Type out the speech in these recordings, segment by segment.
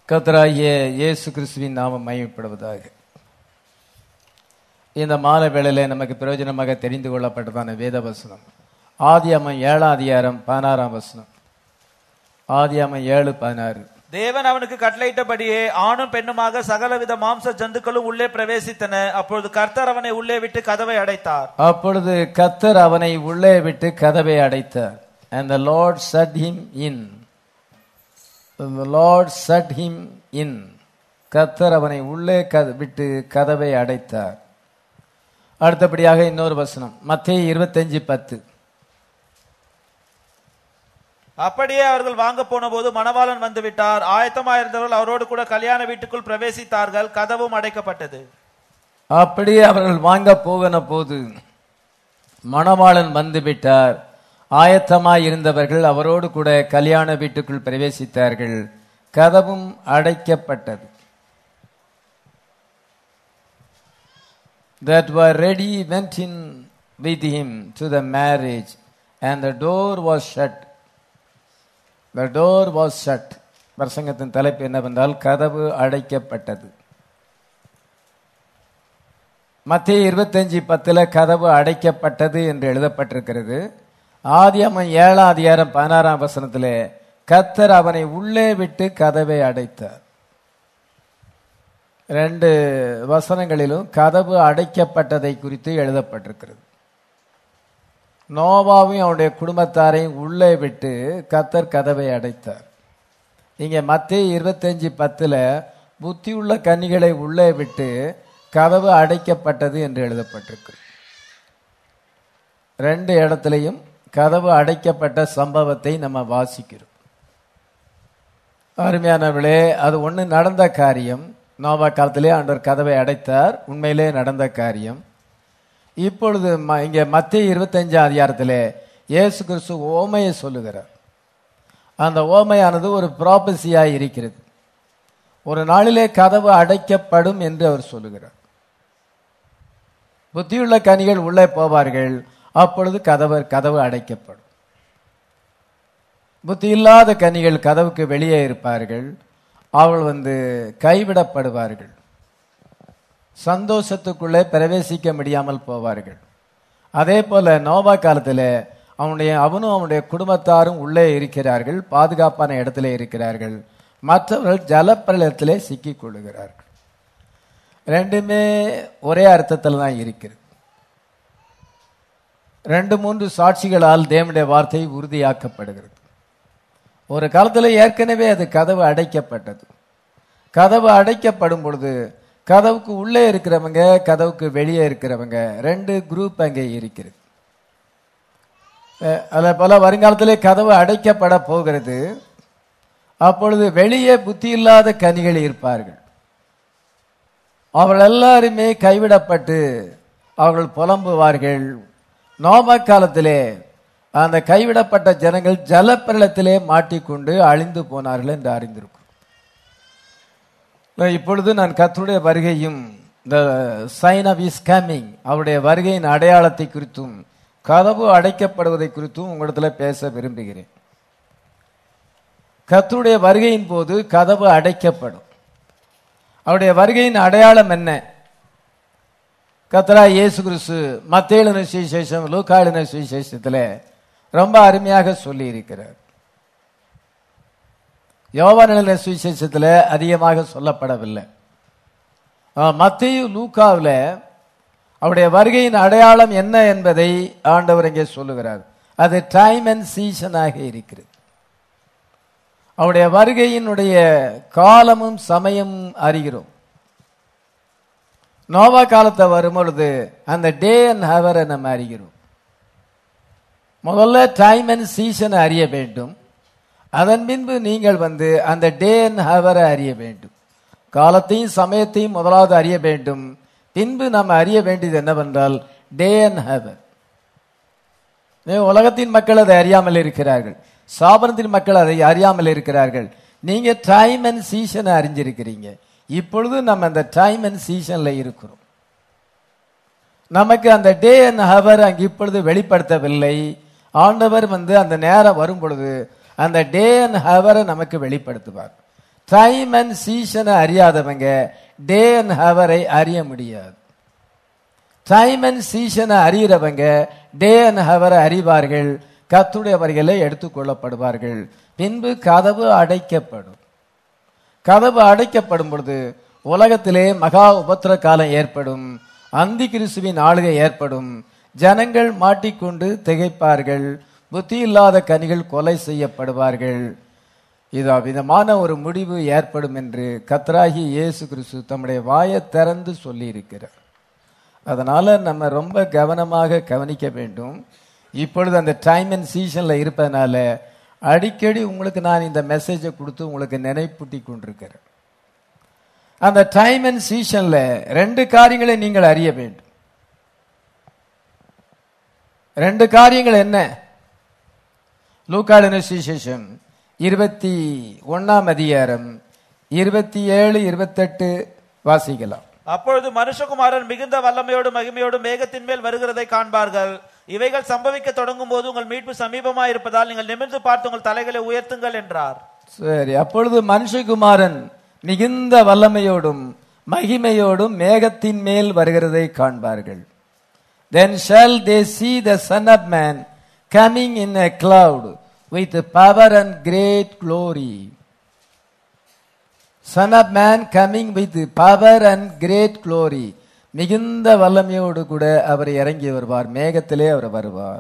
கர்த்தராகிய இயேசு கிறிஸ்துவின் நாமம் மகிமைப்படுவதாக இந்த மாலை வேளையிலே நமக்கு பிரயோஜனமாக தெரிந்து கொள்ளப்பட்டதான வேத வசனம் ஆதியாமம் ஏழாம் அதிகாரம் பதினாறாம் வசனம் ஆதியாமம் ஏழு பதினாறு தேவன் அவனுக்கு கட்டளையிட்டபடியே ஆணும் பெண்ணுமாக சகலவித மாம்ச ஜந்துக்களும் உள்ளே பிரவேசித்தன அப்பொழுது கர்த்தர் அவனை உள்ளே விட்டு கதவை அடைத்தார் அப்பொழுது கத்தர் அவனை உள்ளே விட்டு கதவை அடைத்தார் and the lord set him in the lord set him in கத்தர் அவனை உள்ளே கத- விட்டு கதவை அடைத்தார் அடுத்தபடியாக இன்னொரு வசனம் மத்திய இருபத்தஞ்சு பத்து அப்படியே அவர்கள் வாங்க போன போது மணவாளன் வந்து விட்டார் ஆயத்தமாயிருந்தவர்கள் அவரோடு கூட கல்யாண வீட்டுக்குள் பிரவேசித்தார்கள் கதவும் அடைக்கப்பட்டது அப்படியே அவர்கள் வாங்க போகின போது மணவாளன் வந்து விட்டார் ஆயத்தமாய் இருந்தவர்கள் அவரோடு கூட கல்யாண வீட்டுக்குள் பிரவேசித்தார்கள் கதவும் அடைக்கப்பட்டது that were ready went in with him to the marriage and the door was shut the door was shut பிரசங்கத்தின் தலைப்பு என்னவென்றால் கதவு அடைக்கப்பட்டது மத்திய இருபத்தஞ்சு பத்துல கதவு அடைக்கப்பட்டது என்று எழுதப்பட்டிருக்கிறது ஆதியாமம் ஏழாம் அதிகாரம் பதினாறாம் வசனத்திலே கத்தர் அவனை உள்ளே விட்டு கதவை அடைத்தார் ரெண்டு வசனங்களிலும் கதவு அடைக்கப்பட்டதை குறித்து எழுதப்பட்டிருக்கிறது நோவாவையும் அவனுடைய குடும்பத்தாரையும் உள்ளே விட்டு கத்தர் கதவை அடைத்தார் இங்கே மத்திய இருபத்தஞ்சு பத்துல புத்தியுள்ள கன்னிகளை உள்ளே விட்டு கதவு அடைக்கப்பட்டது என்று எழுதப்பட்டிருக்கு ரெண்டு இடத்துலையும் கதவு அடைக்கப்பட்ட சம்பவத்தை நம்ம வாசிக்கிறோம் அருமையானவர்களே அது ஒன்று நடந்த காரியம் நோவா காலத்திலே ஆண்டவர் கதவை அடைத்தார் உண்மையிலே நடந்த காரியம் இப்பொழுது ம- இங்கே மத்திய இருபத்தஞ்சாம் அதிகாரத்திலே இயேசு கிறிஸ்து ஓமையை சொல்லுகிறார் அந்த ஓமையானது ஒரு ப்ராபசியாய் இருக்கிறது ஒரு நாளிலே கதவு அடைக்கப்படும் என்று அவர் சொல்லுகிறார் புத்தியுள்ள கனிகள் உள்ளே போவார்கள் அப்பொழுது கதவு கதவு அடைக்கப்படும் புத்தி இல்லாத கனிகள் கதவுக்கு வெளியே இருப்பார்கள் அவள் வந்து கைவிடப்படுவார்கள் சந்தோஷத்துக்குள்ளே பிரவேசிக்க முடியாமல் போவார்கள் அதே போல நோவா காலத்தில் அவனுடைய அவனும் அவனுடைய குடும்பத்தாரும் உள்ளே இருக்கிறார்கள் பாதுகாப்பான இடத்திலே இருக்கிறார்கள் மற்றவர்கள் ஜலப்பிரளயத்திலே சிக்கிக் கொள்ளுகிறார்கள் ரெண்டுமே ஒரே அர்த்தத்தில் தான் இருக்கிறது ரெண்டு மூன்று சாட்சிகளால் தேவனுடைய வார்த்தை உறுதியாக்கப்படுகிறது ஒரு காலத்தில் ஏற்கனவே அது கதவு அடைக்கப்பட்டது கதவு அடைக்கப்படும் பொழுது கதவுக்கு உள்ளே இருக்கிறவங்க கதவுக்கு வெளியே இருக்கிறவங்க ரெண்டு குரூப் அங்கே இருக்கிறது அஹ் அதே போல வருங்காலத்திலே கதவு அடைக்கப்பட போகிறது அப்பொழுது வெளியே புத்தி இல்லாத கனிகள் இருப்பார்கள் அவர்கள் எல்லாருமே கைவிடப்பட்டு அவர்கள் புலம்புவார்கள் நோபா காலத்திலே அந்த கைவிடப்பட்ட ஜனங்கள் ஜலப்பிரளத்திலே மாட்டிக்கொண்டு அழிந்து போனார்கள் என்று அறிந்திருக்கிறோம் இப்பொழுது நான் கர்த்தருடைய வருகையும் the sign of is coming அவருடைய வருகையின் அடையாளத்தை குறித்தும் கதவு அடைக்கப்படுவதை குறித்தும் உங்களிடத்தில் பேச விரும்புகிறேன் கர்த்தருடைய வருகையின் போது கதவு அடைக்கப்படும் அவருடைய வருகையின் அடையாளம் என்ன கத்தரா இயேசு கிறிஸ்து மத்தேழுன சுவிசேஷம் லூக்காளின சுவிசேஷத்துல ரொம்ப அருமையாக சொல்லி இருக்கிறார் யோவானின சுவிசேஷத்துல அதிகமாக சொல்லப்படவில்லை மத்திய லூக்காவில் அவருடைய வருகையின் அடையாளம் என்ன என்பதை ஆண்டவர் இங்கே சொல்லுகிறார் அது டைம் அண்ட் சீசனாக இருக்கிறது அவருடைய வருகையினுடைய காலமும் சமயமும் அறிகிறோம் நோவா காலத்தை வரும்பொழுது அந்த டே அண்ட் ஹவரை நம்ம அறிகிறோம் முதல்ல டைம் அண்ட் சீசனை அறிய வேண்டும் அதன் பின்பு நீங்கள் வந்து அந்த டே அண்ட் ஹவரை அறிய வேண்டும் காலத்தையும் சமயத்தையும் முதலாவது அறிய வேண்டும் பின்பு நம்ம அறிய வேண்டியது என்னவென்றால் டே அண்ட் ஹவர் உலகத்தின் மக்கள் அதை அறியாமல் இருக்கிறார்கள் சாபனத்தின் மக்கள் அதை அறியாமல் இருக்கிறார்கள் நீங்க டைம் அண்ட் சீசனை அறிஞ்சிருக்கிறீங்க இப்பொழுது நம்ம அந்த டைம் அண்ட் சீசன்ல இருக்கிறோம் நமக்கு அந்த டே அண்ட் ஹவர் அங்கு இப்பொழுது வெளிப்படுத்தவில்லை ஆண்டவர் வந்து அந்த நேரம் வரும் பொழுது அந்த டே அண்ட் ஹவரை நமக்கு வெளிப்படுத்துவார் டைம் அண்ட் சீசனை அறியாதவங்க டே அண்ட் ஹவரை அறிய முடியாது டைம் அண்ட் சீசனை அறிகிறவங்க டே அண்ட் ஹவரை அறிவார்கள் கத்துடைய வரிகளை எடுத்துக்கொள்ளப்படுவார்கள் பின்பு கதவு அடைக்கப்படும் கதவு அடைக்கப்படும் பொழுது உலகத்திலே மகா உபத்திர காலம் ஏற்படும் அந்தி கிறிஸ்துவின் ஆளுகை ஏற்படும் ஜனங்கள் மாட்டிக்கொண்டு திகைப்பார்கள் புத்தி இல்லாத கனிகள் கொலை செய்யப்படுவார்கள் இது விதமான ஒரு முடிவு ஏற்படும் என்று கத்ராகி இயேசு கிறிஸ்து தம்முடைய வாயை திறந்து சொல்லி இருக்கிறார் அதனால நம்ம ரொம்ப கவனமாக கவனிக்க வேண்டும் இப்பொழுது அந்த டைம் அண்ட் சீசன்ல இருப்பதனால அடிக்கடி உங்களுக்கு நான் இந்த மெசேஜை கொடுத்து உங்களுக்கு நினைப்பூட்டி கொண்டிருக்கிறேன் அந்த டைம் அண்ட் சீசன்ல ரெண்டு காரியங்களை நீங்கள் அறிய வேண்டும் ரெண்டு காரியங்கள் என்ன லூக்காளின சுவிசேஷம் இருபத்தி ஒன்னாம் அதிகாரம் இருபத்தி ஏழு இருபத்தெட்டு வாசிக்கலாம் அப்பொழுது மனுஷகுமாரன் மிகுந்த வல்லமையோடு மகிமையோடு மேகத்தின் மேல் வருகிறதை காண்பார்கள் இவைகள் சம்பவிக்க தொடங்கும் போது உங்கள் மீட்பு சமீபமாய் இருப்பதால் நீங்கள் நிமிர்ந்து பார்த்து உங்கள் தலைகளை உயர்த்துங்கள் என்றார் சரி அப்பொழுது மனுஷகுமாரன் மிகுந்த வல்லமையோடும் மகிமையோடும் மேகத்தின் மேல் வருகிறதை காண்பார்கள் then shall they see the son of man coming in a cloud with power and great glory son of man coming with power and great glory மிகுந்த வல்லமையோடு கூட அவர் இறங்கி வருவார் மேகத்திலே அவர் வருவார்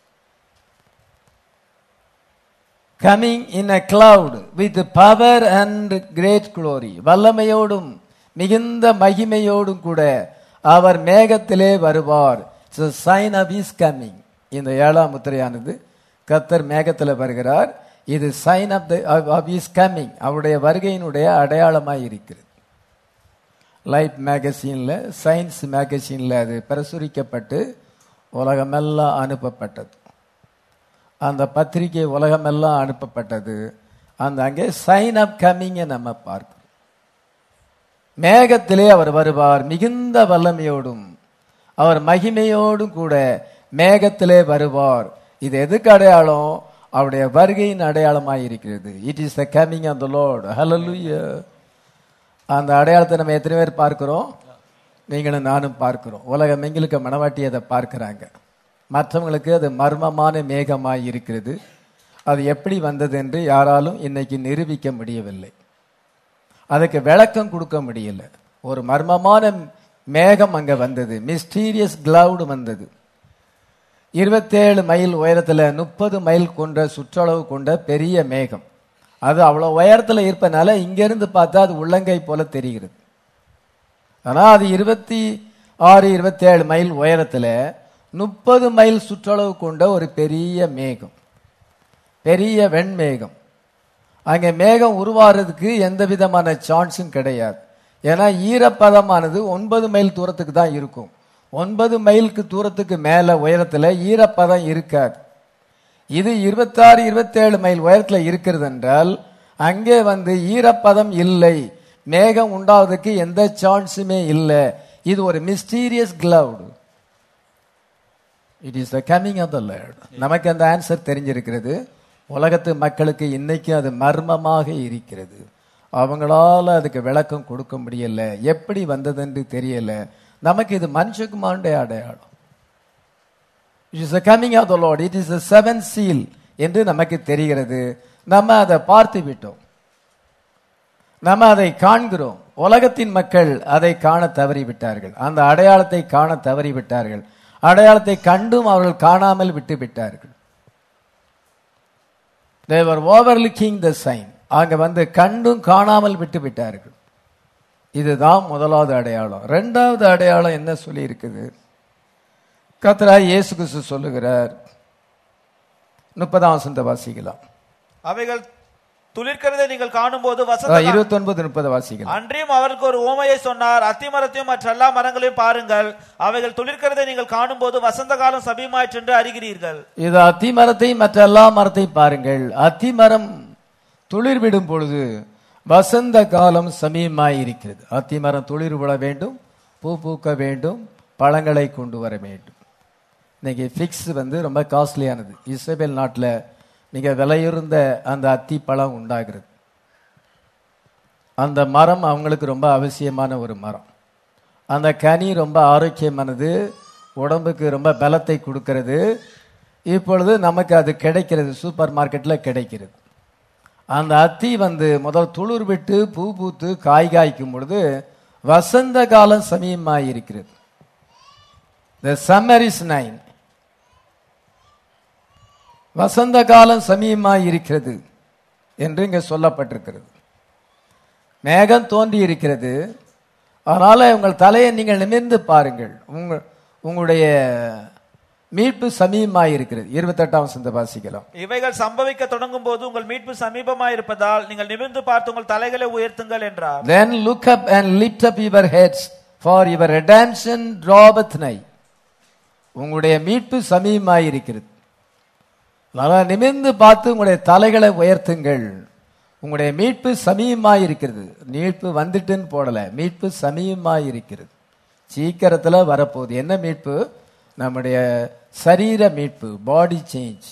coming in a cloud with power and great glory வல்லமையோடும் மிகுந்த மகிமையோடும் கூட அவர் மேகத்திலே வருவார் சைன் ஆஃப் இஸ் கம்மிங் இந்த ஏழாம் முத்திரையானது கத்தர் மேகத்தில் வருகிறார் இது sign of the of is coming அவருடைய வருகையினுடைய அடையாளமாய் இருக்கிறது லைட் மேகசின்ல சயின்ஸ் மேகசின்ல அது பிரசுரிக்கப்பட்டு உலகமெல்லாம் அனுப்பப்பட்டது அந்த பத்திரிகை உலகமெல்லாம் அனுப்பப்பட்டது அந்த அங்கே சைன் ஆஃப் கம்மிங்கை நம்ம பார்க்கிறோம் மேகத்திலே அவர் வருவார் மிகுந்த வல்லமையோடும் அவர் மகிமையோடும் கூட மேகத்திலே வருவார் இது எதுக்கு அடையாளம் அவருடைய வருகையின் அடையாளமாய் இருக்கிறது it is the coming of the lord ஹalleluya அந்த அடையாளத்தை நம்ம எத்தனை பேர் பார்க்கிறோம் நீங்களும் நானும் பார்க்கிறோம் உலகம் எங்களுக்கு மனவாட்டி அதை பார்க்கிறாங்க மற்றவங்களுக்கு அது மர்மமான மேகமாய் இருக்கிறது அது எப்படி வந்தது என்று யாராலும் இன்னைக்கு நிரூபிக்க முடியவில்லை அதுக்கு விளக்கம் கொடுக்க முடியல ஒரு மர்மமான மேகம் அங்க வந்தது மிஸ்டீரியஸ் கிளவுட் வந்தது இருபத்தேழு மைல் உயரத்துல முப்பது மைல் கொண்ட சுற்றளவு கொண்ட பெரிய மேகம் அது அவ்வளவு உயரத்துல இருப்பதனால இங்கிருந்து பார்த்தா அது உள்ளங்கை போல தெரிகிறது ஆனா அது இருபத்தி ஆறு இருபத்தேழு மைல் உயரத்துல முப்பது மைல் சுற்றளவு கொண்ட ஒரு பெரிய மேகம் பெரிய வெண்மேகம் அங்கே மேகம் உருவாகிறதுக்கு எந்த விதமான சான்ஸும் கிடையாது ஏன்னா ஈரப்பதமானது ஒன்பது மைல் தூரத்துக்கு தான் இருக்கும் ஒன்பது மைலுக்கு தூரத்துக்கு மேல உயரத்துல ஈரப்பதம் இருக்காது இது இருபத்தாறு இருபத்தேழு மைல் உயரத்துல இருக்கிறது என்றால் அங்கே வந்து ஈரப்பதம் இல்லை மேகம் உண்டாவதுக்கு எந்த சான்ஸுமே இல்லை இது ஒரு mysterious cloud it is the coming of the lord நமக்கு அந்த ஆன்சர் தெரிஞ்சிருக்கிறது உலகத்து மக்களுக்கு இன்னைக்கு அது மர்மமாக இருக்கிறது அவங்களால அதுக்கு விளக்கம் கொடுக்க முடியல எப்படி வந்ததுன்னு தெரியல நமக்கு இது மனுஷகுமாருடைய அடையாளம் it is the coming of the lord it is the seven seal என்று நமக்கு தெரிகிறது நம்ம அதை பார்த்து விட்டோம் நம்ம அதை காண்கிறோம் உலகத்தின் மக்கள் அதை காண தவறிவிட்டார்கள் அந்த அடையாளத்தை காண தவறிவிட்டார்கள் அடையாளத்தை கண்டும் அவர்கள் காணாமல் விட்டு விட்டார்கள் தேவர் ஓவர்லுக்கிங் த சைன் அங்க வந்து கண்டும் காணாமல் விட்டு விட்டார்கள் இதுதான் முதலாவது அடையாளம் ரெண்டாவது அடையாளம் என்ன சொல்லி இருக்குது கத்ரா இயேசு கிறிஸ்து சொல்லுகிறார் முப்பதாம் வசந்த வாசிக்கலாம் அவைகள் துளிர்க்கிறதை நீங்கள் காணும்போது வசந்த இருபத்தி ஒன்பது முப்பது வாசிக்கலாம் அன்றியும் அவருக்கு ஒரு ஓமையை சொன்னார் அத்திமரத்தையும் மற்ற எல்லா மரங்களையும் பாருங்கள் அவைகள் துளிர்க்கிறதை நீங்கள் காணும்போது வசந்த காலம் சபியமாயிற்று என்று அறிகிறீர்கள் இது அத்தி மரத்தையும் மற்ற எல்லா மரத்தையும் பாருங்கள் அத்தி மரம் துளிர் விடும் பொழுது வசந்த காலம் சமீபமாய் இருக்கிறது அத்தி மரம் துளிர் விட வேண்டும் பூ பூக்க வேண்டும் பழங்களை கொண்டு வர வேண்டும் இன்னைக்கு ஃபிக்ஸ் வந்து ரொம்ப காஸ்ட்லியானது இஸ்ரேல் நாட்டில் மிக விலையுறந்த அந்த அத்தி பழம் உண்டாகிறது அந்த மரம் அவங்களுக்கு ரொம்ப அவசியமான ஒரு மரம் அந்த கனி ரொம்ப ஆரோக்கியமானது உடம்புக்கு ரொம்ப பலத்தை கொடுக்கிறது இப்பொழுது நமக்கு அது கிடைக்கிறது சூப்பர் மார்க்கெட்டில் கிடைக்கிறது அந்த அத்தி வந்து முதல் துளிர் விட்டு பூ பூத்து காய் காய்க்கும் பொழுது வசந்த காலம் சமீபமாக இருக்கிறது த சம்மர் இஸ் நைன் வசந்த காலம் சமீபமாக இருக்கிறது என்று இங்கே சொல்லப்பட்டிருக்கிறது மேகம் தோன்றி இருக்கிறது அதனால உங்கள் தலையை நீங்கள் நிமிர்ந்து பாருங்கள் உங்க உங்களுடைய மீட்பு சமீபமாக இருக்கிறது இருபத்தெட்டாம் வசந்த வாசிக்கலாம் இவைகள் சம்பவிக்க தொடங்கும் போது உங்கள் மீட்பு சமீபமாய் இருப்பதால் நீங்கள் நிமிர்ந்து பார்த்து உங்கள் தலைகளை உயர்த்துங்கள் என்றார் Then look up and lift up your heads, for your redemption draweth nigh. உங்களுடைய மீட்பு சமீபமாய் இருக்கிறது நல்லா நிமிர்ந்து பார்த்து உங்களுடைய தலைகளை உயர்த்துங்கள் உங்களுடைய மீட்பு சமீபமாய் இருக்கிறது மீட்பு வந்துட்டுன்னு போடல மீட்பு சமீபமாய் இருக்கிறது சீக்கிரத்துல வரப்போகுது என்ன மீட்பு நம்முடைய சரீர மீட்பு body change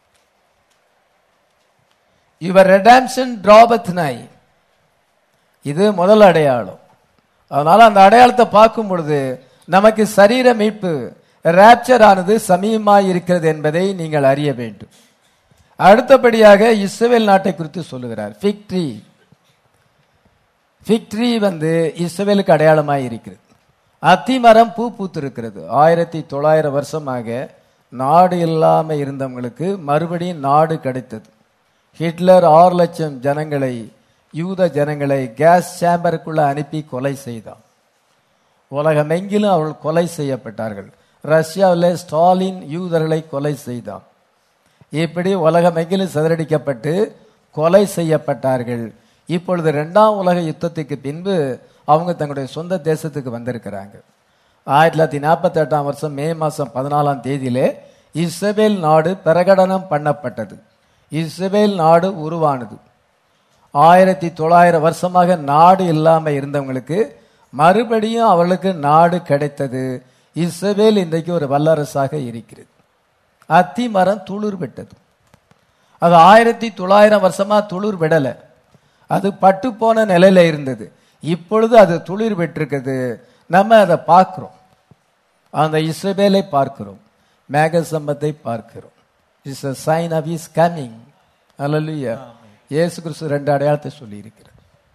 your redemption draweth nigh இது முதல் அடையாளம் அதனால அந்த அடையாளத்தை பார்க்கும் பொழுது நமக்கு சரீர மீட்பு ராப்சர் ஆனது சமீபமாய் இருக்கிறது என்பதை நீங்கள் அறிய வேண்டும் அடுத்தபடியாக இஸ்ரவேல் நாட்டை குறித்து சொல்லுகிறார் ஃபிக் ட்ரீ ஃபிக் ட்ரீ வந்து இஸ்ரவேலுக்கு அடையாளமாய் இருக்கிறது அத்திமரம் பூ பூத்திருக்கிறது ஆயிரத்தி தொள்ளாயிரம் வருஷமாக நாடு இல்லாம இருந்தவங்களுக்கு மறுபடியும் நாடு கிடைத்தது ஹிட்லர் ஆறு லட்சம் ஜனங்களை யூத ஜனங்களை கேஸ் சேம்பருக்குள்ள அனுப்பி கொலை செய்தான் உலகமெங்கிலும் அவர்கள் கொலை செய்யப்பட்டார்கள் ரஷ்யாவில் ஸ்டாலின் யூதர்களை கொலை செய்தான் இப்படி உலகமெங்கிலும் சிதறடிக்கப்பட்டு கொலை செய்யப்பட்டார்கள் இப்பொழுது இரண்டாம் உலக யுத்தத்துக்கு பின்பு அவங்க தங்களுடைய சொந்த தேசத்துக்கு வந்திருக்கிறாங்க ஆயிரத்தி தொள்ளாயிரத்தி நாற்பத்தி எட்டாம் வருஷம் மே மாசம் பதினாலாம் தேதியிலே இஸ்ரேல் நாடு பிரகடனம் பண்ணப்பட்டது இஸ்ரேல் நாடு உருவானது ஆயிரத்தி தொள்ளாயிரம் வருஷமாக நாடு இல்லாம இருந்தவங்களுக்கு மறுபடியும் அவளுக்கு நாடு கிடைத்தது இஸ்ரவேல் இன்றைக்கு ஒரு வல்லரசாக இருக்கிறது அத்தி மரம் துளிர் விட்டது அது ஆயிரத்தி தொள்ளாயிரம் வருஷமா துளிர் விடல அது பட்டு போன நிலையில இருந்தது இப்பொழுது அது துளிர் விட்டிருக்குது நம்ம அதை பார்க்கிறோம் அந்த இஸ்ரவேலை பார்க்கிறோம் மேகசம்பத்தை பார்க்கிறோம் is a sign of is coming அல்லலுயா இயேசு கிறிஸ்து ரெண்டு அடையாளத்தை சொல்லி இருக்கிறார்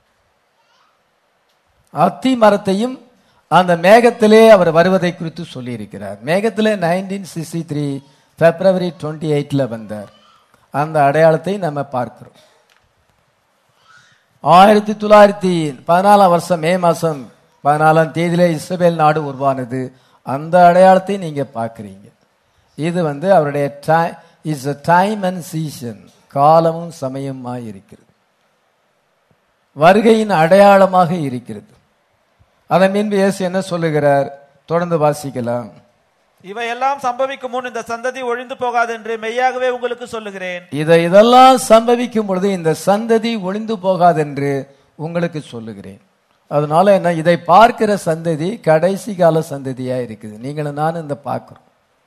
அத்தி மரத்தையும் அந்த மேகத்திலே அவர் வருவதை குறித்து சொல்லி இருக்கிறார் மேகத்திலே nineteen sixty three February twenty எயிட்ல வந்தார் அந்த அடையாளத்தை நம்ம பார்க்கிறோம் ஆயிரத்தி தொள்ளாயிரத்தி பதினாலாம் வருஷம் மே மாசம் பதினாலாம் தேதியிலே இஸ்ரேல் நாடு உருவானது அந்த அடையாளத்தை நீங்க பார்க்கிறீங்க இது வந்து அவருடைய இஸ் டைம் அண்ட் சீசன் காலமும் சமயமாய் இருக்கிறது வருகையின் அடையாளமாக இருக்கிறது அதன் பின்பு இயேசு என்ன சொல்லுகிறார் தொடர்ந்து வாசிக்கலாம் இவையெல்லாம் சம்பவிக்கும் முன் இந்த சந்ததி ஒழிந்து போகாது என்று மெய்யாகவே உங்களுக்கு சொல்லுகிறேன் இதை இதெல்லாம் சம்பவிக்கும் பொழுது இந்த சந்ததி ஒளிந்து போகாதென்று உங்களுக்கு சொல்லுகிறேன் அதனால என்ன இதை பார்க்கிற சந்ததி கடைசி கால சந்ததியா இருக்குது நீங்களும் நானும் இந்த பார்க்கிறோம்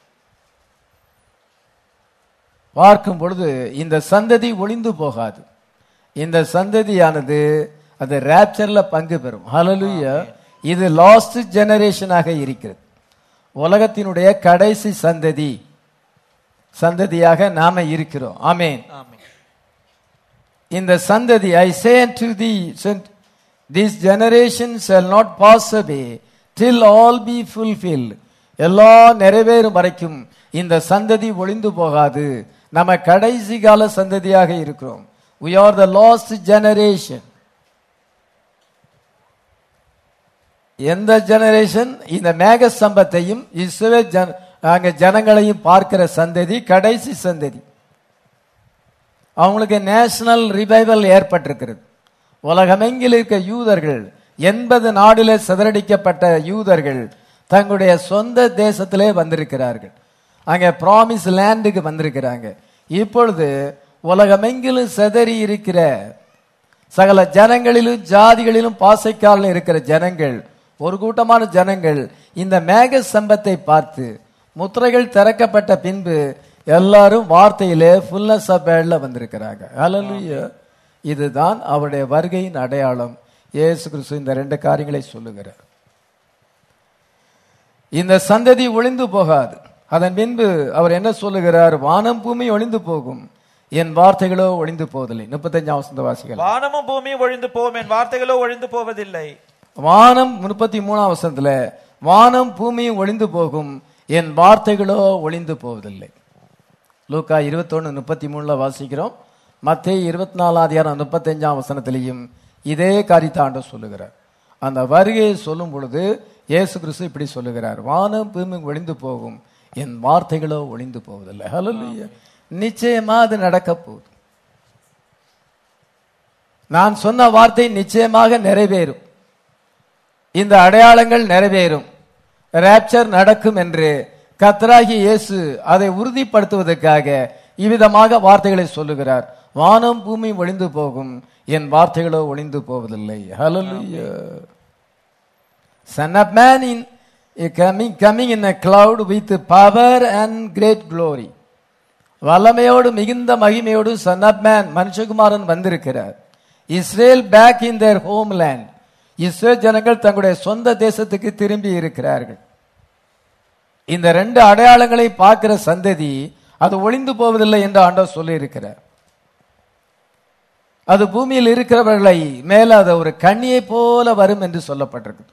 பார்க்கும் பொழுது இந்த சந்ததி ஒளிந்து போகாது இந்த சந்ததியானது அது ரேப்சர்ல பங்கு பெறும் ஹalleluya இது லாஸ்ட் ஜெனரேஷனாக இருக்கிறது உலகத்தினுடைய கடைசி சந்ததி சந்ததியாக நாம இருக்கிறோம் ஆமென் ஆமென். இந்த சந்ததி I say to the this generation shall not pass away till all be fulfilled எல்லா நிறைவேறும் வரைக்கும் இந்த சந்ததி ஒளிந்து போகாது நம்ம கடைசி கால சந்ததியாக இருக்கிறோம் we are the last generation எந்த ஜெனரேஷன் இந்த மேக சம்பத்தையும் இஸ்ரவேல் ஜன அங்க ஜனங்களையும் பார்க்கிற சந்ததி கடைசி சந்ததி அவங்களுக்கு நேஷனல் ரிவைவல் ஏற்பட்டிருக்கிறது உலகமெங்கில் இருக்க யூதர்கள் எண்பது நாடிலே சிதறடிக்கப்பட்ட யூதர்கள் தங்களுடைய சொந்த தேசத்திலே வந்திருக்கிறார்கள் அங்க ப்ராமிஸ் லேண்டுக்கு வந்திருக்கிறாங்க இப்பொழுது உலகமெங்கிலும் சிதறி இருக்கிற சகல ஜனங்களிலும் ஜாதிகளிலும் பாசைக்காலிலும் இருக்கிற ஜனங்கள் ஒரு கூட்டமான ஜனங்கள் இந்த மேக சம்பத்தை பார்த்து முத்திரைகள் திறக்கப்பட்ட பின்பு எல்லாரும் வார்த்தையிலே ஃபுல்னஸ் ஆஃப் பேட்ல வந்திருக்கிறாங்க ஹalleluya இதுதான் அவருடைய வருகையின் அடையாளம் இயேசு கிறிஸ்து இந்த ரெண்டு காரியங்களை சொல்லுகிறார் இந்த சந்ததி ஒளிந்து போகாது அதன் பின்பு அவர் என்ன சொல்லுகிறார் வானம் பூமி ஒளிந்து போகும் என் வார்த்தைகளோ ஒளிந்து போவதில்லை முப்பத்தஞ்சாம் வசந்த வாசிகள் வானமும் பூமியும் ஒழிந்து போகும் என் வார்த்தைகளோ ஒழிந்து போவதில்லை வானம் முப்பத்தி மூணாம் வசனத்துல வானம் பூமியும் ஒளிந்து போகும் என் வார்த்தைகளோ ஒளிந்து போவதில்லை லூக்கா இருபத்தொன்னு முப்பத்தி மூணுல வாசிக்கிறோம் மத்திய இருபத்தி நாலாம் அதிகாரம் முப்பத்தஞ்சாம் வசனத்திலையும் இதே காரியத்தாண்ட சொல்லுகிறார் அந்த வருகையை சொல்லும் பொழுது இயேசு கிறிஸ்து இப்படி சொல்லுகிறார் வானம் பூமி ஒளிந்து போகும் என் வார்த்தைகளோ ஒளிந்து போவதில்லை ஹalleluya நிச்சயமா அது நடக்க போகுது நான் சொன்ன வார்த்தை நிச்சயமாக நிறைவேறும் இந்த அடையாளங்கள் நிறைவேறும் ராப்சர் நடக்கும் என்று கத்தராகி இயேசு அதை உறுதிப்படுத்துவதற்காக இவ்விதமாக வார்த்தைகளை சொல்லுகிறார் வானம் பூமி ஒளிந்து போகும் என் வார்த்தைகளோ ஒளிந்து போவதில்லை ஹalleluya son of man in coming coming in a cloud with power and great glory வல்லமையோடு மிகுந்த மகிமையோடு சன் ஆப் மேன் மனுஷகுமாரன் வந்திருக்கிறார் Israel back in their home land Israel ஜனங்கள் தங்களுடைய சொந்த தேசத்துக்கு திரும்பி இருக்கிறார்கள் இந்த ரெண்டு அடையாளங்களை பார்க்கிற சந்ததி அது ஒளிந்து போவதில்லை என்று ஆண்டவர் சொல்லி இருக்கிறார் அது பூமியில் இருக்கிறவர்களை மேல அது ஒரு கண்ணியை போல வரும் என்று சொல்லப்பட்டிருக்குது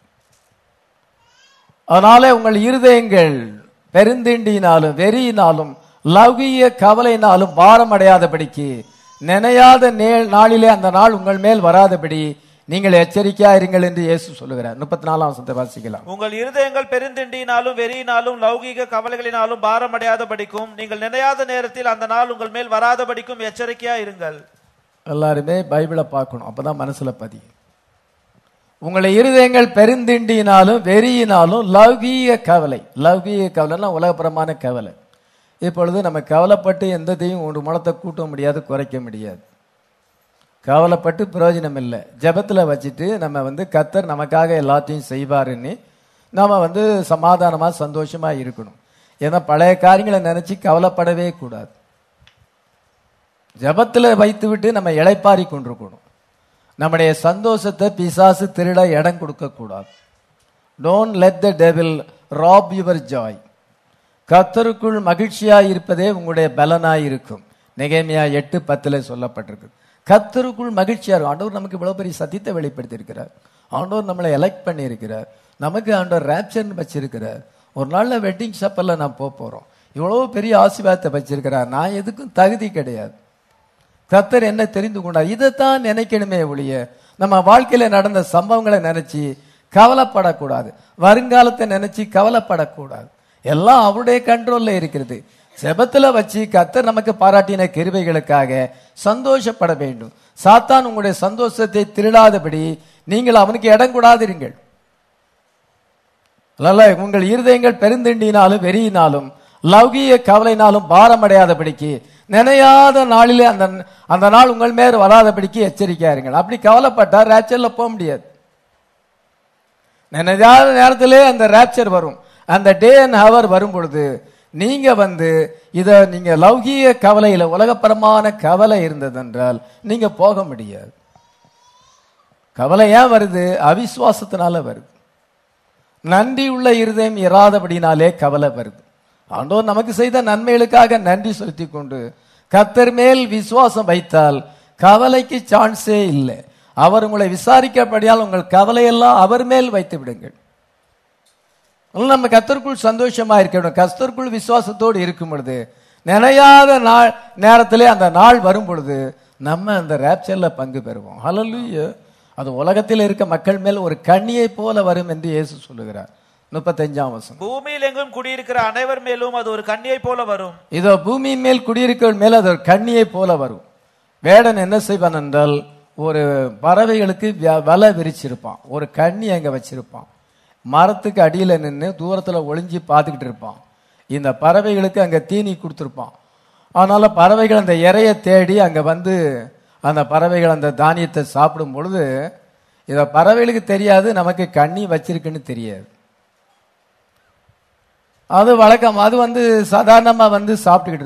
அதனாலே உங்கள் இருதயங்கள் பெருந்திண்டியினாலும் வெறியினாலும் லௌகிய கவலையினாலும் பாரம் அடையாதபடிக்கு நினையாத நே- நாளிலே அந்த நாள் உங்கள் மேல் வராதபடி நீங்கள் எச்சரிக்கையா இருங்கள் என்று இயேசு சொல்லுகிறார் முப்பத்தி நாலாம் வசனத்தை வாசிக்கலாம் உங்கள் இருதயங்கள் பெருந்திண்டியினாலும் வெறியினாலும் லௌகீக கவலைகளினாலும் பாரம் அடையாதபடிக்கும் நீங்கள் நினையாத நேரத்தில் அந்த நாள் உங்கள் மேல் வராதபடிக்கும் எச்சரிக்கையா இருங்கள் எல்லாருமே பைபிளை பார்க்கணும் அப்பதான் மனசுல பதியும் உங்களை இருதயங்கள் பெருந்திண்டியினாலும் வெறியினாலும் லௌகீக கவலை லௌகீக கவலைன்னா உலகப்புறமான கவலை இப்பொழுது நம்ம கவலைப்பட்டு எந்ததையும் ஒரு முளத்தை கூட்ட முடியாது குறைக்க முடியாது கவலைப்பட்டு பிரயோஜனம் இல்லை ஜெபத்துல வச்சுட்டு நம்ம வந்து கத்தர் நமக்காக எல்லாத்தையும் செய்வாருன்னு நாம வந்து சமாதானமா சந்தோஷமா இருக்கணும் ஏன்னா பழைய காரியங்களை நினைச்சு கவலைப்படவே கூடாது ஜெபத்துல வைத்து விட்டு நம்ம இளைப்பாரி கொண்டிருக்கணும் நம்முடைய சந்தோஷத்தை பிசாசு திருட இடம் கொடுக்க கூடாது don't let the devil rob your joy கத்தருக்குள் மகிழ்ச்சியாய் இருப்பதே உங்களுடைய பலனாய் இருக்கும் நெகேமியா எட்டு பத்துல சொல்லப்பட்டிருக்கு கத்தருக்குள் மகிழ்ச்சியா இருக்கும் ஆண்டவர் நமக்கு இவ்வளவு பெரிய சத்தியத்தை வெளிப்படுத்தி இருக்கிறார் ஆண்டவர் நம்மளை எலெக்ட் பண்ணி இருக்கிறார் நமக்கு ஆண்டவர் ரேப்சர்னு வச்சிருக்கிறார் ஒரு நாள்ல வெட்டிங் ஷப்பல்ல நான் போக போறோம் இவ்வளவு பெரிய ஆசீர்வாதத்தை வச்சிருக்கிறார் நான் எதுக்கும் தகுதி கிடையாது கத்தர் என்ன தெரிந்து கொண்டார் இதைத்தான் நினைக்கணுமே ஒழிய நம்ம வாழ்க்கையில நடந்த சம்பவங்களை நினைச்சு கவலைப்படக்கூடாது வருங்காலத்தை நினைச்சு கவலைப்படக்கூடாது எல்லாம் அவருடைய கண்ட்ரோல்ல இருக்கிறது செபத்துல வச்சு கத்தர் நமக்கு பாராட்டின கிருபைகளுக்காக சந்தோஷப்பட வேண்டும் சாத்தான் உங்களுடைய சந்தோஷத்தை திருடாதபடி நீங்கள் அவனுக்கு இடம் கூடாதிருங்கள் அல்ல உங்கள் இருதயங்கள் பெருந்திண்டினாலும் வெறியினாலும் லௌகிய கவலையினாலும் பாரமடையாதபடிக்கு நினையாத நாளிலே அந்த அந்த நாள் உங்கள் மேல் வராதபடிக்கு எச்சரிக்கையா இருங்கள் அப்படி கவலைப்பட்டா ரேச்சர்ல போக முடியாது நினையாத நேரத்திலே அந்த ரேப்சர் வரும் அந்த டே அண்ட் ஹவர் வரும் பொழுது நீங்க வந்து இத நீங்க லௌகிய கவலையில உலகப்பரமான கவலை இருந்ததென்றால் நீங்க போக முடியாது கவலை ஏன் வருது அவிசுவாசத்தினால வருது நன்றி உள்ள இருதயம் இராதபடினாலே கவலை வருது ஆண்டவர் நமக்கு செய்த நன்மைகளுக்காக நன்றி செலுத்திக் கொண்டு கத்தர் மேல் விசுவாசம் வைத்தால் கவலைக்கு சான்ஸே இல்லை அவர் உங்களை விசாரிக்கப்படியால் உங்கள் கவலையெல்லாம் அவர் மேல் வைத்து விடுங்கள் அதனால நம்ம கத்தருக்குள் சந்தோஷமா இருக்கணும் கத்தருக்குள் விசுவாசத்தோடு இருக்கும் பொழுது நினையாத நாள் நேரத்திலே அந்த நாள் வரும் பொழுது நம்ம அந்த ரேப்சர்ல பங்கு பெறுவோம் ஹalleluya அது உலகத்தில் இருக்க மக்கள் மேல் ஒரு கண்ணியை போல வரும் என்று இயேசு சொல்லுகிறார் முப்பத்தஞ்சாம் வசனம் பூமியில் எங்கும் குடியிருக்கிற அனைவர் மேலும் அது ஒரு கண்ணியை போல வரும் இதோ பூமியின் மேல் குடியிருக்கிறவன் மேல் அது ஒரு கண்ணியை போல வரும் வேடன் என்ன செய்வான் என்றால் ஒரு பறவைகளுக்கு வ- வலை விரிச்சிருப்பான் ஒரு கண்ணி அங்க வச்சிருப்பான் மரத்துக்கு அடியில நின்று தூரத்துல ஒளிஞ்சு பார்த்துக்கிட்டு இருப்பான் இந்த பறவைகளுக்கு அங்க தீனி கொடுத்துருப்பான் அதனால பறவைகள் அந்த இறைய தேடி அங்க வந்து அந்த பறவைகள் அந்த தானியத்தை சாப்பிடும் பொழுது இத பறவைகளுக்கு தெரியாது நமக்கு கண்ணி வச்சிருக்குன்னு தெரியாது அது வழக்கம் அது வந்து சாதாரணமா வந்து சாப்பிட்டுக்கிட்டு இருக்கும்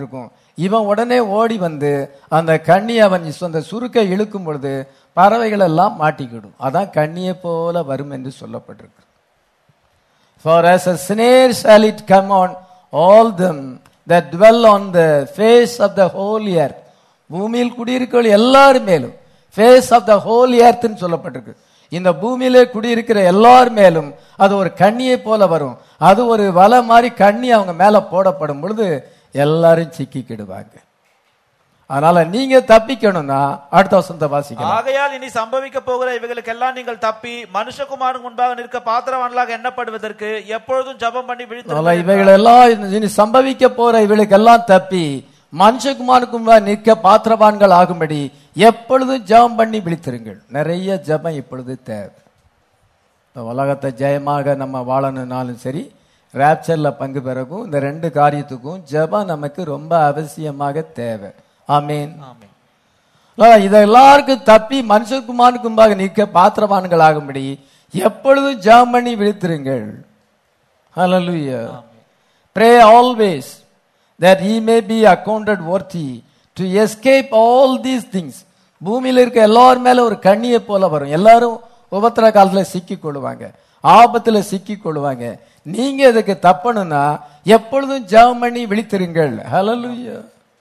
இவன் உடனே ஓடி வந்து அந்த கண்ணி அவன் அந்த சுருக்கை இழுக்கும் பொழுது பறவைகள் எல்லாம் மாட்டிக்கிடும் அதான் கண்ணியை போல வரும் என்று சொல்லப்பட்டிருக்கு For as a snare shall it come on all them that dwell on the face of the whole earth. பூமியில் குடியிருக்கிற எல்லார் மேலும் ஃபேஸ் ஆஃப் த ஹோல் ஏர்த்னு சொல்லப்பட்டிருக்கு இந்த பூமியிலே குடியிருக்கிற எல்லார் மேலும் அது ஒரு கண்ணியை போல வரும் அது ஒரு வலை மாதிரி கண்ணி அவங்க மேல போடப்படும் பொழுது எல்லாரும் சிக்கிக்கிடுவாங்க அதனால நீங்க தப்பிக்கணும்னா அடுத்த வசனத்தை வாசிக்கலாம் ஆகையால் இனி சம்பவிக்க போகிற இவைகளுக்கெல்லாம் நீங்கள் தப்பி மனுஷகுமாரன் முன்பாக நிற்க பாத்திரவான்களாக எண்ணப்படுவதற்கு எப்பொழுதும் ஜெபம் பண்ணி அதனால விழித்து இவைகள் எல்லாம் இனி சம்பவிக்க போற இவைகளுக்கெல்லாம் தப்பி மனுஷகுமாருக்கும் நிற்க பாத்திரவான்கள் ஆகும்படி எப்பொழுதும் ஜெபம் பண்ணி விழித்திருங்கள் நிறைய ஜெபம் இப்பொழுது தேவை இந்த உலகத்தை ஜெயமாக நம்ம வாழணும்னாலும் சரி ரேப்சர்ல பங்கு பெறவும் இந்த ரெண்டு காரியத்துக்கும் ஜெபம் நமக்கு ரொம்ப அவசியமாக தேவை ஆமீன் ஆமென். அதான் இதை எல்லாருக்கும் தப்பி மனுஷகுமாருக்கு முன்பாக நிற்க பாத்திரவான்கள் ஆகும்படி எப்பொழுதும் ஜெபம் பண்ணி விழித்திருங்கள் Hallelujah. Pray always that he may be accounted worthy to escape all these things. பூமியில இருக்க எல்லார் மேல ஒரு கண்ணியை போல வரும் எல்லாரும் உபத்திர காலத்துல சிக்கி கொள்ளுவாங்க ஆபத்துல சிக்கி கொள்ளுவாங்க நீங்க இதுக்கு தப்பணும்னா எப்பொழுதும் ஜெபம் பண்ணி விழித்திருங்கள் ஹalleluya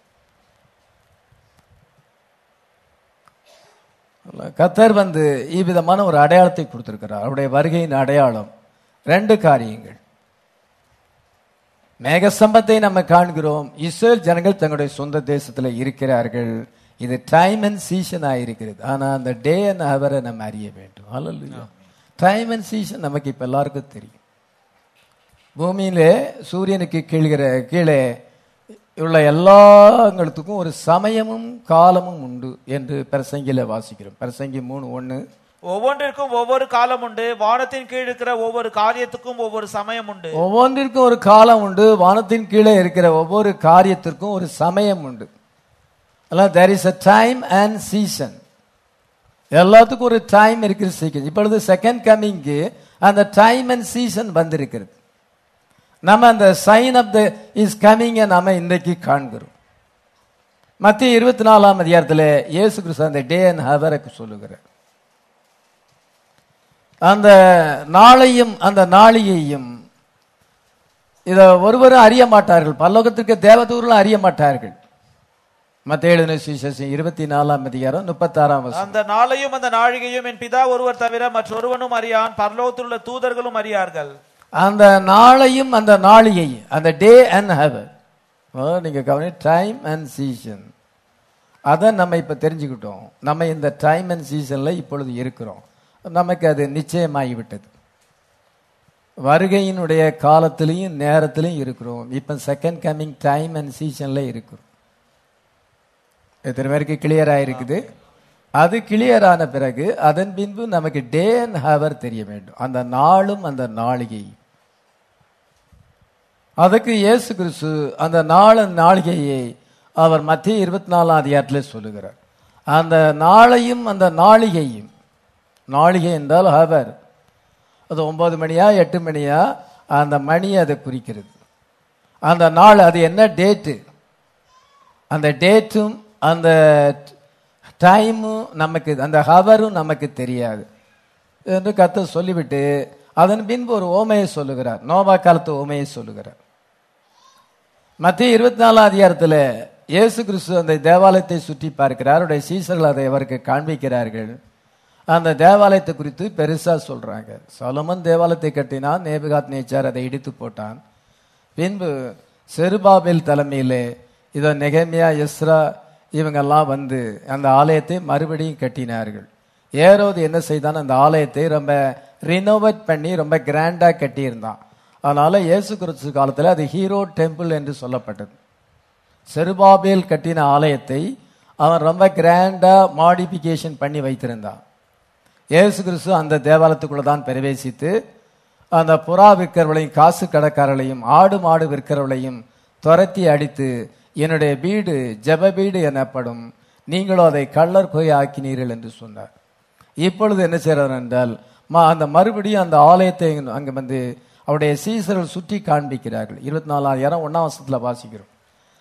கத்தர் வந்து இவ்விதமான ஒரு அடையாளத்தை கொடுத்திருக்கிறார் அவருடைய வருகையின் அடையாளம் ரெண்டு காரியங்கள் மேகஸ்தம்பத்தை நம்ம காண்கிறோம் இஸ்ரேல் ஜனங்கள் தங்களுடைய சொந்த தேசத்துல இருக்கிறார்கள் இது டைம் அண்ட் சீசன் ஆயிருக்கிறது ஆனா அந்த டே அண்ட் ஹவரை நம்ம அறிய வேண்டும் அல்ல டைம் அண்ட் சீசன் நமக்கு இப்ப எல்லாருக்கும் தெரியும் பூமியிலே சூரியனுக்கு கீழ்கிற கீழே உள்ள எல்லாங்களுக்கும் ஒரு சமயமும் காலமும் உண்டு என்று பிரசங்கில வாசிக்கிறோம் பிரசங்கி மூணு ஒண்ணு ஒவ்வொன்றிற்கும் ஒவ்வொரு காலம் உண்டு வானத்தின் கீழ் இருக்கிற ஒவ்வொரு காரியத்துக்கும் ஒவ்வொரு சமயம் உண்டு ஒவ்வொன்றிற்கும் ஒரு காலம் உண்டு வானத்தின் கீழே இருக்கிற ஒவ்வொரு காரியத்திற்கும் ஒரு சமயம் உண்டு அதெல்லாம் there is a time and season எல்லாத்துக்கும் ஒரு டைம் இருக்கிற சீசன் இப்பொழுது செகண்ட் கமிங்க்கு அந்த டைம் அண்ட் சீசன் வந்திருக்கிறது நம்ம அந்த சைன் ஆஃப் த இஸ் கமிங்க நாம இன்றைக்கு காண்கிறோம் மத்திய இருபத்தி நாலாம் அதிகாரத்தில் இயேசு கிறிஸ்து அந்த டே அண்ட் ஹவருக்கு சொல்லுகிறார் அந்த நாளையும் அந்த நாளிகையும் இத ஒருவரும் அறிய மாட்டார்கள் பல்லோகத்திற்கு தேவதூர்களும் அறிய மாட்டார்கள் மத்திய எழுதின சுவிசேஷம் இருபத்தி நாலாம் அதிகாரம் முப்பத்தாறாம் வசனம் அந்த நாளையும் அந்த நாழிகையும் என் பிதா ஒருவர் தவிர மற்றொருவனும் அறியான் பரலோகத்தில் உள்ள தூதர்களும் அறியார்கள் அந்த நாளையும் அந்த நாளிகையும் அந்த டே அண்ட் ஹவர் நீங்க கவனி டைம் அண்ட் சீசன் அதை நம்ம இப்ப தெரிஞ்சுக்கிட்டோம் நம்ம இந்த டைம் அண்ட் சீசன்ல இப்பொழுது இருக்கிறோம் நமக்கு அது நிச்சயமாகி விட்டது வருகையினுடைய காலத்திலையும் நேரத்திலையும் இருக்கிறோம் இப்ப செகண்ட் கமிங் டைம் அண்ட் சீசன்ல இருக்கிறோம் எத்தனை பேருக்கு கிளியர் ஆயிருக்குது அது கிளியர் ஆன பிறகு அதன் பின்பு நமக்கு டே அண்ட் ஹவர் தெரிய வேண்டும் அந்த நாளும் அந்த நாளிகையும் அதுக்கு இயேசு கிறிஸ்து அந்த நாள் நாளிகையை அவர் மத்திய இருபத்தி நாலாம் அதிகாரத்தில் சொல்லுகிறார் அந்த நாளையும் அந்த நாளிகையும் நாளிகை என்றால் ஹவர் அது ஒன்பது மணியா எட்டு மணியா அந்த மணி அதை குறிக்கிறது அந்த நாள் அது என்ன டேட்டு அந்த டேட்டும் அந்த டைமும் நமக்கு அந்த ஹவரும் நமக்கு தெரியாது என்று கத்த சொல்லிவிட்டு அதன் பின்பு ஒரு ஓமையை சொல்லுகிறார் நோபா காலத்து ஓமையை சொல்லுகிறார் மத்திய இருபத்தி நாலாம் அதிகாரத்தில் இயேசு கிறிஸ்து அந்த தேவாலயத்தை சுற்றி பார்க்கிறார் அவருடைய சீசர்கள் அதை அவருக்கு காண்பிக்கிறார்கள் அந்த தேவாலயத்தை குறித்து பெருசா சொல்றாங்க சொலமன் தேவாலயத்தை கட்டினான் நேபுகாத் நேச்சார் அதை இடித்து போட்டான் பின்பு செருபாபேல் தலைமையிலே இதோ நெகமியா எஸ்ரா இவங்கெல்லாம் வந்து அந்த ஆலயத்தை மறுபடியும் கட்டினார்கள் ஏரோது என்ன செய்தான் அந்த ஆலயத்தை ரொம்ப ரினோவேட் பண்ணி ரொம்ப கிராண்டா கட்டியிருந்தான் அதனால இயேசு கிறிஸ்து காலத்தில் அது ஹீரோ டெம்பிள் என்று சொல்லப்பட்டது செருபாபேல் கட்டின ஆலயத்தை அவன் ரொம்ப கிராண்டா மாடிஃபிகேஷன் பண்ணி வைத்திருந்தான் இயேசு கிறிஸ்து அந்த தேவாலயத்துக்குள்ள தான் பிரவேசித்து அந்த புறா விற்கிறவளையும் காசு கடைக்காரர்களையும் ஆடு மாடு விற்கிறவளையும் துரத்தி அடித்து என்னுடைய வீடு ஜெப வீடு எனப்படும் நீங்களோ அதை கள்ளர் போய் ஆக்கினீர்கள் என்று சொன்னார் இப்பொழுது என்ன செய்கிறார் என்றால் மா அந்த மறுபடியும் அந்த ஆலயத்தை அங்க வந்து அவருடைய சீசர்கள் சுற்றி காண்பிக்கிறார்கள் இருபத்தி நாலாயிரம் ஒன்னாம் வருஷத்துல வாசிக்கிறோம்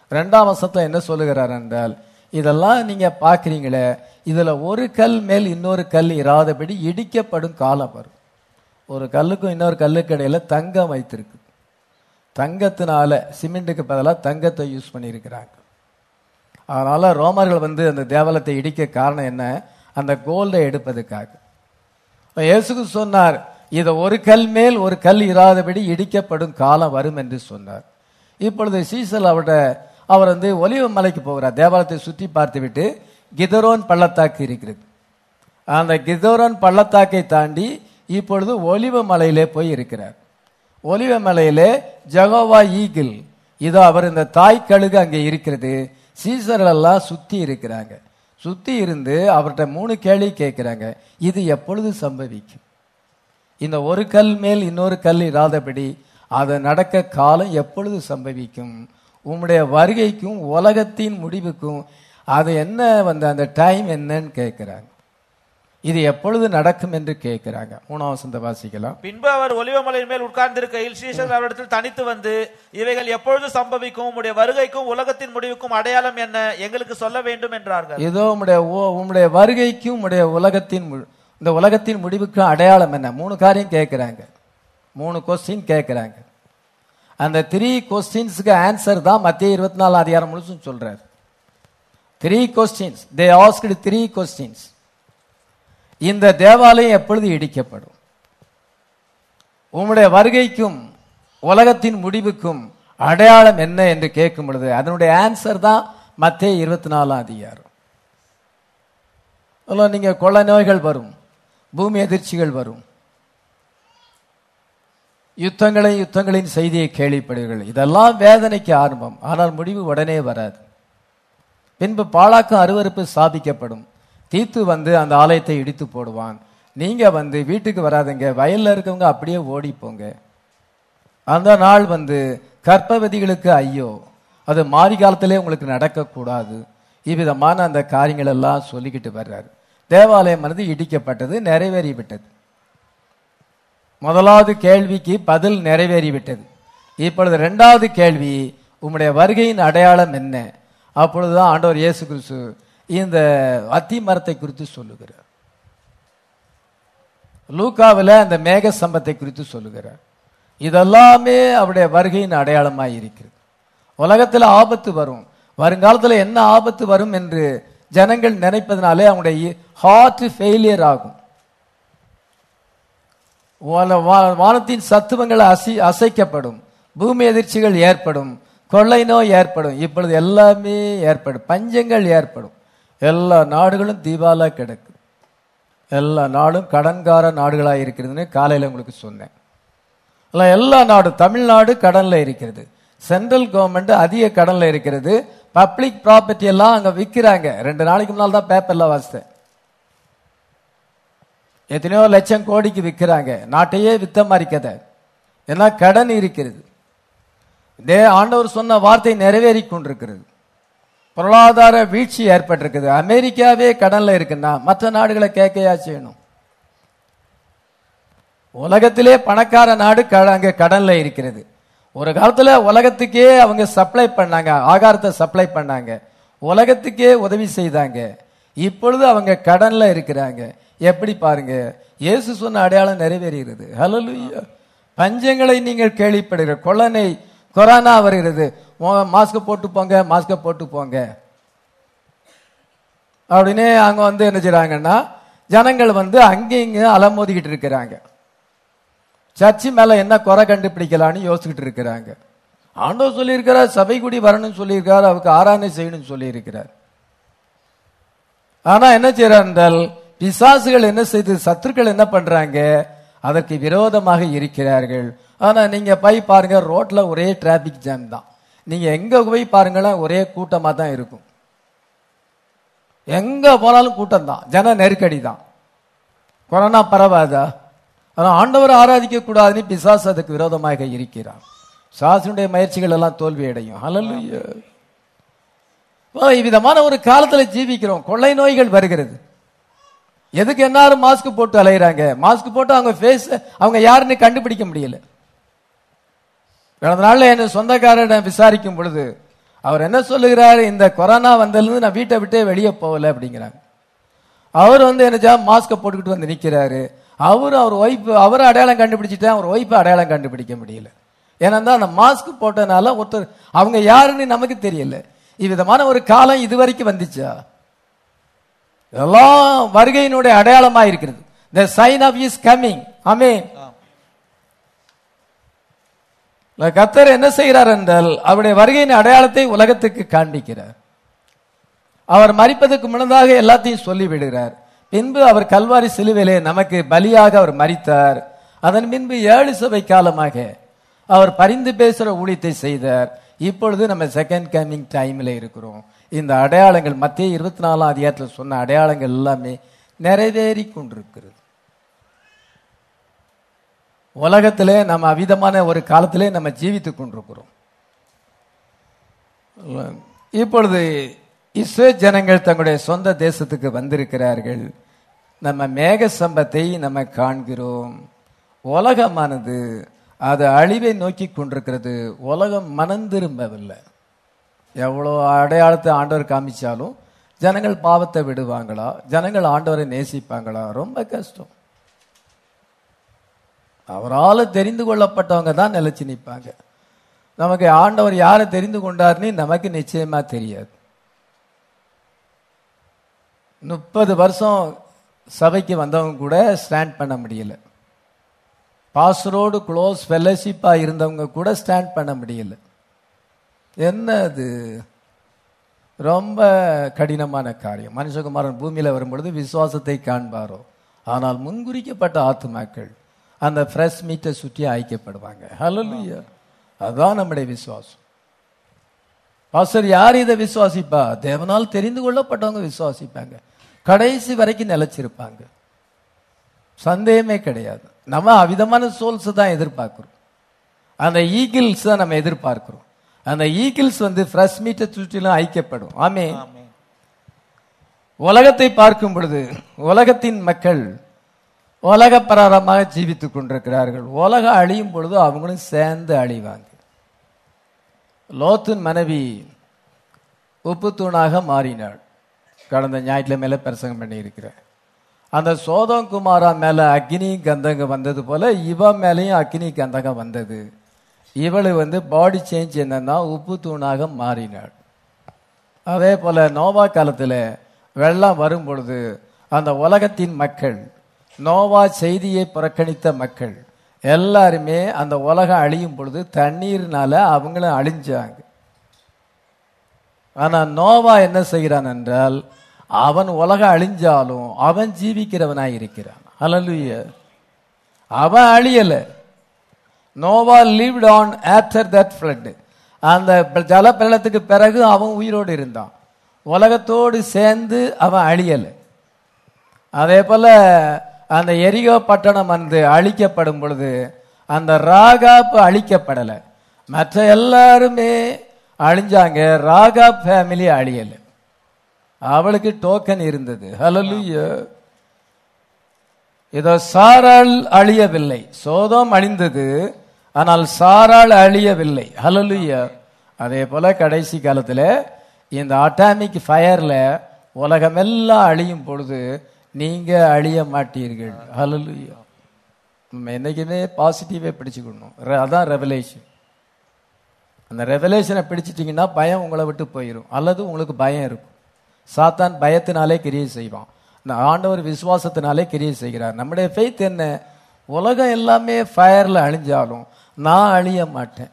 ரெண்டாம் வசத்துல என்ன சொல்லுகிறார் என்றால் இதெல்லாம் நீங்க பாக்குறீங்களே இதுல ஒரு கல் மேல் இன்னொரு கல் இராதபடி இடிக்கப்படும் காலம் வரும் ஒரு கல்லுக்கும் இன்னொரு கல்லுக்கு இடையில தங்கம் வைத்திருக்கு தங்கத்தினால சிமெண்ட்டுக்கு பதிலாக தங்கத்தை யூஸ் பண்ணியிருக்கிறாங்க அதனால ரோமர்கள் வந்து அந்த தேவாலயத்தை இடிக்க காரணம் என்ன அந்த கோல்டை எடுப்பதற்காக இயேசுக்கு சொன்னார் இதை ஒரு கல் மேல் ஒரு கல் இராதபடி இடிக்கப்படும் காலம் வரும் என்று சொன்னார் இப்பொழுது சீசல் அவரோட அவர் வந்து ஒலிவ மலைக்கு போகிறார் தேவாலயத்தை சுற்றி பார்த்துவிட்டு கிதரோன் பள்ளத்தாக்கு இருக்கிறது அந்த கிதோரன் பள்ளத்தாக்கை தாண்டி இப்பொழுது ஒலிவ மலையிலே போய் இருக்கிறார் ஒலிவ மலையிலே ஜகோவா ஈகிள் இதோ அவர் இந்த தாய் கழுகு அங்கே இருக்கிறது சீசர்கள் எல்லாம் சுத்தி இருக்கிறாங்க சுத்தி இருந்து அவர்கிட்ட மூணு கேள்வி கேட்கிறாங்க இது எப்பொழுது சம்பவிக்கும் இந்த ஒரு கல் மேல் இன்னொரு கல் இராதபடி அது நடக்க காலம் எப்பொழுது சம்பவிக்கும் உம்முடைய வருகைக்கும் உலகத்தின் முடிவுக்கும் அது என்ன வந்து அந்த டைம் என்னன்னு கேட்கிறாங்க இது எப்பொழுது நடக்கும் என்று கேட்கிறாங்க மூணாம் வசந்த வாசிக்கலாம் பின்பு அவர் ஒலிவமலையின் மேல் உட்கார்ந்திருக்கையில் ஸ்ரீசர் அவரிடத்தில் தனித்து வந்து இவைகள் எப்பொழுது சம்பவிக்கும் உம்முடைய வருகைக்கும் உலகத்தின் முடிவுக்கும் அடையாளம் என்ன எங்களுக்கு சொல்ல வேண்டும் என்றார்கள் ஏதோ உம்முடைய ஓ- உம்முடைய வருகைக்கும் உம்முடைய உலகத்தின் மு- இந்த உலகத்தின் முடிவுக்கும் அடையாளம் என்ன மூணு காரியம் கேட்கிறாங்க மூணு கொஸ்டின் கேட்கிறாங்க அந்த த்ரீ கொஸ்டின்ஸுக்கு ஆன்சர் தான் மத்திய இருபத்தி நாலு அதிகாரம் முழுசும் சொல்றாரு three questions they asked three questions இந்த தேவாலயம் எப்பொழுது இடிக்கப்படும் உம்முடைய வருகைக்கும் உலகத்தின் முடிவுக்கும் அடையாளம் என்ன என்று கேட்கும் பொழுது அதனுடைய ஆன்சர் தான் மத்திய இருபத்தி நாலாம் அதிகாரம் அதுல நீங்க கொள்ள நோய்கள் வரும் பூமி எதிர்ச்சிகள் வரும் யுத்தங்களை யுத்தங்களின் செய்தியை கேள்விப்படுவீர்கள் இதெல்லாம் வேதனைக்கு ஆரம்பம் ஆனால் முடிவு உடனே வராது பின்பு பாழாக்கும் அருவருப்பு ஸ்தாபிக்கப்படும் தீத்து வந்து அந்த ஆலயத்தை இடித்து போடுவான் நீங்க வந்து வீட்டுக்கு வராதீங்க வயல்ல இருக்கவங்க அப்படியே ஓடி போங்க அந்த நாள் வந்து கற்பவதிகளுக்கு ஐயோ அது மாறி காலத்திலே உங்களுக்கு நடக்கக்கூடாது இவ்விதமான அந்த காரியங்கள் எல்லாம் சொல்லிக்கிட்டு வர்றாரு தேவாலயம் வந்து இடிக்கப்பட்டது நிறைவேறிவிட்டது முதலாவது கேள்விக்கு பதில் நிறைவேறிவிட்டது இப்பொழுது இரண்டாவது கேள்வி உம்முடைய வருகையின் அடையாளம் என்ன அப்பொழுதுதான் ஆண்டவர் இயேசு கிறிஸ்து இந்த அத்தி மரத்தை குறித்து சொல்லுகிறார் லூக்காவில் அந்த மேக சம்பத்தை குறித்து சொல்லுகிறார் இதெல்லாமே அவருடைய வருகையின் அடையாளமாய் இருக்கிறது உலகத்தில் ஆபத்து வரும் வருங்காலத்தில் என்ன ஆபத்து வரும் என்று ஜனங்கள் நினைப்பதனாலே அவங்களுடைய ஹார்ட் ஃபெயிலியர் ஆகும் வான- வா- வானத்தின் சத்துவங்கள் அசி அசைக்கப்படும் பூமி எதிர்ச்சிகள் ஏற்படும் கொள்ளை நோய் ஏற்படும் இப்பொழுது எல்லாமே ஏற்படும் பஞ்சங்கள் ஏற்படும் எல்லா நாடுகளும் தீபாலா கிடக்கு எல்லா நாடும் கடன்கார நாடுகளாக இருக்கிறதுன்னு காலையில் உங்களுக்கு சொன்னேன் இல்ல, எல்லா நாடும் தமிழ்நாடு கடன்ல இருக்கிறது சென்ட்ரல் கவர்மெண்ட் அதிக கடன்ல இருக்கிறது பப்ளிக் ப்ராப்பர்ட்டி எல்லாம் அங்க விக்கிறாங்க ரெண்டு நாளைக்கு முன்னால் தான் பேப்பர்ல வாசித்தேன் எத்தனையோ லட்சம் கோடிக்கு விற்கிறாங்க நாட்டையே வித்த மாதிரி கதை ஏன்னா கடன் இருக்கிறது இதே ஆண்டவர் சொன்ன வார்த்தை நிறைவேறி கொண்டிருக்கிறது பொருளாதார வீழ்ச்சி ஏற்பட்டிருக்குது அமெரிக்காவே கடன்ல இருக்குன்னா மற்ற நாடுகளை கேட்கையா செய்யணும் உலகத்திலே பணக்கார நாடு க- அங்க கடன்ல இருக்கிறது ஒரு காலத்துல உலகத்துக்கே அவங்க சப்ளை பண்ணாங்க ஆகாரத்தை சப்ளை பண்ணாங்க உலகத்துக்கே உதவி செய்தாங்க இப்பொழுது அவங்க கடன்ல இருக்கிறாங்க எப்படி பாருங்க இயேசு சொன்ன அடையாளம் நிறைவேறுகிறது ஹalleluya பஞ்சங்களை நீங்கள் கேள்விப்படுகிற கொள்ளனை கொரோனா வருகிறது மாஸ்க் போட்டு போங்க மாஸ்க போட்டு போங்க அப்படின்னு அங்க வந்து என்ன செய்றாங்கன்னா ஜனங்கள் வந்து அங்கே இங்க அலமோதிக்கிட்டு இருக்கிறாங்க சர்ச்சு மேல என்ன குறை கண்டுபிடிக்கலாம்னு யோசிச்சுக்கிட்டு இருக்கிறாங்க ஆண்டவர் சொல்லியிருக்கிறார் சபை கூடி வரணும்னு சொல்லியிருக்கார் அவருக்கு ஆராதனை செய்யணும்னு சொல்லியிருக்கிறார் ஆனா என்ன செய்யறார் என்றால் பிசாசுகள் என்ன செய்து சத்துருக்கள் என்ன பண்றாங்க அதற்கு விரோதமாக இருக்கிறார்கள் ஆனா நீங்க போய் பாருங்க ரோட்ல ஒரே டிராபிக் ஜாம் தான் நீங்க எங்க போய் பாருங்களேன் ஒரே கூட்டமா தான் இருக்கும் எங்க போனாலும் கூட்டம் தான் ஜன நெருக்கடி தான் கொரோனா பரவாதா ஆனா ஆண்டவரை ஆராதிக்க கூடாதுன்னு பிசாசு அதுக்கு விரோதமாக இருக்கிறான் சாசனுடைய முயற்சிகள் எல்லாம் தோல்வி அடையும் ஹalleluya அப்ப இவ்விதமான ஒரு காலத்துல ஜீவிக்கிறோம் கொள்ளை நோய்கள் வருகிறது எதுக்கு எல்லாரும் மாஸ்க் போட்டு அலையிறாங்க மாஸ்க் போட்டு அவங்க ஃபேஸ் அவங்க யாருன்னு கண்டுபிடிக்க முடியல கடந்த நாள்ல என் சொந்தக்காரரிடம் விசாரிக்கும் பொழுது அவர் என்ன சொல்லுகிறார் இந்த கொரோனா வந்ததுலேருந்து நான் வீட்டை விட்டே வெளியே போகல அப்படிங்கிறாங்க அவர் வந்து என்ன மாஸ்கை போட்டுக்கிட்டு வந்து நிற்கிறாரு அவர் அவர் ஒய்ஃப் அவரை அடையாளம் கண்டுபிடிச்சிட்டேன் அவர் ஒய்ஃபை அடையாளம் கண்டுபிடிக்க முடியல ஏன்னா அந்த மாஸ்க் போட்டனால ஒருத்தர் அவங்க யாருன்னு நமக்கு தெரியல இவ்விதமான ஒரு காலம் இதுவரைக்கும் வந்துச்சா எல்லாம் வருகையினுடைய அடையாளமா இருக்கிறது the sign of is coming அமேன் கத்தர் என்ன செய்கிறார் என்றால் அவருடைய வருகையின் அடையாளத்தை உலகத்துக்கு காண்பிக்கிறார் அவர் மறிப்பதற்கு முன்னதாக எல்லாத்தையும் சொல்லி விடுகிறார் பின்பு அவர் கல்வாரி சிலுவையிலே நமக்கு பலியாக அவர் மறித்தார் அதன் பின்பு ஏழு சபை காலமாக அவர் பரிந்து பேசுற ஊழியத்தை செய்தார் இப்பொழுது நம்ம செகண்ட் கமிங் டைம்ல இருக்கிறோம் இந்த அடையாளங்கள் மத்திய இருபத்தி நாலாம் அதிகாரத்தில் சொன்ன அடையாளங்கள் எல்லாமே நிறைவேறி கொண்டிருக்கிறது உலகத்திலே நம்ம அவிதமான ஒரு காலத்திலே நம்ம ஜீவித்துக் கொண்டிருக்கிறோம் இப்பொழுது இஸ்ரேல் ஜனங்கள் தங்களுடைய சொந்த தேசத்துக்கு வந்திருக்கிறார்கள் நம்ம மேக சம்பத்தை நம்ம காண்கிறோம் உலகமானது அது அழிவை நோக்கி கொண்டிருக்கிறது உலகம் மனந்திரும்பவில்லை எவ்வளோ அடையாளத்தை ஆண்டவர் காமிச்சாலும் ஜனங்கள் பாவத்தை விடுவாங்களா ஜனங்கள் ஆண்டவரை நேசிப்பாங்களா ரொம்ப கஷ்டம் அவரால் தெரிந்து கொள்ளப்பட்டவங்க தான் நிலைச்சு நிற்பாங்க நமக்கு ஆண்டவர் யாரை தெரிந்து கொண்டார்னு நமக்கு நிச்சயமா தெரியாது முப்பது வருஷம் சபைக்கு வந்தவங்க கூட ஸ்டாண்ட் பண்ண முடியல பாஸ்டரோடு க்ளோஸ் ஃபெல்லோஷிப்பா இருந்தவங்க கூட ஸ்டாண்ட் பண்ண முடியல என்ன அது ரொம்ப கடினமான காரியம் மனுஷகுமாரன் பூமியில வரும்பொழுது விசுவாசத்தை காண்பாரோ ஆனால் முன்குறிக்கப்பட்ட ஆத்துமாக்கள் அந்த ஃப்ரெஷ் மீட்டை சுற்றி ஐக்கியப்படுவாங்க ஹalleluya அதான் நம்முடைய விசுவாசம் பாஸ்டர் யார் இதை விசுவாசிப்பா தேவனால் தெரிந்து கொள்ளப்பட்டவங்க விசுவாசிப்பாங்க கடைசி வரைக்கும் நிலைச்சிருப்பாங்க சந்தேகமே கிடையாது நம்ம அவிதமான சோல்ஸ் தான் எதிர்பார்க்கிறோம் அந்த ஈகிள்ஸ் தான் நம்ம எதிர்பார்க்கிறோம் அந்த ஈகிள்ஸ் வந்து ஃப்ரெஷ் மீட்டை சுற்றிலும் ஐக்கியப்படும் ஆமே ஆமென். உலகத்தை பார்க்கும் பொழுது உலகத்தின் மக்கள் உலக பிரகாரமாக ஜீவித்துக் கொண்டிருக்கிறார்கள் உலகம் அழியும் பொழுது அவங்களும் சேர்ந்து அழிவாங்க லோத்தின் மனைவி உப்பு தூணாக மாறினாள் கடந்த ஞாயிற்றுல பிரசங்கம் பண்ணியிருக்கிறேன் அந்த சோதம் குமாரா மேல அக்னி கந்தங்க வந்தது போல இவ மேலேயும் அக்னி கந்தகம் வந்தது இவளு வந்து பாடி சேஞ்ச் என்னன்னா உப்பு தூணாக மாறினாள் அதே போல நோவா காலத்துல வெள்ளம் வரும் பொழுது அந்த உலகத்தின் மக்கள் நோவா செய்தியை புறக்கணித்த மக்கள் எல்லாருமே அந்த உலகம் அழியும் பொழுது தண்ணீர்னால அவங்களும் அழிஞ்சாங்க ஆனா நோவா என்ன செய்கிறான் என்றால் அவன் உலகம் அழிஞ்சாலும் அவன் ஜீவிக்கிறவனாய் இருக்கிறான் ஹalleluya அவன் அழியல நோவா lived on after that flood அந்த ஜல பிரளயத்துக்கு பிறகு அவன் உயிரோடு இருந்தான் உலகத்தோடு சேர்ந்து அவன் அழியல அதே போல அந்த எரிகோ பட்டணம் வந்து அழிக்கப்படும் பொழுது அந்த ராகாப் அழிக்கப்படல மற்ற எல்லாருமே அழிஞ்சாங்க ராகாப் ஃபேமிலி அழியல அவளுக்கு டோக்கன் இருந்தது ஹalleluya இதோ சாராள் அழியவில்லை சோதம் அழிந்தது ஆனால் சாராள் அழியவில்லை ஹalleluya அதே போல கடைசி காலத்துல இந்த அட்டாமிக் ஃபயர்ல உலகமெல்லாம் அழியும் பொழுது நீங்க அழிய மாட்டீர்கள் ஹalleluya நம்ம என்னைக்குமே பாசிட்டிவே பிடிச்சுக்கணும் ரெ- அதான் ரெவலேஷன் அந்த ரெவலேஷனை பிடிச்சிட்டிங்கன்னா பயம் உங்களை விட்டு போயிடும் அல்லது உங்களுக்கு பயம் இருக்கும் சாத்தான் பயத்தினாலே கிரியை செய்வான் இந்த ஆண்டவர் விசுவாசத்தினாலே கிரியை செய்கிறார் நம்முடைய ஃபெய்த் என்ன உலகம் எல்லாமே ஃபயர்ல அழிஞ்சாலும் நான் அழிய மாட்டேன்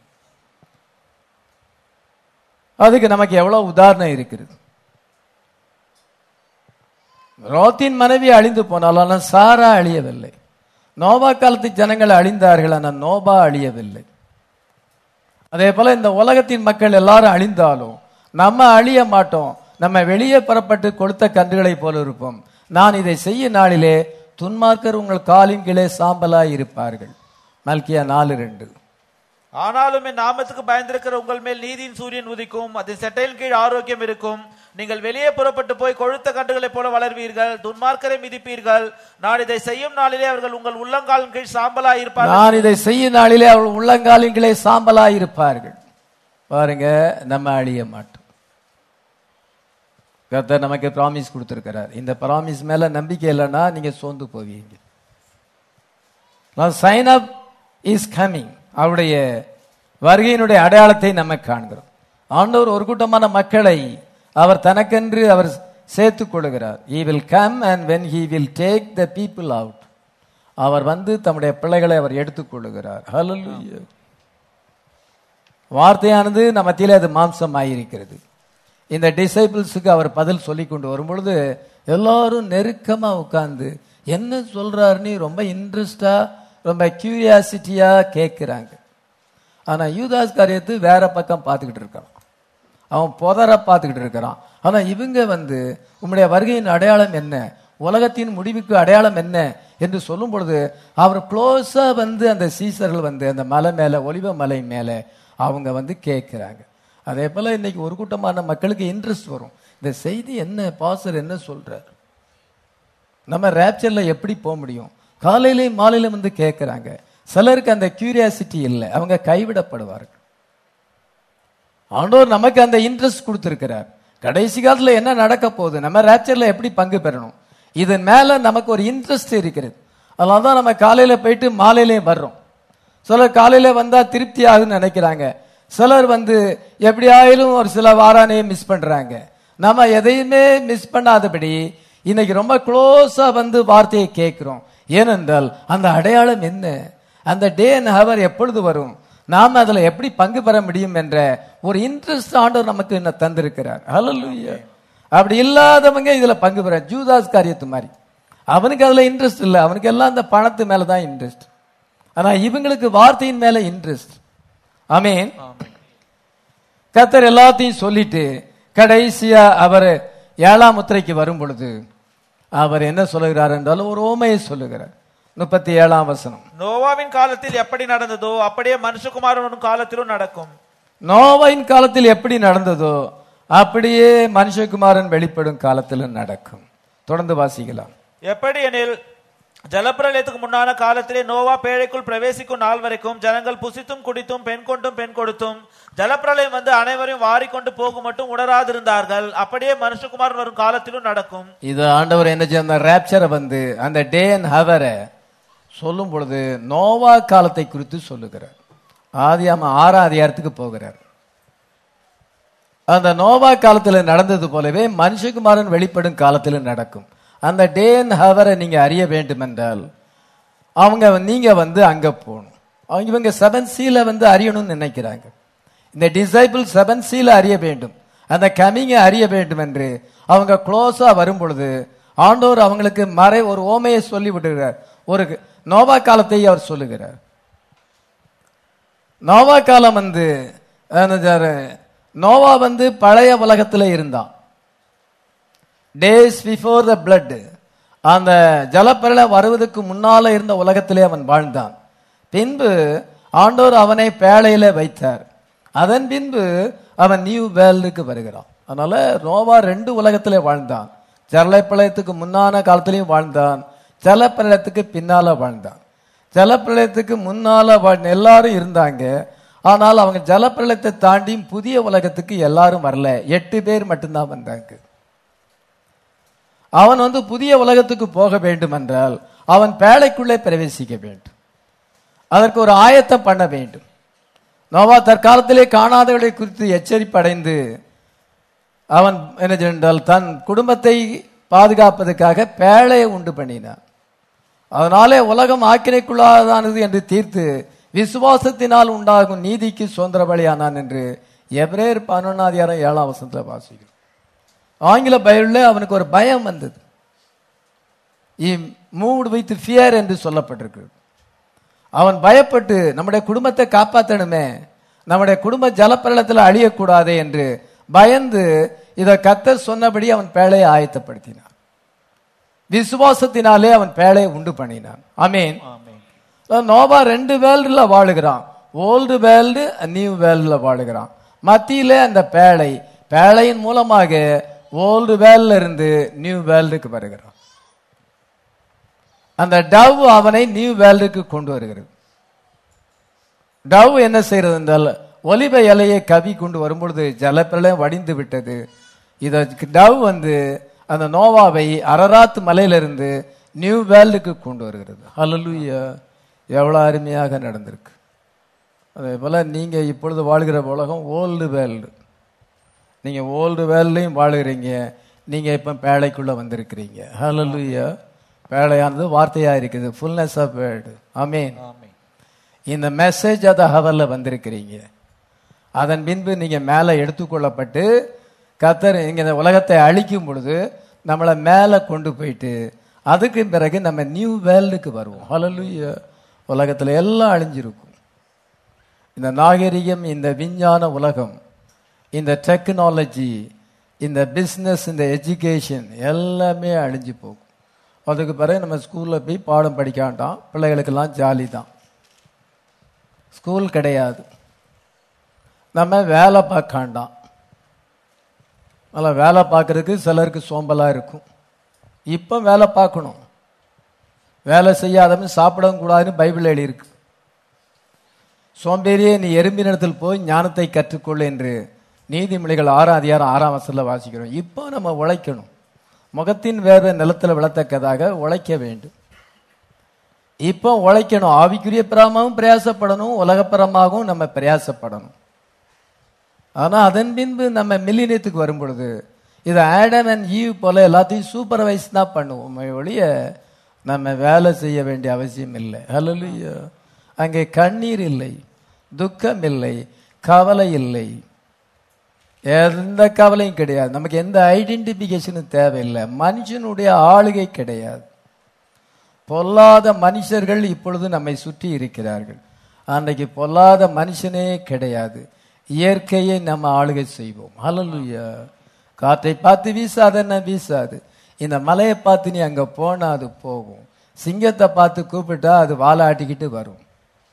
அதுக்கு நமக்கு எவ்வளவு உதாரணம் இருக்கிறது ரோத்தின் மனைவி அழிந்து போனாலும் ஆனால் சாரா அழியவில்லை நோபா காலத்து ஜனங்கள் அழிந்தார்கள் ஆனால் நோபா அழியவில்லை அதே போல இந்த உலகத்தின் மக்கள் எல்லாரும் அழிந்தாலும் நம்ம அழிய மாட்டோம் நம்ம வெளியே புறப்பட்டு கொடுத்த கன்றுகளை போல இருப்போம் நான் இதை செய்ய நாளிலே துன்மார்க்கர் உங்கள் காலின் கீழே சாம்பலாய் இருப்பார்கள் மல்கியா நாலு ரெண்டு ஆனாலும் என் நாமத்துக்கு பயந்திருக்கிற உங்கள் மேல் நீதியின் சூரியன் உதிக்கும் அதன் செட்டையின் கீழ் ஆரோக்கியம் இருக்கும் நீங்கள் வெளியே புறப்பட்டு போய் கொழுத்த கன்றுகளைப் போல வளர்வீர்கள் துன்மார்க்கரை மிதிப்பீர்கள் நான் இதை செய்யும் நாளிலே அவர்கள் உங்கள் உள்ளங்காலின் கீழ் சாம்பலா இருப்பார்கள் நான் இதை செய்ய நாளிலே அவள் உள்ளங்காலின் கீழே சாம்பலாய் இருப்பார்கள் பாருங்க நம்ம அழிய மாட்டோம் கர்த்தர் நமக்கு ப்ராமிஸ் கொடுத்துருக்கிறார் இந்த ப்ராமிஸ் மேல நம்பிக்கை இல்லைன்னா நீங்க சோர்ந்து போவீங்க சைன் அப் இஸ் கமிங் அவருடைய வருகையினுடைய அடையாளத்தை நம்ம காண்கிறோம் ஆண்டவர் ஒரு கூட்டமான மக்களை அவர் தனக்கென்று அவர் சேர்த்துக் கொள்கிறார் he will come and when he will take the people out அவர் வந்து தம்முடைய பிள்ளைகளை அவர் எடுத்துக்கொள்ளுகிறார் ஹalleluya வார்த்தையானது நம்ம மத்தியிலே அது மாம்சம் ஆயிருக்கிறது இந்த டிசைபிள்ஸுக்கு அவர் பதில் சொல்லி கொண்டு வரும்பொழுது எல்லாரும் நெருக்கமா உட்கார்ந்து என்ன சொல்றாருன்னு ரொம்ப இன்ட்ரெஸ்டா ரொம்ப கியூரியாசிட்டியா கேட்கிறாங்க ஆனா யூதாஸ் காரியத்து வேற பக்கம் பார்த்துக்கிட்டு இருக்கான் அவன் புதற பார்த்துக்கிட்டு இருக்கிறான் ஆனா இவங்க வந்து உம்முடைய வருகையின் அடையாளம் என்ன உலகத்தின் முடிவுக்கு அடையாளம் என்ன என்று சொல்லும் பொழுது அவர் க்ளோஸா வந்து அந்த சீசர்கள் வந்து அந்த மலை மேல ஒலிவ மலை மேல அவங்க வந்து கேட்கிறாங்க அதே போல இன்னைக்கு ஒரு கூட்டமான மக்களுக்கு இன்ட்ரெஸ்ட் வரும் இந்த செய்தி என்ன பாசர் என்ன சொல்றார் நம்ம ரேப்சர்ல எப்படி போக முடியும் காலையிலையும் மாலையிலும் வந்து கேட்கறாங்க சிலருக்கு அந்த கியூரியாசிட்டி இல்லை அவங்க கைவிடப்படுவார்கள் ஆண்டவர் நமக்கு அந்த இன்ட்ரெஸ்ட் கொடுத்திருக்கிறார் கடைசி காலத்துல என்ன நடக்க போகுது நம்ம ரேப்சர்ல எப்படி பங்கு பெறணும் இதன் மேல நமக்கு ஒரு இன்ட்ரெஸ்ட் இருக்கிறது அதனால தான் நம்ம காலையில போயிட்டு மாலையிலையும் வர்றோம் சிலர் காலையில வந்தா திருப்தி ஆகுன்னு நினைக்கிறாங்க சிலர் வந்து எப்படி ஆயிலும் ஒரு சில வாரானையும் மிஸ் பண்றாங்க நம்ம எதையுமே மிஸ் பண்ணாதபடி இன்னைக்கு ரொம்ப க்ளோஸா வந்து வார்த்தையை கேட்கிறோம் ஏனென்றால் அந்த அடையாளம் என்ன அந்த டே அண்ட் ஹவர் எப்பொழுது வரும் நாம அதுல எப்படி பங்கு பெற முடியும் என்ற ஒரு இன்ட்ரெஸ்ட் ஆண்டவர் நமக்கு என்ன தந்திருக்கிறார் ஹalleluya அப்படி இல்லாதவங்க இதுல பங்கு பெற ஜூதாஸ் காரியத்து மாதிரி அவனுக்கு அதுல இன்ட்ரெஸ்ட் இல்லை அவனுக்கு எல்லாம் அந்த பணத்து மேல தான் இன்ட்ரெஸ்ட் ஆனா இவங்களுக்கு வார்த்தையின் மேல இன்ட்ரெஸ்ட் ஆமீன் கத்தர் எல்லாத்தையும் சொல்லிட்டு கடைசியா அவர் ஏழாம் முத்திரைக்கு வரும் பொழுது அவர் என்ன சொல்லுகிறார் என்றால் ஒரு ஓமையை சொல்லுகிறார் முப்பத்தி ஏழாம் வசனம் நோவாவின் காலத்தில் எப்படி நடந்ததோ அப்படியே மனுஷகுமாரன் காலத்திலும் நடக்கும் நோவாவின் காலத்தில் எப்படி நடந்ததோ அப்படியே மனுஷகுமாரன் வெளிப்படும் காலத்திலும் நடக்கும் தொடர்ந்து வாசிக்கலாம் எப்படி எனில் ஜலப்பிரளயத்துக்கு முன்னான காலத்திலே நோவா பேழைக்குள் பிரவேசிக்கும் நாள் வரைக்கும் ஜனங்கள் புசித்தும் குடித்தும் பெண் கொண்டும் பெண் கொடுத்தும் ஜலப்பிரளயம் வந்து அனைவரையும் வாரிக்கொண்டு போகும் மட்டும் உணராதிருந்தார்கள் அப்படியே மனுஷகுமாரன் வரும் காலத்திலும் நடக்கும் இது ஆண்டவர் என்ன செய்ய அந்த ரேப்சரை வந்து அந்த டே அண்ட் ஹவரை சொல்லும் பொழுது நோவா காலத்தை குறித்து சொல்லுகிறார் ஆதியாம ஆறாம் அதிகாரத்துக்கு போகிறார் அந்த நோவா காலத்தில் நடந்தது போலவே மனுஷகுமாரன் வெளிப்படும் காலத்தில் நடக்கும் அந்த டே அண்ட் ஹவரை நீங்க அறிய வேண்டும் என்றால் அவங்க நீங்க வந்து அங்க போகணும் அவங்க இவங்க செவன் சீல வந்து அறியணும்னு நினைக்கிறாங்க இந்த டிசைபிள் செவன் சீல அறிய வேண்டும் அந்த கமிங்கை அறிய வேண்டும் என்று அவங்க க்ளோஸா வரும் பொழுது ஆண்டோர் அவங்களுக்கு மறை ஒரு ஓமையை சொல்லி விடுகிறார் ஒரு நோவா காலத்தை அவர் சொல்லுகிறார் நோவா காலம் வந்து என்னது, நோவா வந்து பழைய உலகத்துல இருந்தான் டேஸ் பிஃபோர் த பிளட் அந்த ஜலப்பிரளயம் வருவதற்கு முன்னால இருந்த உலகத்திலே அவன் வாழ்ந்தான் பின்பு ஆண்டோர் அவனை பேழையில வைத்தார் அதன் பின்பு அவன் நியூ வேர்ல்டுக்கு வருகிறான் அதனால நோவா ரெண்டு உலகத்திலே வாழ்ந்தான் ஜலப்பிரளயத்துக்கு முன்னான காலத்திலையும் வாழ்ந்தான் ஜலப்பிரளயத்துக்கு பின்னால வாழ்ந்தான் ஜலப்பிரளயத்துக்கு முன்னால வாழ் எல்லாரும் இருந்தாங்க ஆனால் அவங்க ஜலப்பிரளயத்தை தாண்டி புதிய உலகத்துக்கு எல்லாரும் வரல எட்டு பேர் மட்டும்தான் வந்தாங்க அவன் வந்து புதிய உலகத்துக்கு போக வேண்டும் என்றால் அவன் பேழைக்குள்ளே பிரவேசிக்க வேண்டும் அதற்கு ஒரு ஆயத்தம் பண்ண வேண்டும் நோவா தற்காலத்திலே காணாதவர்களை குறித்து எச்சரிப்படைந்து அவன் என்ன என்றால் தன் குடும்பத்தை பாதுகாப்பதற்காக பேழையை உண்டு பண்ணினான் அதனாலே உலகம் ஆக்கினைக்குள்ளாதானது என்று தீர்த்து விசுவாசத்தினால் உண்டாகும் நீதிக்கு சுதந்திர பலியானான் என்று எப்ரேர் பதினொன்னாதிகாரம் ஏழாம் வசனத்துல வாசிக்கிறோம் ஆங்கில பைபிளில் அவனுக்கு ஒரு பயம் வந்தது மூவ்டு வித் ஃபியர் என்று சொல்லப்பட்டிருக்கு அவன் பயப்பட்டு நம்முடைய குடும்பத்தை காப்பாற்றணுமே நம்முடைய குடும்ப ஜலப்பிரளத்தில் அழியக்கூடாதே என்று பயந்து இதை கத்தர் சொன்னபடி அவன் பேழையை ஆயத்தப்படுத்தினான் விசுவாசத்தினாலே அவன் பேழையை உண்டு பண்ணினான் ஆமீன் நோபா ரெண்டு வேர்ல்டுல வாழுகிறான் ஓல்டு வேர்ல்டு நியூ வேர்ல்டுல வாழுகிறான் மத்தியிலே அந்த பேழை பேழையின் மூலமாக ஓல்டு வேர்ல்ட்ல இருந்து நியூ வேர்ல்டுக்கு வருகிறான் அந்த டவ் அவனை நியூ வேர்ல்டுக்கு கொண்டு வருகிறது டவ் என்ன செய்யறது என்றால் ஒலிவ இலையை கவி கொண்டு வரும்பொழுது ஜலப்பிரளயம் வடிந்து விட்டது இதற்கு டவ் வந்து அந்த நோவாவை அரராத் மலையிலிருந்து நியூ வேர்ல்டுக்கு கொண்டு வருகிறது ஹalleluya எவ்வளவு அருமையாக நடந்திருக்கு அதே போல நீங்க இப்பொழுது வாழ்கிற உலகம் ஓல்டு வேர்ல்டு நீங்க ஓல்டு வேர்ல்ட்லையும் வாழுகிறீங்க நீங்க இப்ப பேழைக்குள்ள வந்திருக்கிறீங்க ஹalleluya பேழையானது வார்த்தையா இருக்குது ஃபுல்னஸ் ஆஃப் வேர்டு ஆமென் ஆமென் இந்த மெசேஜ் அத ஹவர்ல வந்திருக்கிறீங்க அதன் பின்பு நீங்க மேலே எடுத்துக்கொள்ளப்பட்டு கத்தர் இங்க இந்த உலகத்தை அழிக்கும் பொழுது நம்மளை மேலே கொண்டு போயிட்டு அதுக்கு பிறகு நம்ம நியூ வேர்ல்டுக்கு வருவோம் ஹalleluya உலகத்துல எல்லாம் அழிஞ்சிருக்கும் இந்த நாகரிகம் இந்த விஞ்ஞான உலகம் இந்த டெக்னாலஜி இந்த பிஸ்னஸ் இந்த எஜுகேஷன் எல்லாமே அழிஞ்சு போகும் அதுக்கு பிறகு நம்ம ஸ்கூல்ல போய் பாடம் படிக்காண்டாம் பிள்ளைகளுக்கெல்லாம் ஜாலி தான் ஸ்கூல் கிடையாது நம்ம வேலை பார்க்காண்டாம் நல்லா வேலை பார்க்கறதுக்கு சிலருக்கு சோம்பலா இருக்கும் இப்போ வேலை பார்க்கணும் வேலை செய்யாதவன் சாப்பிடவும் கூடாதுன்னு பைபிள் எழுதியிருக்கு சோம்பேறியே நீ எறும்பினிடத்தில் போய் ஞானத்தை கற்றுக்கொள் என்று நீதிமொழிகள் ஆறாம் அதிகாரம் ஆறாம் வசல்ல வாசிக்கிறோம் இப்போ நம்ம உழைக்கணும் முகத்தின் வேர்வை நிலத்தில் விழத்தக்கதாக உழைக்க வேண்டும் இப்போ உழைக்கணும் ஆவிக்குரிய பிரமாவும் பிரயாசப்படணும் உலகப்பிரமாகவும் நம்ம பிரயாசப்படணும் ஆனா அதன் பின்பு நம்ம மில்லினியத்துக்கு வரும் பொழுது இதை ஆடம் அண்ட் ஈவ் போல எல்லாத்தையும் சூப்பர்வைஸ் தான் பண்ணுவோம் ஒழிய நம்ம வேலை செய்ய வேண்டிய அவசியம் இல்லை ஹalleluya அங்கே கண்ணீர் இல்லை துக்கம் இல்லை கவலை இல்லை எந்த கவலையும் கிடையாது நமக்கு எந்த ஐடென்டிபிகேஷனும் தேவையில்லை மனுஷனுடைய ஆளுகை கிடையாது பொல்லாத மனுஷர்கள் இப்பொழுது நம்மை சுற்றி இருக்கிறார்கள் அன்றைக்கு பொல்லாத மனுஷனே கிடையாது இயற்கையை நம்ம ஆளுகை செய்வோம் ஹalleluya காற்றை பார்த்து வீசாதன்னா வீசாது இந்த மலையை பார்த்து நீ அங்க போனா அது போகும் சிங்கத்தை பார்த்து கூப்பிட்டா அது வாலாட்டிக்கிட்டு வரும்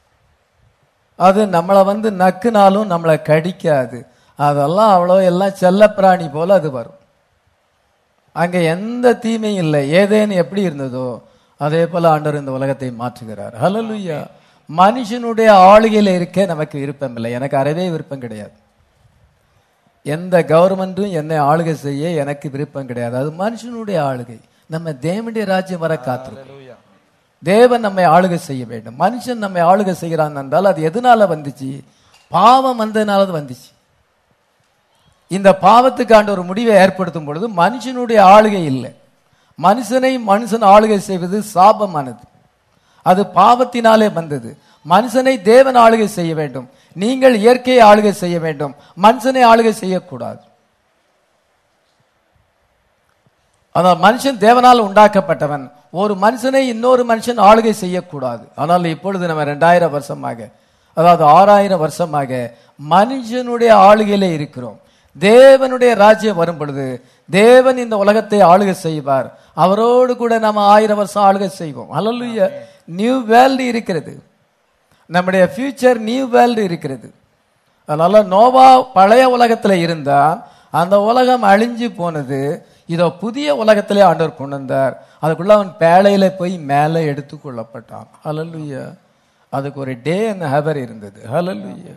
அது நம்மளை வந்து நக்குனாலும் நம்மளை கடிக்காது அதெல்லாம் அவ்வளோ எல்லாம் செல்லப்பிராணி போல அது வரும் அங்க எந்த தீமையும் இல்லை ஏதேன்னு எப்படி இருந்ததோ அதே போல ஆண்டவர் இந்த உலகத்தை மாற்றுகிறார் ஹalleluya மனுஷனுடைய ஆளுகையில இருக்க நமக்கு விருப்பம் இல்லை எனக்கு அறவே விருப்பம் கிடையாது எந்த கவர்மெண்ட்டும் என்னை ஆளுகை செய்ய எனக்கு விருப்பம் கிடையாது அது மனுஷனுடைய ஆளுகை நம்ம தேவனுடைய ராஜ்யம் வர காத்திருக்கோம் தேவன் நம்மை ஆளுகை செய்ய வேண்டும் மனுஷன் நம்மை ஆளுகை செய்கிறான் என்றால் அது எதனால வந்துச்சு பாவம் வந்ததுனால அது வந்துச்சு இந்த பாவத்துக்காண்ட ஒரு முடிவை ஏற்படுத்தும் பொழுது மனுஷனுடைய ஆளுகை இல்லை மனுஷனை மனுஷன் ஆளுகை செய்வது சாபமானது அது பாவத்தினாலே வந்தது மனுஷனை தேவன் ஆளுகை செய்ய வேண்டும் நீங்கள் இயற்கையை ஆளுகை செய்ய வேண்டும் மனுஷனை ஆளுகை செய்யக்கூடாது ஆனால் மனுஷன் தேவனால் உண்டாக்கப்பட்டவன் ஒரு மனுஷனை இன்னொரு மனுஷன் ஆளுகை செய்யக்கூடாது ஆனால் இப்பொழுது நம்ம ரெண்டாயிரம் வருஷமாக அதாவது ஆறாயிரம் வருஷமாக மனுஷனுடைய ஆளுகையில இருக்கிறோம் தேவனுடைய ராஜ்யம் வரும் பொழுது தேவன் இந்த உலகத்தை ஆளுகை செய்வார் அவரோடு கூட நம்ம ஆயிரம் வருஷம் ஆளுகை செய்வோம் அல்ல நியூ வேர்ல்டு இருக்கிறது நம்முடைய ஃபியூச்சர் நியூ வேர்ல்டு இருக்கிறது அதனால நோவா பழைய உலகத்துல இருந்தா அந்த உலகம் அழிஞ்சு போனது இதோ புதிய உலகத்திலே ஆண்டவர் கொண்டு வந்தார் அதுக்குள்ள அவன் பேழையில போய் மேலே எடுத்து கொள்ளப்பட்டான் ஹalleluya அதுக்கு ஒரு டே அண்ட் ஹவர் இருந்தது ஹalleluya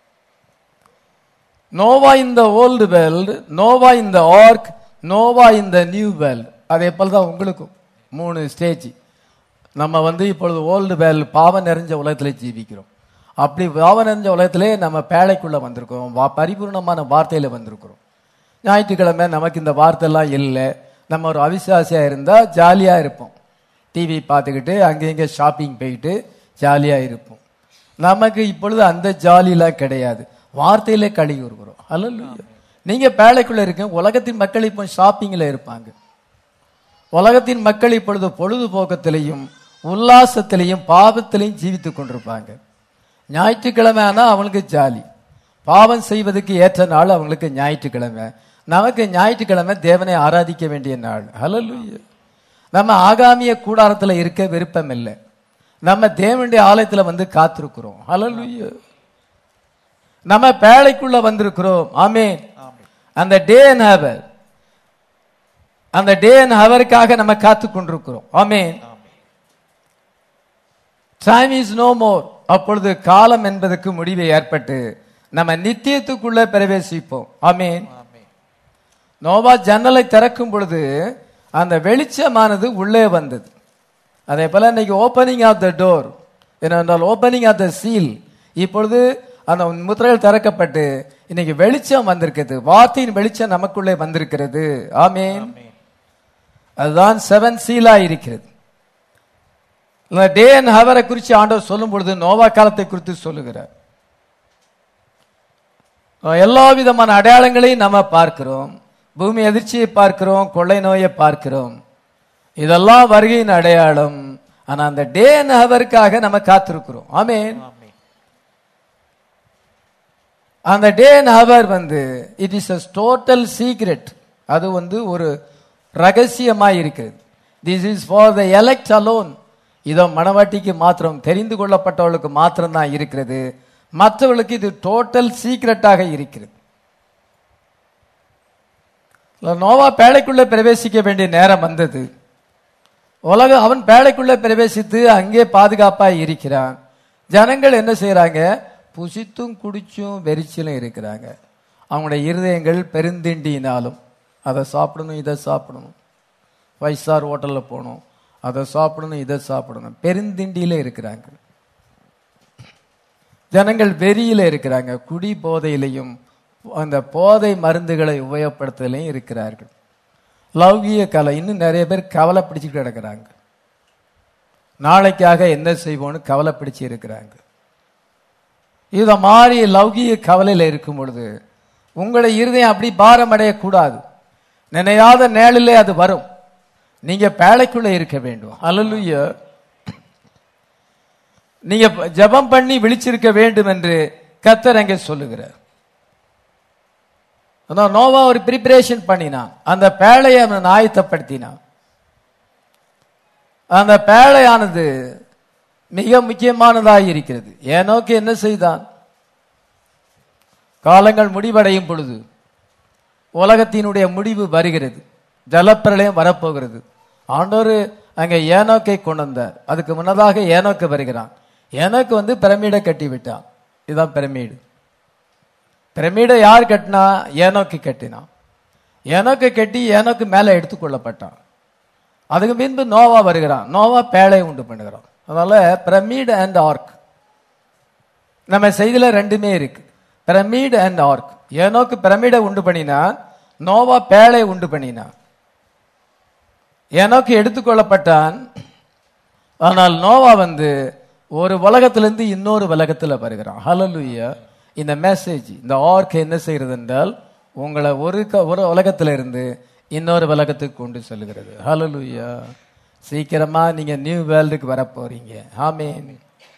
நோவா இந்த ஓல்டு வேர்ல்டு நோவா இந்த ஆர்க் நோவா இந்த நியூ வேர்ல்டு அதே போல தான் உங்களுக்கும் மூணு ஸ்டேஜ் நம்ம வந்து இப்பொழுது ஓல்டு வேர்ல்டு பாவம் நிறைஞ்ச உலகத்திலே ஜீவிக்கிறோம் அப்படி பாவம் நிறைஞ்ச உலகத்திலே நம்ம பேழைக்குள்ள வந்திருக்கோம் வா பரிபூர்ணமான வார்த்தையில வந்திருக்கிறோம் ஞாயிற்றுக்கிழமை நமக்கு இந்த வார்த்தைலாம் இல்லை நம்ம ஒரு அவிசுவாசியா இருந்தா ஜாலியா இருப்போம் டிவி பார்த்துக்கிட்டு அங்கே இங்கே ஷாப்பிங் போயிட்டு ஜாலியா இருப்போம் நமக்கு இப்பொழுது அந்த ஜாலிலாம் கிடையாது வார்த்தையிலே கழுகி வருகிறோம் அல்ல நீங்க பேழைக்குள்ள இருக்க உலகத்தின் மக்கள் இப்போ ஷாப்பிங்ல இருப்பாங்க உலகத்தின் மக்கள் இப்பொழுது பொழுதுபோக்கத்திலையும் உல்லாசத்திலையும் பாவத்திலையும் ஜீவித்துக் கொண்டிருப்பாங்க ஞாயிற்றுக்கிழமை ஆனா அவங்களுக்கு ஜாலி பாவம் செய்வதற்கு ஏற்ற நாள் அவங்களுக்கு ஞாயிற்றுக்கிழமை நமக்கு ஞாயிற்றுக்கிழமை தேவனை ஆராதிக்க வேண்டிய நாள் ஹalleluya நம்ம ஆகாமிய கூடாரத்துல இருக்க விருப்பம் இல்லை நம்ம தேவனுடைய ஆலயத்துல வந்து காத்திருக்கிறோம் ஹalleluya நம்ம பேழைக்குள்ள வந்திருக்கிறோம் ஆமென் அந்த டே அண்ட் ஹவர் அந்த டே அண்ட் ஹவருக்காக நம்ம காத்து கொண்டிருக்கிறோம் ஆமென் டைம் இஸ் நோ மோர் அப்பொழுது காலம் என்பதற்கு முடிவு ஏற்பட்டு நம்ம நித்தியத்துக்குள்ள பிரவேசிப்போம் ஆமென் ஆமென். நோவா ஜன்னலை திறக்கும் பொழுது அந்த வெளிச்சமானது உள்ளே வந்தது அதே போல இன்னைக்கு ஓப்பனிங் ஆஃப் த டோர் என்னென்றால் ஓப்பனிங் ஆஃப் த சீல் இப்பொழுது அந்த முத்திரைகள் திறக்கப்பட்டு இன்னைக்கு வெளிச்சம் வந்திருக்கிறது வார்த்தையின் வெளிச்சம் நமக்குள்ளே வந்திருக்கிறது ஆமென் ஆமென். அதுதான் செவன் சீலா இருக்கிறது டே அண்ட் ஹவரை குறித்து ஆண்டவர் சொல்லும் பொழுது நோவா காலத்தை குறித்து சொல்லுகிறார் எல்லா விதமான அடையாளங்களையும் நம்ம பார்க்கிறோம் பூமி எதிர்ச்சியை பார்க்கிறோம் கொள்ளை நோயை பார்க்கிறோம் இதெல்லாம் வருகையின் அடையாளம் ஆனா அந்த டே அண்ட் ஹவருக்காக நம்ம காத்திருக்கிறோம் ஆமென் ஆமென். அந்த டே அண்ட் ஹவர் வந்து it is a total secret அது வந்து ஒரு ரகசியமாய் இருக்கிறது this is for the elect alone இதோ மணவாட்டிக்கு மாத்திரம் தெரிந்து கொள்ளப்பட்டவர்களுக்கு மாத்திரம் தான் இருக்கிறது மற்றவர்களுக்கு இது டோட்டல் சீக்ரெட்டாக இருக்கிறது நோவா பேழைக்குள்ளே பிரவேசிக்க வேண்டிய நேரம் வந்தது உலகம் அவன் பேழைக்குள்ளே பிரவேசித்து அங்கே பாதுகாப்பா இருக்கிறான் ஜனங்கள் என்ன செய்றாங்க புசித்தும் குடிச்சும் வெறிச்சிலும் இருக்கிறாங்க அவங்களுடைய இருதயங்கள் பெருந்திண்டியினாலும் அதை சாப்பிடணும் இதை சாப்பிடணும் ஃபைவ் ஸ்டார் ஹோட்டலில் போகணும் அதை சாப்பிடணும் இதை சாப்பிடணும் பெருந்திண்டியில இருக்கிறாங்க ஜனங்கள் வெறியில இருக்கிறாங்க குடி போதையிலையும் அந்த போதை மருந்துகளை உபயோகப்படுத்தலையும் இருக்கிறார்கள் லௌகிய கலை இன்னும் நிறைய பேர் கவலை பிடிச்சிட்டு கிடக்கிறாங்க நாளைக்காக என்ன செய்வோம்னு கவலை பிடிச்சு இருக்கிறாங்க இத மாதிரி லௌகிய கவலையில இருக்கும் பொழுது உங்களுடைய இருதயம் அப்படி பாரம் அடையக்கூடாது நினையாத நேளிலே அது வரும் நீங்க பேழைக்குள்ள இருக்க வேண்டும் அல்லலுயா நீங்க ஜெபம் பண்ணி விழிச்சிருக்க வேண்டும் என்று கத்தர் அங்கே சொல்லுகிறார் அதான் நோவா ஒரு ப்ரிப்பரேஷன் பண்ணினான் அந்த பேழையை அவன் ஆயத்தப்படுத்தினான் அந்த பேழையானது மிக முக்கியமானதாக இருக்கிறது ஏனோக்கு என்ன செய்தான் காலங்கள் முடிவடையும் பொழுது உலகத்தினுடைய முடிவு வருகிறது ஜலப்பிரளயம் வரப்போகிறது ஆண்டோரு அங்கே ஏனோக்கை கொண்டு வந்தார் அதுக்கு முன்னதாக ஏனோக்கு வருகிறான் ஏனோக்கு வந்து பிரமிடை கட்டி விட்டான் இதுதான் பிரமிடு பிரமிடை யார் கட்டினா ஏனோக்கு கட்டினான் ஏனோக்கு கட்டி ஏனோக்கு மேலே எடுத்துக்கொள்ளப்பட்டான் அதுக்கு பின்பு நோவா வருகிறான் நோவா பேழை உண்டு பண்ணுகிறான் அதனால பிரமிட் அண்ட் ஆர்க் நம்ம செய்தியில ரெண்டுமே இருக்கு பிரமிட் அண்ட் ஆர்க் ஏனோக்கு பிரமிடை உண்டு பண்ணினான் நோவா பேழை உண்டு பண்ணினான் ஏனோக்கு எடுத்துக்கொள்ளப்பட்டான் ஆனால் நோவா வந்து ஒரு உலகத்திலிருந்து இன்னொரு உலகத்துல வருகிறான் ஹalleluya இந்த மெசேஜ் இந்த ஆர்க் என்ன செய்கிறது என்றால் உங்களை ஒரு க- ஒரு உலகத்துல இருந்து இன்னொரு உலகத்துக்கு கொண்டு செல்கிறது ஹalleluya சீக்கிரமா நீங்க நியூ வேர்ல்டுக்கு வர போறீங்க ஆமென்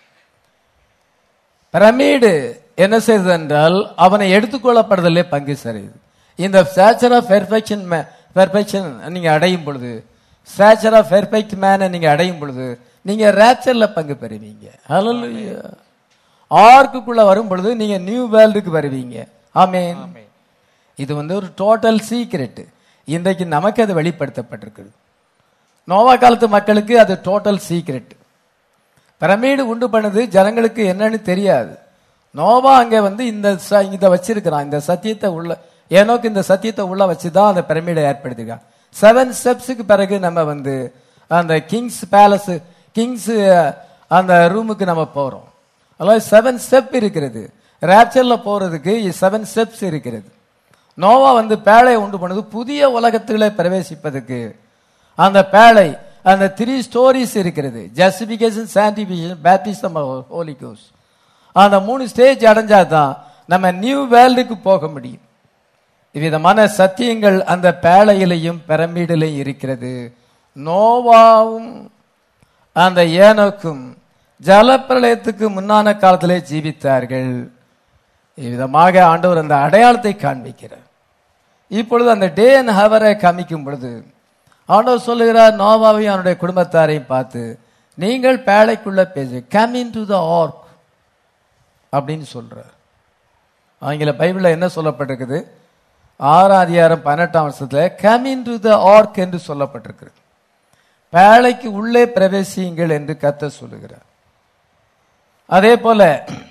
பிரமிடு என்ன செய்தது என்றால் அவனை எடுத்துக்கொள்ளப்படுதலே பங்கு சரியுது இந்த சேச்சர் ஆஃப் பெர்ஃபெக்ஷன் பெர்ஃபெக்ஷன் நீங்க அடையும் பொழுது சேச்சர் ஆஃப் பெர்ஃபெக்ட் மேனை நீங்க அடையும் பொழுது நீங்க ரேப்சர்ல பங்கு பெறுவீங்க ஹalleluya ஆர்க்குள்ள வரும் பொழுது நீங்க நியூ வேர்ல்டுக்கு வருவீங்க ஆமென் ஆமென். இது வந்து ஒரு டோட்டல் சீக்ரெட் இன்றைக்கு நமக்கு அது வெளிப்படுத்தப்பட்டிருக்குது நோவா காலத்து மக்களுக்கு அது டோட்டல் சீக்ரெட் பிரமிடு உண்டு பண்ணது ஜனங்களுக்கு என்னன்னு தெரியாது நோவா அங்க வந்து இந்த ச- இத வச்சிருக்கிறான் இந்த சத்தியத்தை உள்ள ஏனோக்கு இந்த சத்தியத்தை உள்ள வச்சுதான் அந்த பிரமிடை ஏற்படுத்திருக்கான் செவன் ஸ்டெப்ஸுக்கு பிறகு நம்ம வந்து அந்த கிங்ஸ் பேலஸ் கிங்ஸ் அந்த ரூமுக்கு நம்ம போறோம் அதாவது செவன் ஸ்டெப் இருக்கிறது ரேப்சர்ல போறதுக்கு செவன் ஸ்டெப்ஸ் இருக்கிறது நோவா வந்து பேழை உண்டு பண்ணது புதிய உலகத்திலே பிரவேசிப்பதற்கு அந்த பேழை அந்த த்ரீ ஸ்டோரிஸ் இருக்கிறது ஜஸ்டிபிகேஷன் சான்டிபிகேஷன் பேப்டிசம் ஹோலி கோஸ் அந்த மூணு ஸ்டேஜ் அடைஞ்சாதான் நம்ம நியூ வேர்ல்டுக்கு போக முடியும் இவ்விதமான சத்தியங்கள் அந்த பேழையிலையும் பிரமிடிலையும் இருக்கிறது நோவாவும் அந்த ஏனோக்கும் ஜலப்பிரளயத்துக்கு முன்னான காலத்திலே ஜீவித்தார்கள் இவ்விதமாக ஆண்டவர் அந்த அடையாளத்தை காண்பிக்கிறார் இப்பொழுது அந்த டே அண்ட் ஹவரை காமிக்கும் பொழுது ஆண்டவர் சொல்லுகிறார் நோவாவையும் அவனுடைய குடும்பத்தாரையும் பார்த்து நீங்கள் பேழைக்குள்ள பேசு come in to the ark அப்படின்னு சொல்றார் ஆங்கில பைபிள்ல என்ன சொல்லப்பட்டிருக்குது ஆறாம் அதிகாரம் பதினெட்டாம் வருஷத்துல come in to the ark என்று சொல்லப்பட்டிருக்கிறது பேழைக்கு உள்ளே பிரவேசியுங்கள் என்று கத்த சொல்லுகிறார் அதே போல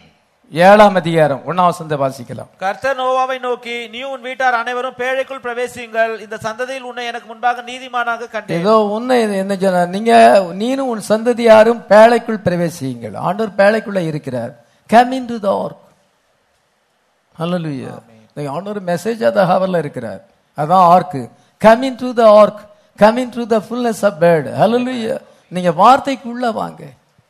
ஏழாம் அதிகாரம் ஒன்னாம் வசந்த வாசிக்கலாம் கர்த்தர் நோவாவை நோக்கி நீ உன் வீட்டார் அனைவரும் பேழைக்குள் பிரவேசியுங்கள் இந்த சந்ததியில் உன்னை எனக்கு முன்பாக நீதிமானாக கண்டேன் ஏதோ உன்னை என்ன சொன்னார் நீங்க நீனும் உன் சந்ததியாரும் பேழைக்குள் பிரவேசியுங்கள் ஆண்டவர் பேழைக்குள்ள இருக்கிறார் come in to the ark ஹalleluya ஆண்டவர் மெசேஜ் அத ஹவர்ல இருக்கிறார் அதான் ark come in to the ark come in to the fullness of word ஹalleluya நீங்க வார்த்தைக்குள்ள வாங்க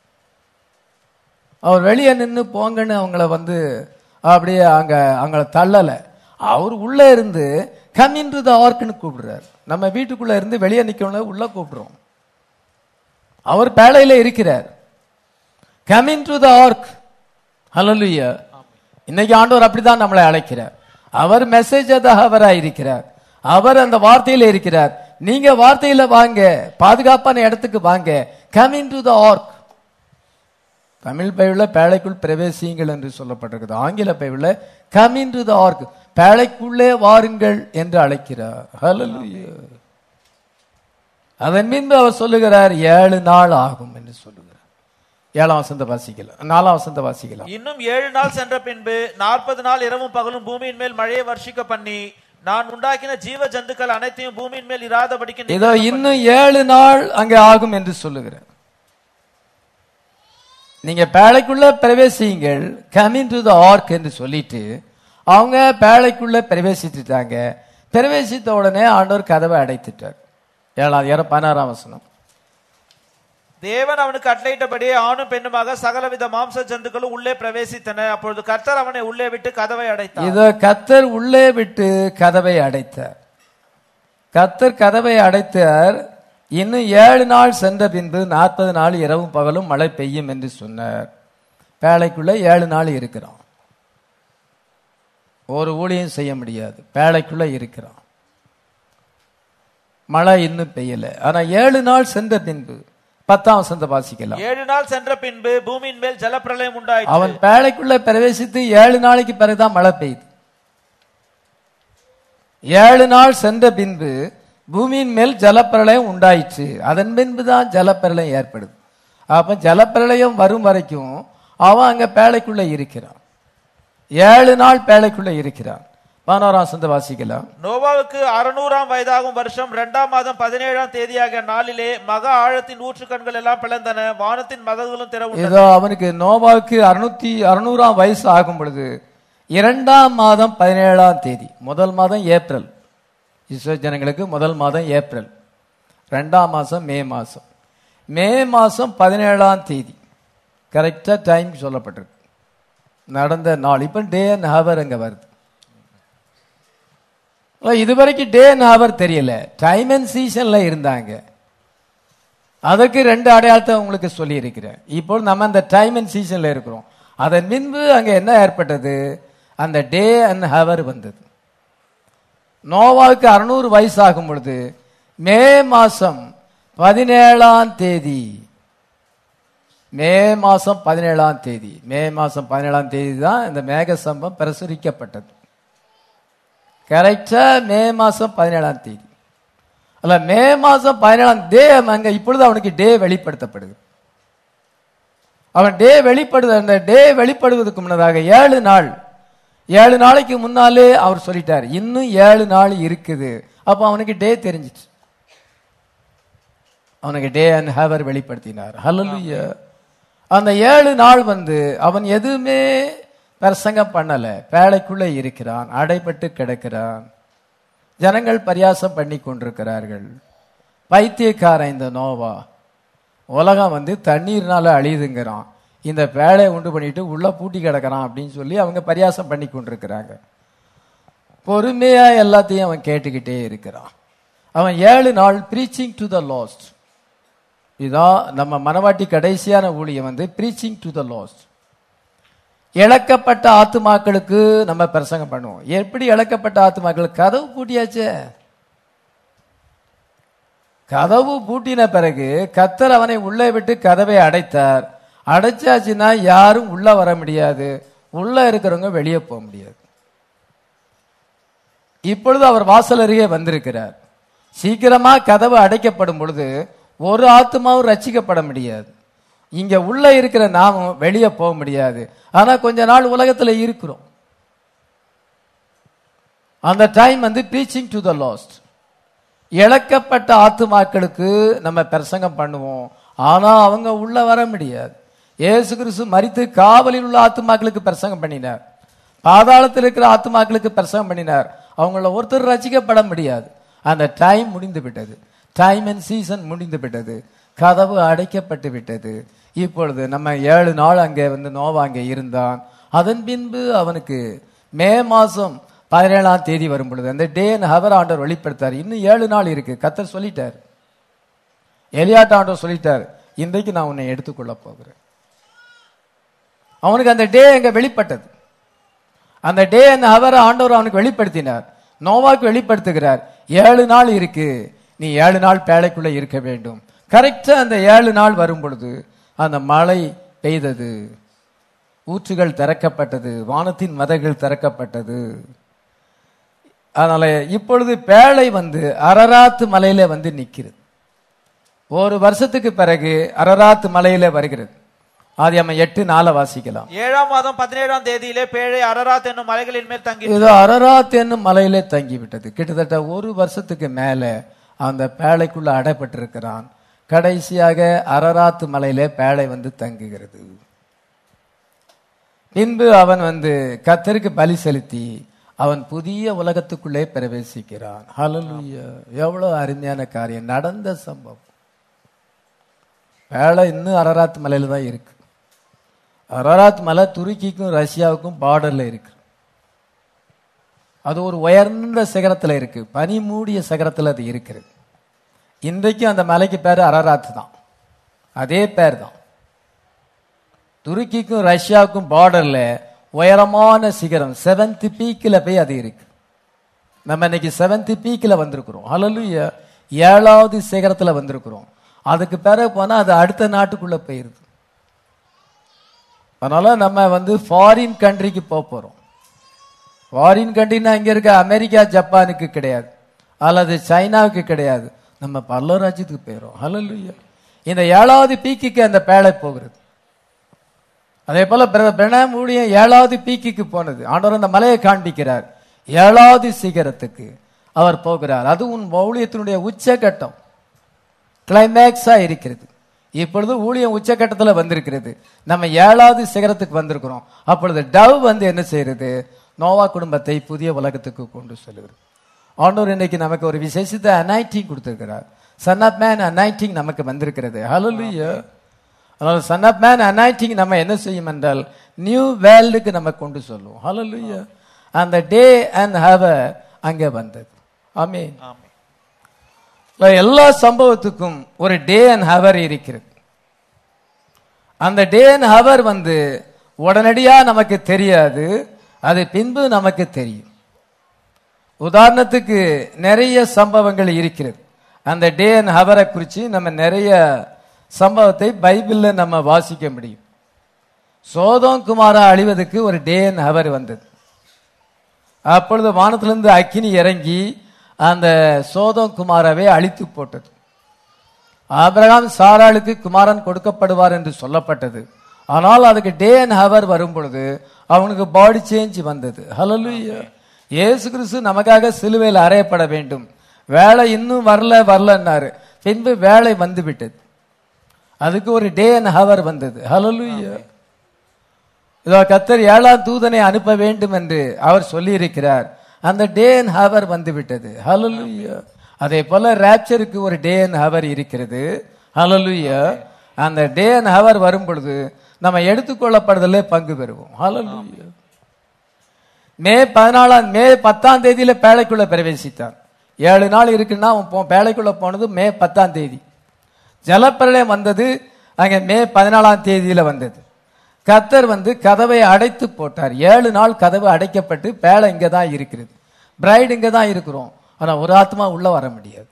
அவர் வெளியே நின்னு போங்கன்னு அவங்கள வந்து அப்படியே அங்க அவங்கள தள்ளல அவர் உள்ள இருந்து கம் இன் டு த ஆர்க்னு கூப்பிடுறார் நம்ம வீட்டுக்குள்ள இருந்து வெளியே நிக்கணும் உள்ள கூப்பிடுறோம் அவர் பேழையில இருக்கிறார் come in to the ark ஹalleluya இன்னைக்கு ஆண்டவர் அப்படிதான் நம்மளை அழைக்கிறார் அவர் மெசேஜ் அவராய் இருக்கிறார் அவர் அந்த வார்த்தையில இருக்கிறார் நீங்க வார்த்தையில வாங்க பாதுகாப்பான இடத்துக்கு வாங்க come in to the ark Tamil பைபிள்ல பேழைக்குள் பிரவேசியுங்கள் என்று சொல்லப்பட்டிருக்குது ஆங்கில பைபிள்ல come in to the ark பேழைக்குள்ளே வாருங்கள் என்று அழைக்கிறார் ஹalleluya அதன் பின்பு அவர் சொல்லுகிறார் ஏழு நாள் ஆகும் என்று சொல்லுகிறார் ஏழாம் வசந்த வாசிக்கலாம் நாலாம் வசந்த வாசிக்கலாம் இன்னும் ஏழு நாள் சென்ற பின்பு நாற்பது நாள் இரவும் பகலும் பூமியின் மேல் மழையை வர்ஷிக்க பண்ணி நான் உண்டாக்கின ஜீவ ஜந்துக்கள் அனைத்தையும் பூமியின் மேல் இராதபடிக்கு இதோ இன்னும் ஏழு நாள் அங்கே ஆகும் என்று சொல்லுகிறார் நீங்க பேழைக்குள்ள பிரவேசியுங்கள் கமிங் டு த ஆர்க் என்று சொல்லிட்டு அவங்க பேழைக்குள்ள பிரவேசித்துட்டாங்க பிரவேசித்த உடனே ஆண்டவர் கதவை அடைத்துட்டார் ஏழாம் ஏற பதினாறாம் வசனம் தேவன் அவனுக்கு கட்டளையிட்டபடியே ஆணும் பெண்ணுமாக சகலவித மாம்ச ஜந்துக்களும் உள்ளே பிரவேசித்தன அப்பொழுது கர்த்தர் அவனை உள்ளே விட்டு கதவை அடைத்தார் இதோ கத்தர் உள்ளே விட்டு கதவை அடைத்தார் கத்தர் கதவை அடைத்தார் இன்னும் ஏழு நாள் சென்ற பின்பு நாற்பது நாள் இரவும் பகலும் மழை பெய்யும் என்று சொன்னார் பேழைக்குள்ள ஏழு நாள் இருக்கிறோம் ஒரு ஊழியம் செய்ய முடியாது பேழைக்குள்ள இருக்கிறோம் மழை இன்னும் பெய்யல ஆனா ஏழு நாள் சென்ற பின்பு பத்தாம் வசந்த வாசிக்கலாம் ஏழு நாள் சென்ற பின்பு பூமியின் மேல் ஜலப்பிரளயம் உண்டாயிற்று அவன் பேழைக்குள்ள பிரவேசித்து ஏழு நாளைக்கு பிறகுதான் மழை பெய்யுது ஏழு நாள் சென்ற பின்பு பூமியின் மேல் ஜலப்பிரளயம் உண்டாயிற்று அதன் பின்பு தான் ஜலப்பிரளயம் ஏற்படுது அப்ப ஜலப்பிரளயம் வரும் வரைக்கும் அவன் அங்க பேழைக்குள்ள இருக்கிறான் ஏழு நாள் பேழைக்குள்ள இருக்கிறான் பதினோராம் சந்த வாசிக்கலாம் நோவாவுக்கு அறுநூறாம் வயதாகும் வருஷம் இரண்டாம் மாதம் பதினேழாம் தேதியாக நாளிலே மக ஆழத்தின் ஊற்றுக்கண்கள் எல்லாம் பிளந்தன வானத்தின் மதகுகளும் திறவு ஏதோ அவனுக்கு நோவாவுக்கு அறுநூத்தி அறுநூறாம் வயசு ஆகும் பொழுது இரண்டாம் மாதம் பதினேழாம் தேதி முதல் மாதம் ஏப்ரல் இஸ்ரோ ஜனங்களுக்கு முதல் மாதம் ஏப்ரல் ரெண்டாம் மாசம் மே மாசம் மே மாசம் பதினேழாம் தேதி கரெக்டா டைம் சொல்லப்பட்டிருக்கு நடந்த நாள் இப்ப டே அண்ட் ஹவர் அங்க வருது இதுவரைக்கும் டே அண்ட் ஹவர் தெரியல டைம் அண்ட் சீசன்ல இருந்தாங்க அதற்கு ரெண்டு அடையாளத்தை உங்களுக்கு சொல்லி இருக்கிறேன் இப்போ நம்ம அந்த டைம் அண்ட் சீசன்ல இருக்கிறோம் அதன் பின்பு அங்க என்ன ஏற்பட்டது அந்த டே அண்ட் ஹவர் வந்தது நோவாவுக்கு அறுநூறு வயசு ஆகும் பொழுது மே மாசம் பதினேழாம் தேதி மே மாசம் பதினேழாம் தேதி மே மாசம் பதினேழாம் தேதி தான் இந்த மேக சம்பம் பிரசுரிக்கப்பட்டது கரெக்டா மே மாசம் பதினேழாம் தேதி அல்ல மே மாசம் பதினேழாம் டே அங்க இப்பொழுது அவனுக்கு டே வெளிப்படுத்தப்படுது அவன் டே வெளிப்படுது அந்த டே வெளிப்படுவதற்கு முன்னதாக ஏழு நாள் ஏழு நாளைக்கு முன்னாலே அவர் சொல்லிட்டார் இன்னும் ஏழு நாள் இருக்குது அப்ப அவனுக்கு டே தெரிஞ்சிச்சு அவனுக்கு டே அண்ட் ஹவர் வெளிப்படுத்தினார் ஹalleluya அந்த ஏழு நாள் வந்து அவன் எதுவுமே பிரசங்கம் பண்ணல பேழைக்குள்ள இருக்கிறான் அடைபட்டு கிடக்கிறான் ஜனங்கள் பரியாசம் பண்ணி கொண்டிருக்கிறார்கள் பைத்தியக்காரன் இந்த நோவா உலகம் வந்து தண்ணீர்னால அழியுதுங்கிறான் இந்த பேழையை உண்டு பண்ணிட்டு உள்ள பூட்டி கிடக்கிறான் அப்படின்னு சொல்லி அவங்க பரியாசம் பண்ணி கொண்டிருக்கிறாங்க பொறுமையா எல்லாத்தையும் அவன் கேட்டுக்கிட்டே இருக்கிறான் அவன் ஏழு நாள் ப்ரீச்சிங் டு த லாஸ்ட் இதான் நம்ம மனவாட்டி கடைசியான ஊழியம் வந்து ப்ரீச்சிங் டு த லாஸ்ட் இழக்கப்பட்ட ஆத்துமாக்களுக்கு நம்ம பிரசங்கம் பண்ணுவோம் எப்படி இழக்கப்பட்ட ஆத்துமாக்கள் கதவு பூட்டியாச்சே கதவு பூட்டின பிறகு கத்தர் அவனை உள்ளே விட்டு கதவை அடைத்தார் அடைச்சாச்சுன்னா யாரும் உள்ள வர முடியாது உள்ள இருக்கிறவங்க வெளியே போக முடியாது இப்பொழுது அவர் வாசல் அருகே வந்திருக்கிறார் சீக்கிரமா கதவு அடைக்கப்படும் பொழுது ஒரு ஆத்மாவும் ரட்சிக்கப்பட முடியாது இங்க உள்ள இருக்கிற நாமும் வெளியே போக முடியாது ஆனா கொஞ்ச நாள் உலகத்துல இருக்கிறோம் அந்த டைம் வந்து டீச்சிங் டு த லாஸ்ட் இழக்கப்பட்ட ஆத்துமாக்களுக்கு நம்ம பிரசங்கம் பண்ணுவோம் ஆனா அவங்க உள்ள வர முடியாது இயேசு கிறிஸ்து மரித்து காவலில் உள்ள ஆத்துமாக்களுக்கு பிரசங்கம் பண்ணினார் பாதாளத்தில் இருக்கிற ஆத்துமாக்களுக்கு பிரசங்கம் பண்ணினார் அவங்கள ஒருத்தர் ரசிக்கப்பட முடியாது அந்த டைம் முடிந்து விட்டது டைம் அண்ட் சீசன் முடிந்து விட்டது கதவு அடைக்கப்பட்டு விட்டது இப்பொழுது நம்ம ஏழு நாள் அங்கே வந்து நோவா அங்கே இருந்தான் அதன் பின்பு அவனுக்கு மே மாசம் பதினேழாம் தேதி வரும் பொழுது அந்த டே அண்ட் ஹவர் ஆண்டவர் வெளிப்படுத்தார் இன்னும் ஏழு நாள் இருக்கு கத்தர் சொல்லிட்டார் எலியாட்ட ஆண்டவர் சொல்லிட்டார் இன்றைக்கு நான் உன்னை எடுத்துக்கொள்ள போகிறேன் அவனுக்கு அந்த டே எங்க வெளிப்பட்டது அந்த டே அந்த ஹவர் ஆண்டவர் அவனுக்கு வெளிப்படுத்தினார் நோவாக்கு வெளிப்படுத்துகிறார் ஏழு நாள் இருக்கு நீ ஏழு நாள் பேழைக்குள்ள இருக்க வேண்டும் கரெக்டா அந்த ஏழு நாள் வரும் பொழுது அந்த மழை பெய்தது ஊற்றுகள் திறக்கப்பட்டது வானத்தின் மதகள் திறக்கப்பட்டது அதனால இப்பொழுது பேழை வந்து அரராத்து மலையில வந்து நிக்கிறது ஒரு வருஷத்துக்கு பிறகு அரராத்து மலையில வருகிறது அது நம்ம எட்டு நாளை வாசிக்கலாம் ஏழாம் மாதம் பதினேழாம் தேதியிலே பேழை அரராத் என்னும் மலைகளின் மேல் தங்கி இது அரராத் என்னும் மலையிலே தங்கிவிட்டது கிட்டத்தட்ட ஒரு வருஷத்துக்கு மேல அந்த பேழைக்குள்ள அடைப்பட்டிருக்கிறான் கடைசியாக அரராத்து மலையிலே பேழை வந்து தங்குகிறது பின்பு அவன் வந்து கத்தருக்கு பலி செலுத்தி அவன் புதிய உலகத்துக்குள்ளே பிரவேசிக்கிறான் ஹalleluya எவ்வளவு அருமையான காரியம் நடந்த சம்பவம் பேழை இன்னும் அரராத் மலையில தான் இருக்கு அரராத் மலை துருக்கிக்கும் ரஷ்யாவுக்கும் பார்டர்ல இருக்கு அது ஒரு உயர்ந்த சிகரத்துல இருக்கு பனி மூடிய சிகரத்துல அது இருக்கிறது இன்றைக்கும் அந்த மலைக்கு பேரு அரராத் தான் அதே பேர் தான் துருக்கிக்கும் ரஷ்யாவுக்கும் பார்டர்ல உயரமான சிகரம் செவன்த் பீக்கில் போய் அது இருக்கு நம்ம இன்னைக்கு செவன்த் பீக்கில் வந்திருக்கிறோம் ஹalleluya ஏழாவது சிகரத்துல வந்திருக்கிறோம் அதுக்கு பிறகு போனா அது அடுத்த நாட்டுக்குள்ள போயிருது அதனால நம்ம வந்து ஃபாரின் கண்ட்ரிக்கு போக போறோம் ஃபாரின் கண்ட்ரினா இங்க இருக்க அமெரிக்கா ஜப்பானுக்கு கிடையாது அல்லது சைனாவுக்கு கிடையாது நம்ம பல்லோ ராஜ்யத்துக்கு போயிடும் ஹalleluya இந்த ஏழாவது பீக்குக்கு அந்த பேழை போகிறது அதே போல பிரணாம் ஊழியம் ஏழாவது பீக்குக்கு போனது ஆண்டவர் அந்த மலையை காண்பிக்கிறார் ஏழாவது சிகரத்துக்கு அவர் போகிறார் அது உன் ஊழியத்தினுடைய உச்சகட்டம் கிளைமேக்ஸா இருக்கிறது இப்பொழுது ஊழியம் உச்சகட்டத்துல வந்திருக்கிறது நம்ம ஏழாவது சிகரத்துக்கு வந்திருக்கிறோம் அப்பொழுது டவ் வந்து என்ன செய்யறது நோவா குடும்பத்தை புதிய உலகத்துக்கு கொண்டு செல்கிறது ஆண்டவர் இன்னைக்கு நமக்கு ஒரு விசேஷித்த அனைட்டிங் கொடுத்திருக்கிறார் சன் ஆப் மேன் அனைட்டிங் நமக்கு வந்திருக்கிறது ஹalleluya அதனால சன் ஆப் மேன் அனைட்டிங் நம்ம என்ன செய்யும் என்றால் நியூ வேர்ல்டுக்கு நம்ம கொண்டு சொல்லுவோம் ஹalleluya அந்த டே அண்ட் ஹவர் அங்கே வந்தது ஆமென் ஆமென். எல்லா சம்பவத்துக்கும் ஒரு டே அண்ட் ஹவர் இருக்கிறது அந்த டே அண்ட் ஹவர் வந்து உடனடியா நமக்கு தெரியாது அது பின்பு நமக்கு தெரியும் உதாரணத்துக்கு நிறைய சம்பவங்கள் இருக்கிறது அந்த டே அண்ட் ஹவரை குறித்து நம்ம நிறைய சம்பவத்தை பைபிள்ல நம்ம வாசிக்க முடியும் சோதம் குமாரா அழிவதற்கு ஒரு டே அண்ட் ஹவர் வந்தது அப்பொழுது வானத்திலிருந்து அக்கினி இறங்கி அந்த சோதம் குமாராவை அழித்து போட்டது ஆபிரகாம் சாராளுக்கு குமாரன் கொடுக்கப்படுவார் என்று சொல்லப்பட்டது ஆனால் அதுக்கு டே அண்ட் ஹவர் வரும் பொழுது அவனுக்கு பாடி சேஞ்ச் வந்தது ஹalleluya இயேசு கிறிஸ்து நமக்காக சிலுவையில் அறையப்பட வேண்டும் வேலை இன்னும் வரல வரலன்னாரு பின்பு வேலை வந்து விட்டது அதுக்கு ஒரு டே அண்ட் ஹவர் வந்தது ஹalleluya இதோ கத்தர் ஏழாம் தூதனை அனுப்ப வேண்டும் என்று அவர் சொல்லியிருக்கிறார் அந்த டே அண்ட் ஹவர் வந்து விட்டது ஹalleluya அதே போல ரேப்சருக்கு ஒரு டே அண்ட் ஹவர் இருக்கிறது ஹalleluya அந்த டே அண்ட் ஹவர் வரும் பொழுது நம்ம எடுத்துக்கொள்ளப்படுதலே பங்கு பெறுவோம் ஹalleluya மே பதினாலாம் மே பத்தாம் தேதியில பேழைக்குள்ள பிரவேசித்தார் ஏழு நாள் இருக்குன்னா அவன் போ- பேழைக்குள்ள போனது மே பத்தாம் தேதி ஜலப்பிரளயம் வந்தது அங்க மே பதினாலாம் தேதியில வந்தது கத்தர் வந்து கதவை அடைத்து போட்டார் ஏழு நாள் கதவு அடைக்கப்பட்டு பேழை இங்க தான் இருக்கிறது பிரைடு இங்க தான் இருக்கிறோம் ஆனா ஒரு ஆத்மா உள்ள வர முடியாது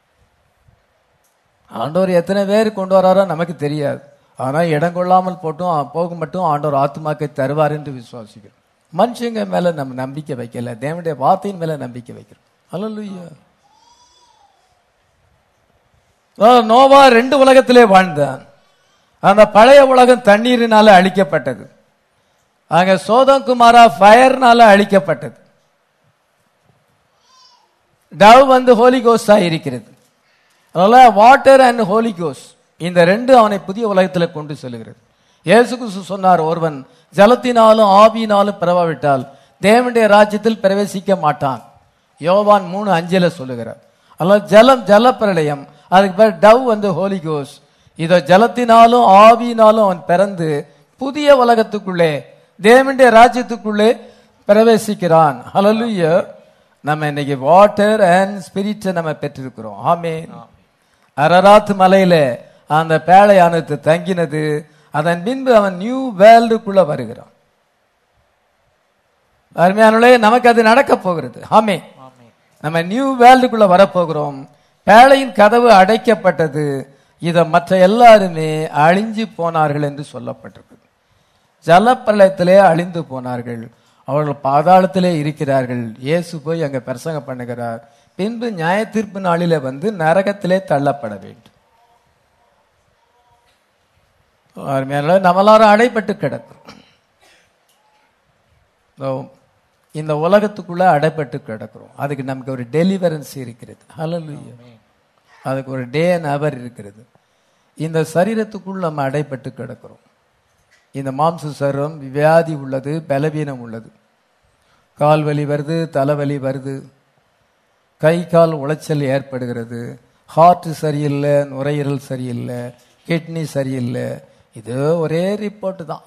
ஆண்டவர் எத்தனை பேர் கொண்டு வராரோ நமக்கு தெரியாது ஆனா இடம் கொள்ளாமல் போட்டும் போக மட்டும் ஆண்டவர் ஆத்மாக்கை தருவார் என்று விசுவாசிக்கிறோம் மனுஷங்க மேல நம்ம நம்பிக்கை வைக்கல தேவனுடைய வார்த்தையின் மேல நம்பிக்கை வைக்கிறோம் அல்லலுயா நோவா ரெண்டு உலகத்திலே வாழ்ந்தான் அந்த பழைய உலகம் தண்ணீரினால அழிக்கப்பட்டது அங்க சோதம் குமாரா ஃபயர்னால அழிக்கப்பட்டது டவ் வந்து ஹோலி கோஸ்டா இருக்கிறது அதனால வாட்டர் அண்ட் ஹோலி கோஸ் இந்த ரெண்டு அவனை புதிய உலகத்தில் கொண்டு செல்கிறது இயேசு கிறிஸ்து சொன்னார் ஒருவன் ஜலத்தினாலும் ஆவியினாலும் பிறவாவிட்டால் தேவனுடைய ராஜ்யத்தில் பிரவேசிக்க மாட்டான் யோவான் மூணு அஞ்சில சொல்லுகிறார் அதனால ஜலம் ஜல பிரளயம் அதுக்கு பேர் டவ் வந்து ஹோலி கோஸ் இதை ஜலத்தினாலும் ஆவியினாலும் அவன் பிறந்து புதிய உலகத்துக்குள்ளே தேவனுடைய ராஜ்யத்துக்குள்ளே பிரவேசிக்கிறான் ஹalleluya நம்ம இன்னைக்கு வாட்டர் அண்ட் ஸ்பிரிட் நம்ம பெற்றிருக்கிறோம் ஆமே அரராத் மலையில அந்த பேழையானது தங்கினது அதன் பின்பு அவன் நியூ வேர்ல்டுக்குள்ள வருகிறான் அருமையானே நமக்கு அது நடக்க போகிறது ஆமே ஆமென். நம்ம நியூ வேர்ல்டுக்குள்ள வரப்போகிறோம் பேழையின் கதவு அடைக்கப்பட்டது இத மற்ற எல்லாருமே அழிஞ்சு போனார்கள் என்று சொல்லப்பட்டிருக்கு ஜலப்பிரளயத்திலே அழிந்து போனார்கள் அவர்கள் பாதாளத்திலே இருக்கிறார்கள் இயேசு போய் அங்க பிரசங்கம் பண்ணுகிறார் பின்பு நியாய தீர்ப்பு நாளிலே வந்து நரகத்திலே தள்ளப்பட வேண்டும் அருமையான நம்ம எல்லாரும் அடைப்பட்டு கிடக்கிறோம் இதோ இந்த உலகத்துக்குள்ள அடைப்பட்டு கிடக்கிறோம் அதுக்கு நமக்கு ஒரு டெலிவரன்ஸ் இருக்கிறது ஹalleluya அதுக்கு ஒரு டே அண்ட் அவர் இருக்கிறது இந்த சரீரத்துக்குள் நம்ம அடைப்பட்டு கிடக்கிறோம் இந்த மாம்ச சரீரம் வியாதி உள்ளது பலவீனம் உள்ளது கால் வலி வருது தலைவலி வருது கை கால் உளைச்சல் ஏற்படுகிறது ஹார்ட் சரியில்லை நுரையீரல் சரியில்லை கிட்னி சரியில்லை இது ஒரே ரிப்போர்ட் தான்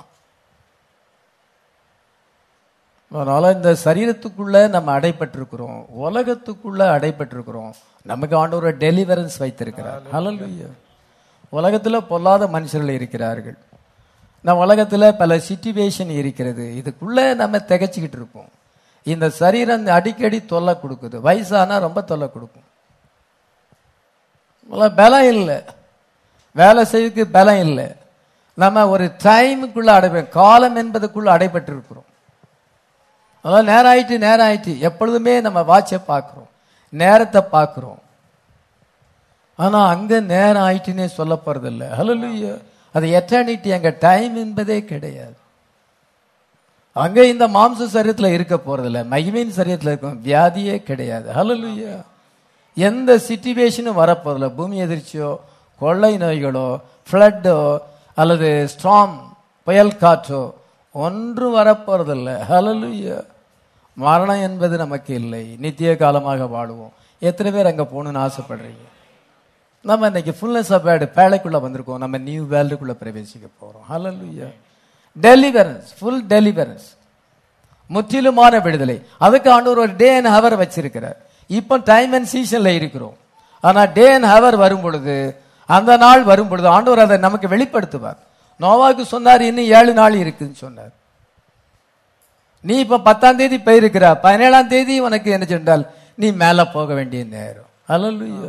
அதனால இந்த சரீரத்துக்குள்ள நம்ம அடைப்பட்டிருக்கிறோம் உலகத்துக்குள்ள அடைப்பட்டிருக்கிறோம் நமக்கு ஆண்டவர் டெலிவரன்ஸ் வைத்திருக்கிறார் ஹalleluya உலகத்துல பொல்லாத மனுஷர்கள் இருக்கிறார்கள் நம்ம உலகத்துல பல சிச்சுவேஷன் இருக்கிறது இதுக்குள்ள நம்ம திகைச்சுக்கிட்டு இருக்கோம் இந்த சரீரம் அடிக்கடி தொல்லை கொடுக்குது வயசானா ரொம்ப தொல்லை கொடுக்கும் முதல்ல பலம் இல்லை வேலை செய்யறதுக்கு பலம் இல்லை நம்ம ஒரு டைமுக்குள்ள அடைப்ப காலம் என்பதுக்குள்ள அடைபட்டிருக்கிறோம் அதான் நேரம் ஆயிட்டு நேரம் ஆயிட்டு எப்பொழுதுமே நம்ம வாட்சை பார்க்கிறோம் நேரத்தை பார்க்கிறோம் ஆனா அங்க நேரம் ஆயிட்டுன்னே சொல்ல போறது இல்லை ஹalleluya அது எட்டர்னிட்டி அங்க டைம் என்பதே கிடையாது அங்க இந்த மாம்ச சரீரத்துல இருக்க போறதில்ல மகிமையின் சரீரத்துல இருக்கும் வியாதியே கிடையாது ஹalleluya எந்த சிச்சுவேஷனும் வரப்போறதில்ல பூமி எதிர்ச்சியோ கொள்ளை நோய்களோ ஃப்ளட்டோ அல்லது ஸ்ட்ராம் புயல் காற்றோ ஒன்றும் வரப்போறதில்ல ஹalleluya மரணம் என்பது நமக்கு இல்லை நித்திய காலமாக வாழுவோம் எத்தனை பேர் அங்க போகணும்னு ஆசைப்படுறீங்க நம்ம இன்னைக்கு ஃபுல்னஸ் ஆஃப் வேர்டு பேழைக்குள்ள வந்திருக்கோம் நம்ம நியூ வேர்ல்டுக்குள்ள பிரவேசிக்க போறோம் ஹalleluya டெலிவரன்ஸ் ஃபுல் டெலிவரன்ஸ் முற்றிலுமான விடுதலை அதுக்கு ஆண்டவர் ஒரு டே அண்ட் ஹவர் வச்சிருக்கிறார் இப்போ டைம் அண்ட் சீசன்ல இருக்கிறோம் ஆனா டே அண்ட் ஹவர் வரும் பொழுது அந்த நாள் வரும் பொழுது ஆண்டவர் அதை நமக்கு வெளிப்படுத்துவார் நோவாக்கு சொன்னார் இன்னும் ஏழு நாள் இருக்குன்னு சொன்னார் நீ இப்ப பத்தாம் தேதி போயிருக்கிற பதினேழாம் தேதி உனக்கு என்ன சொன்னால் நீ மேல போக வேண்டிய நேரம் ஹalleluya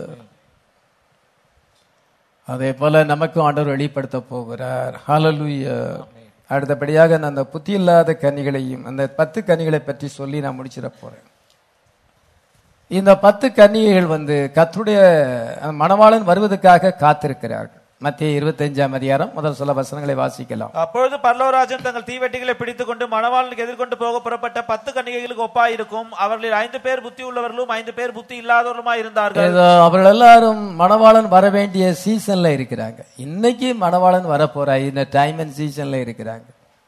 அதே போல நமக்கும் ஆண்டவர் வெளிப்படுத்த போகிறார் ஹalleluya அடுத்தபடியாக நான் அந்த புத்தி இல்லாத கன்னிகளையும் அந்த பத்து கன்னிகளை பற்றி சொல்லி நான் முடிச்சிட போறேன் இந்த பத்து கன்னிகைகள் வந்து கர்த்தருடைய மணவாளன் வருவதற்காக காத்திருக்கிறார்கள் மத்திய இருபத்தஞ்சாம் அதிகாரம் முதல் சில வசனங்களை வாசிக்கலாம் அப்பொழுது பல்லவராஜன் தங்கள் தீவெட்டிகளை பிடித்துக் கொண்டு மணவாளனுக்கு எதிர்கொண்டு போக புறப்பட்ட பத்து கன்னிகைகளுக்கு ஒப்பாயிருக்கும் அவர்களில் ஐந்து பேர் புத்தி உள்ளவர்களும் ஐந்து பேர் புத்தி இல்லாதவர்களுமாய் இருந்தார்கள் ஏதோ அவர்கள் எல்லாரும் மணவாளன் வர வேண்டிய சீசன்ல இருக்கிறாங்க இன்னைக்கு மணவாளன் வர போறா இந்த டைம் அண்ட் சீசன்ல இருக்கிறாங்க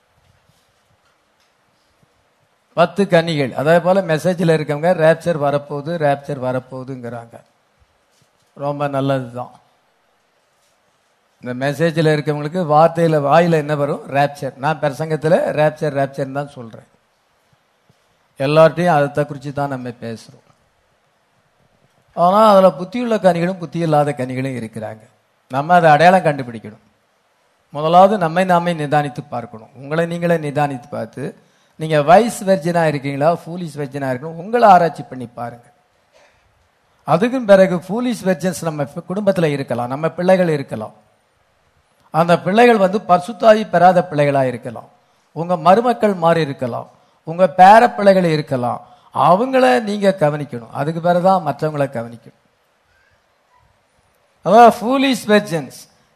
பத்து கன்னிகள் அதே போல மெசேஜ்ல இருக்கவங்க ரேப்சர் வரப்போகுது ரேப்சர் வரப்போகுதுங்கிறாங்க ரொம்ப நல்லதுதான் இந்த மெசேஜ்ல இருக்கவங்களுக்கு வார்த்தையில வாயில என்ன வரும் ரேப்சர் நான் பிரசங்கத்துல ரேப்சர் ரேப்சர் தான் சொல்றேன் எல்லார்ட்டையும் அதை குறித்து தான் நம்ம பேசுறோம் ஆனா அதுல புத்தியுள்ள கனிகளும் புத்தி இல்லாத கனிகளும் இருக்கிறாங்க நம்ம அதை அடையாளம் கண்டுபிடிக்கணும் முதலாவது நம்மை நாமே நிதானித்து பார்க்கணும் உங்களை நீங்களே நிதானித்து பார்த்து நீங்க வைஸ் வெர்ஜினா இருக்கீங்களா ஃபூலிஸ் வெர்ஜினா இருக்கணும் உங்களை ஆராய்ச்சி பண்ணி பாருங்க அதுக்கும் பிறகு ஃபூலிஸ் வெர்ஜன்ஸ் நம்ம குடும்பத்துல இருக்கலாம் நம்ம பிள்ளைகள் இருக்கலாம் அந்த பிள்ளைகள் வந்து பரிசுத்தாயி பெறாத பிள்ளைகளா இருக்கலாம் உங்க மருமக்கள் மாறி இருக்கலாம் உங்க பேர பிள்ளைகள் இருக்கலாம் அவங்கள நீங்க கவனிக்கணும் அதுக்கு பிறகுதான் மற்றவங்களை கவனிக்கணும் அதாவது ஃபூலிஸ் வெர்ஜன்ஸ்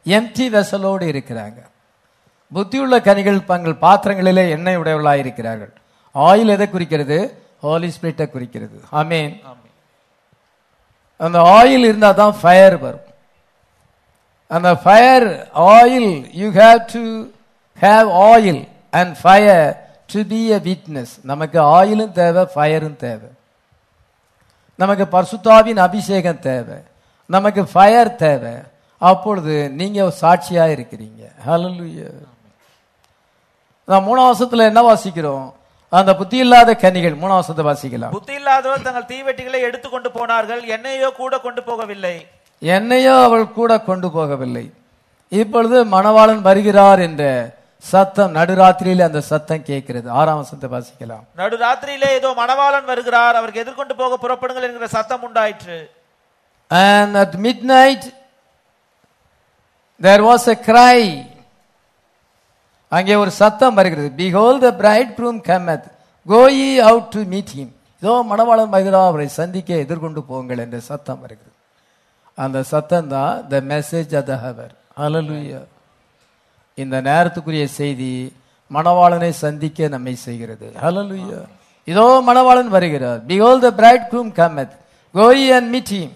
எம்டி வெசலோடு இருக்கிறாங்க புத்தியுள்ள கனிகள் தங்கள் பாத்திரங்களிலே எண்ணெய் உடையவர்களாக இருக்கிறார்கள் ஆயில் எதை குறிக்கிறது ஹோலி ஸ்பிரிட்டை குறிக்கிறது ஆமீன் அந்த ஆயில் இருந்தால் தான் ஃபயர் வரும் அந்த fire oil you have to have oil and fire to be a witness நமக்கு ஆயிலும் தேவை ஃபயரும் தேவை நமக்கு பர்சுத்தாவின் அபிஷேகம் தேவை நமக்கு ஃபயர் தேவை அப்பொழுது நீங்க சாட்சியா இருக்கிறீங்க ஹalleluya நான் மூணாம் வருஷத்துல என்ன வாசிக்கிறோம் அந்த புத்தி இல்லாத கனிகள் மூணாம் வருஷத்தை வாசிக்கலாம் புத்தி இல்லாதவர் தங்கள் தீவெட்டிகளை எடுத்துக்கொண்டு போனார்கள் என்னையோ கூட கொண்டு போகவில்லை என்னையோ அவள் கூட கொண்டு போகவில்லை இப்பொழுது மணவாளன் வருகிறார் என்ற சத்தம் நடுராத்திரியில அந்த சத்தம் கேட்கிறது ஆறாம் வசனத்தை வாசிக்கலாம் நடு ராத்திரியிலே ஏதோ மணவாளன் வருகிறார் அவருக்கு எதிர்கொண்டு போக புறப்படுங்கள் என்கிற சத்தம் உண்டாயிற்று And at midnight, there was a cry. அங்கே ஒரு சத்தம் வருகிறது behold the bridegroom cometh go ye out to meet him இதோ மணவாளன் மகிழா அவரை சந்திக்க எதிர்கொண்டு போங்கள் என்ற சத்தம் வருகிறது அந்த சத்தம் தான் the message of the hour hallelujah இந்த நேரத்துக்குரிய செய்தி மணவாளனை சந்திக்க நம்மை செய்கிறது hallelujah இதோ மணவாளன் வருகிறார் behold the bridegroom cometh go ye and meet him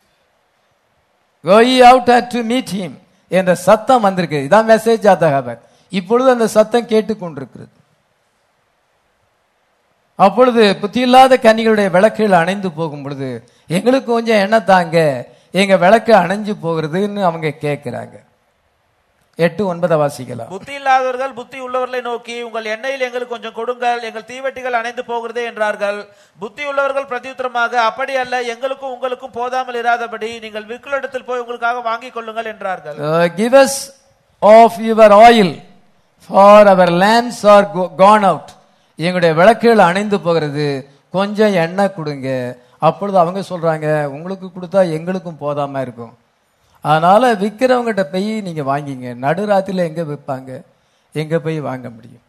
go ye out and to meet him என்ற சத்தம் வந்திருக்கு இதான் மெசேஜ் ஆஃப் த ஹவர் இப்பொழுது அந்த சத்தம் கேட்டுக்கொண்டிருக்கிறது அப்பொழுது புத்தியில்லாத கன்னிகளுடைய விளக்குகள் அணைந்து போகும் பொழுது எங்களுக்கு கொஞ்சம் எண்ணெய் தாங்க எங்க விளக்கு அணைஞ்சு போகிறதுன்னு அவங்க கேட்கிறாங்க எட்டு ஒன்பதை வாசிக்கலாம் புத்தி இல்லாதவர்கள் புத்தி உள்ளவர்களை நோக்கி உங்கள் எண்ணெயில் எங்களுக்கு கொஞ்சம் கொடுங்கள் எங்கள் தீவெட்டிகள் அணைந்து போகிறதே என்றார்கள் புத்தி உள்ளவர்கள் பிரதியுத்தரமாக அப்படி அல்ல எங்களுக்கும் உங்களுக்கும் போதாமல் இராதபடி நீங்கள் விற்குளிடத்தில் போய் உங்களுக்காக வாங்கிக் கொள்ளுங்கள் என்றார்கள் Uh, give us of your oil for our lamps are go- gone out எங்களுடைய விளக்குகள் அணைந்து போகிறது கொஞ்சம் எண்ணெய் கொடுங்க அப்பொழுது அவங்க சொல்றாங்க உங்களுக்கு கொடுத்தா எங்களுக்கும் போதாம இருக்கும் அதனால விற்கிறவங்ககிட்ட போய் நீங்க வாங்கிங்க நடுராத்திரில எங்க விற்பாங்க எங்க போய் வாங்க முடியும்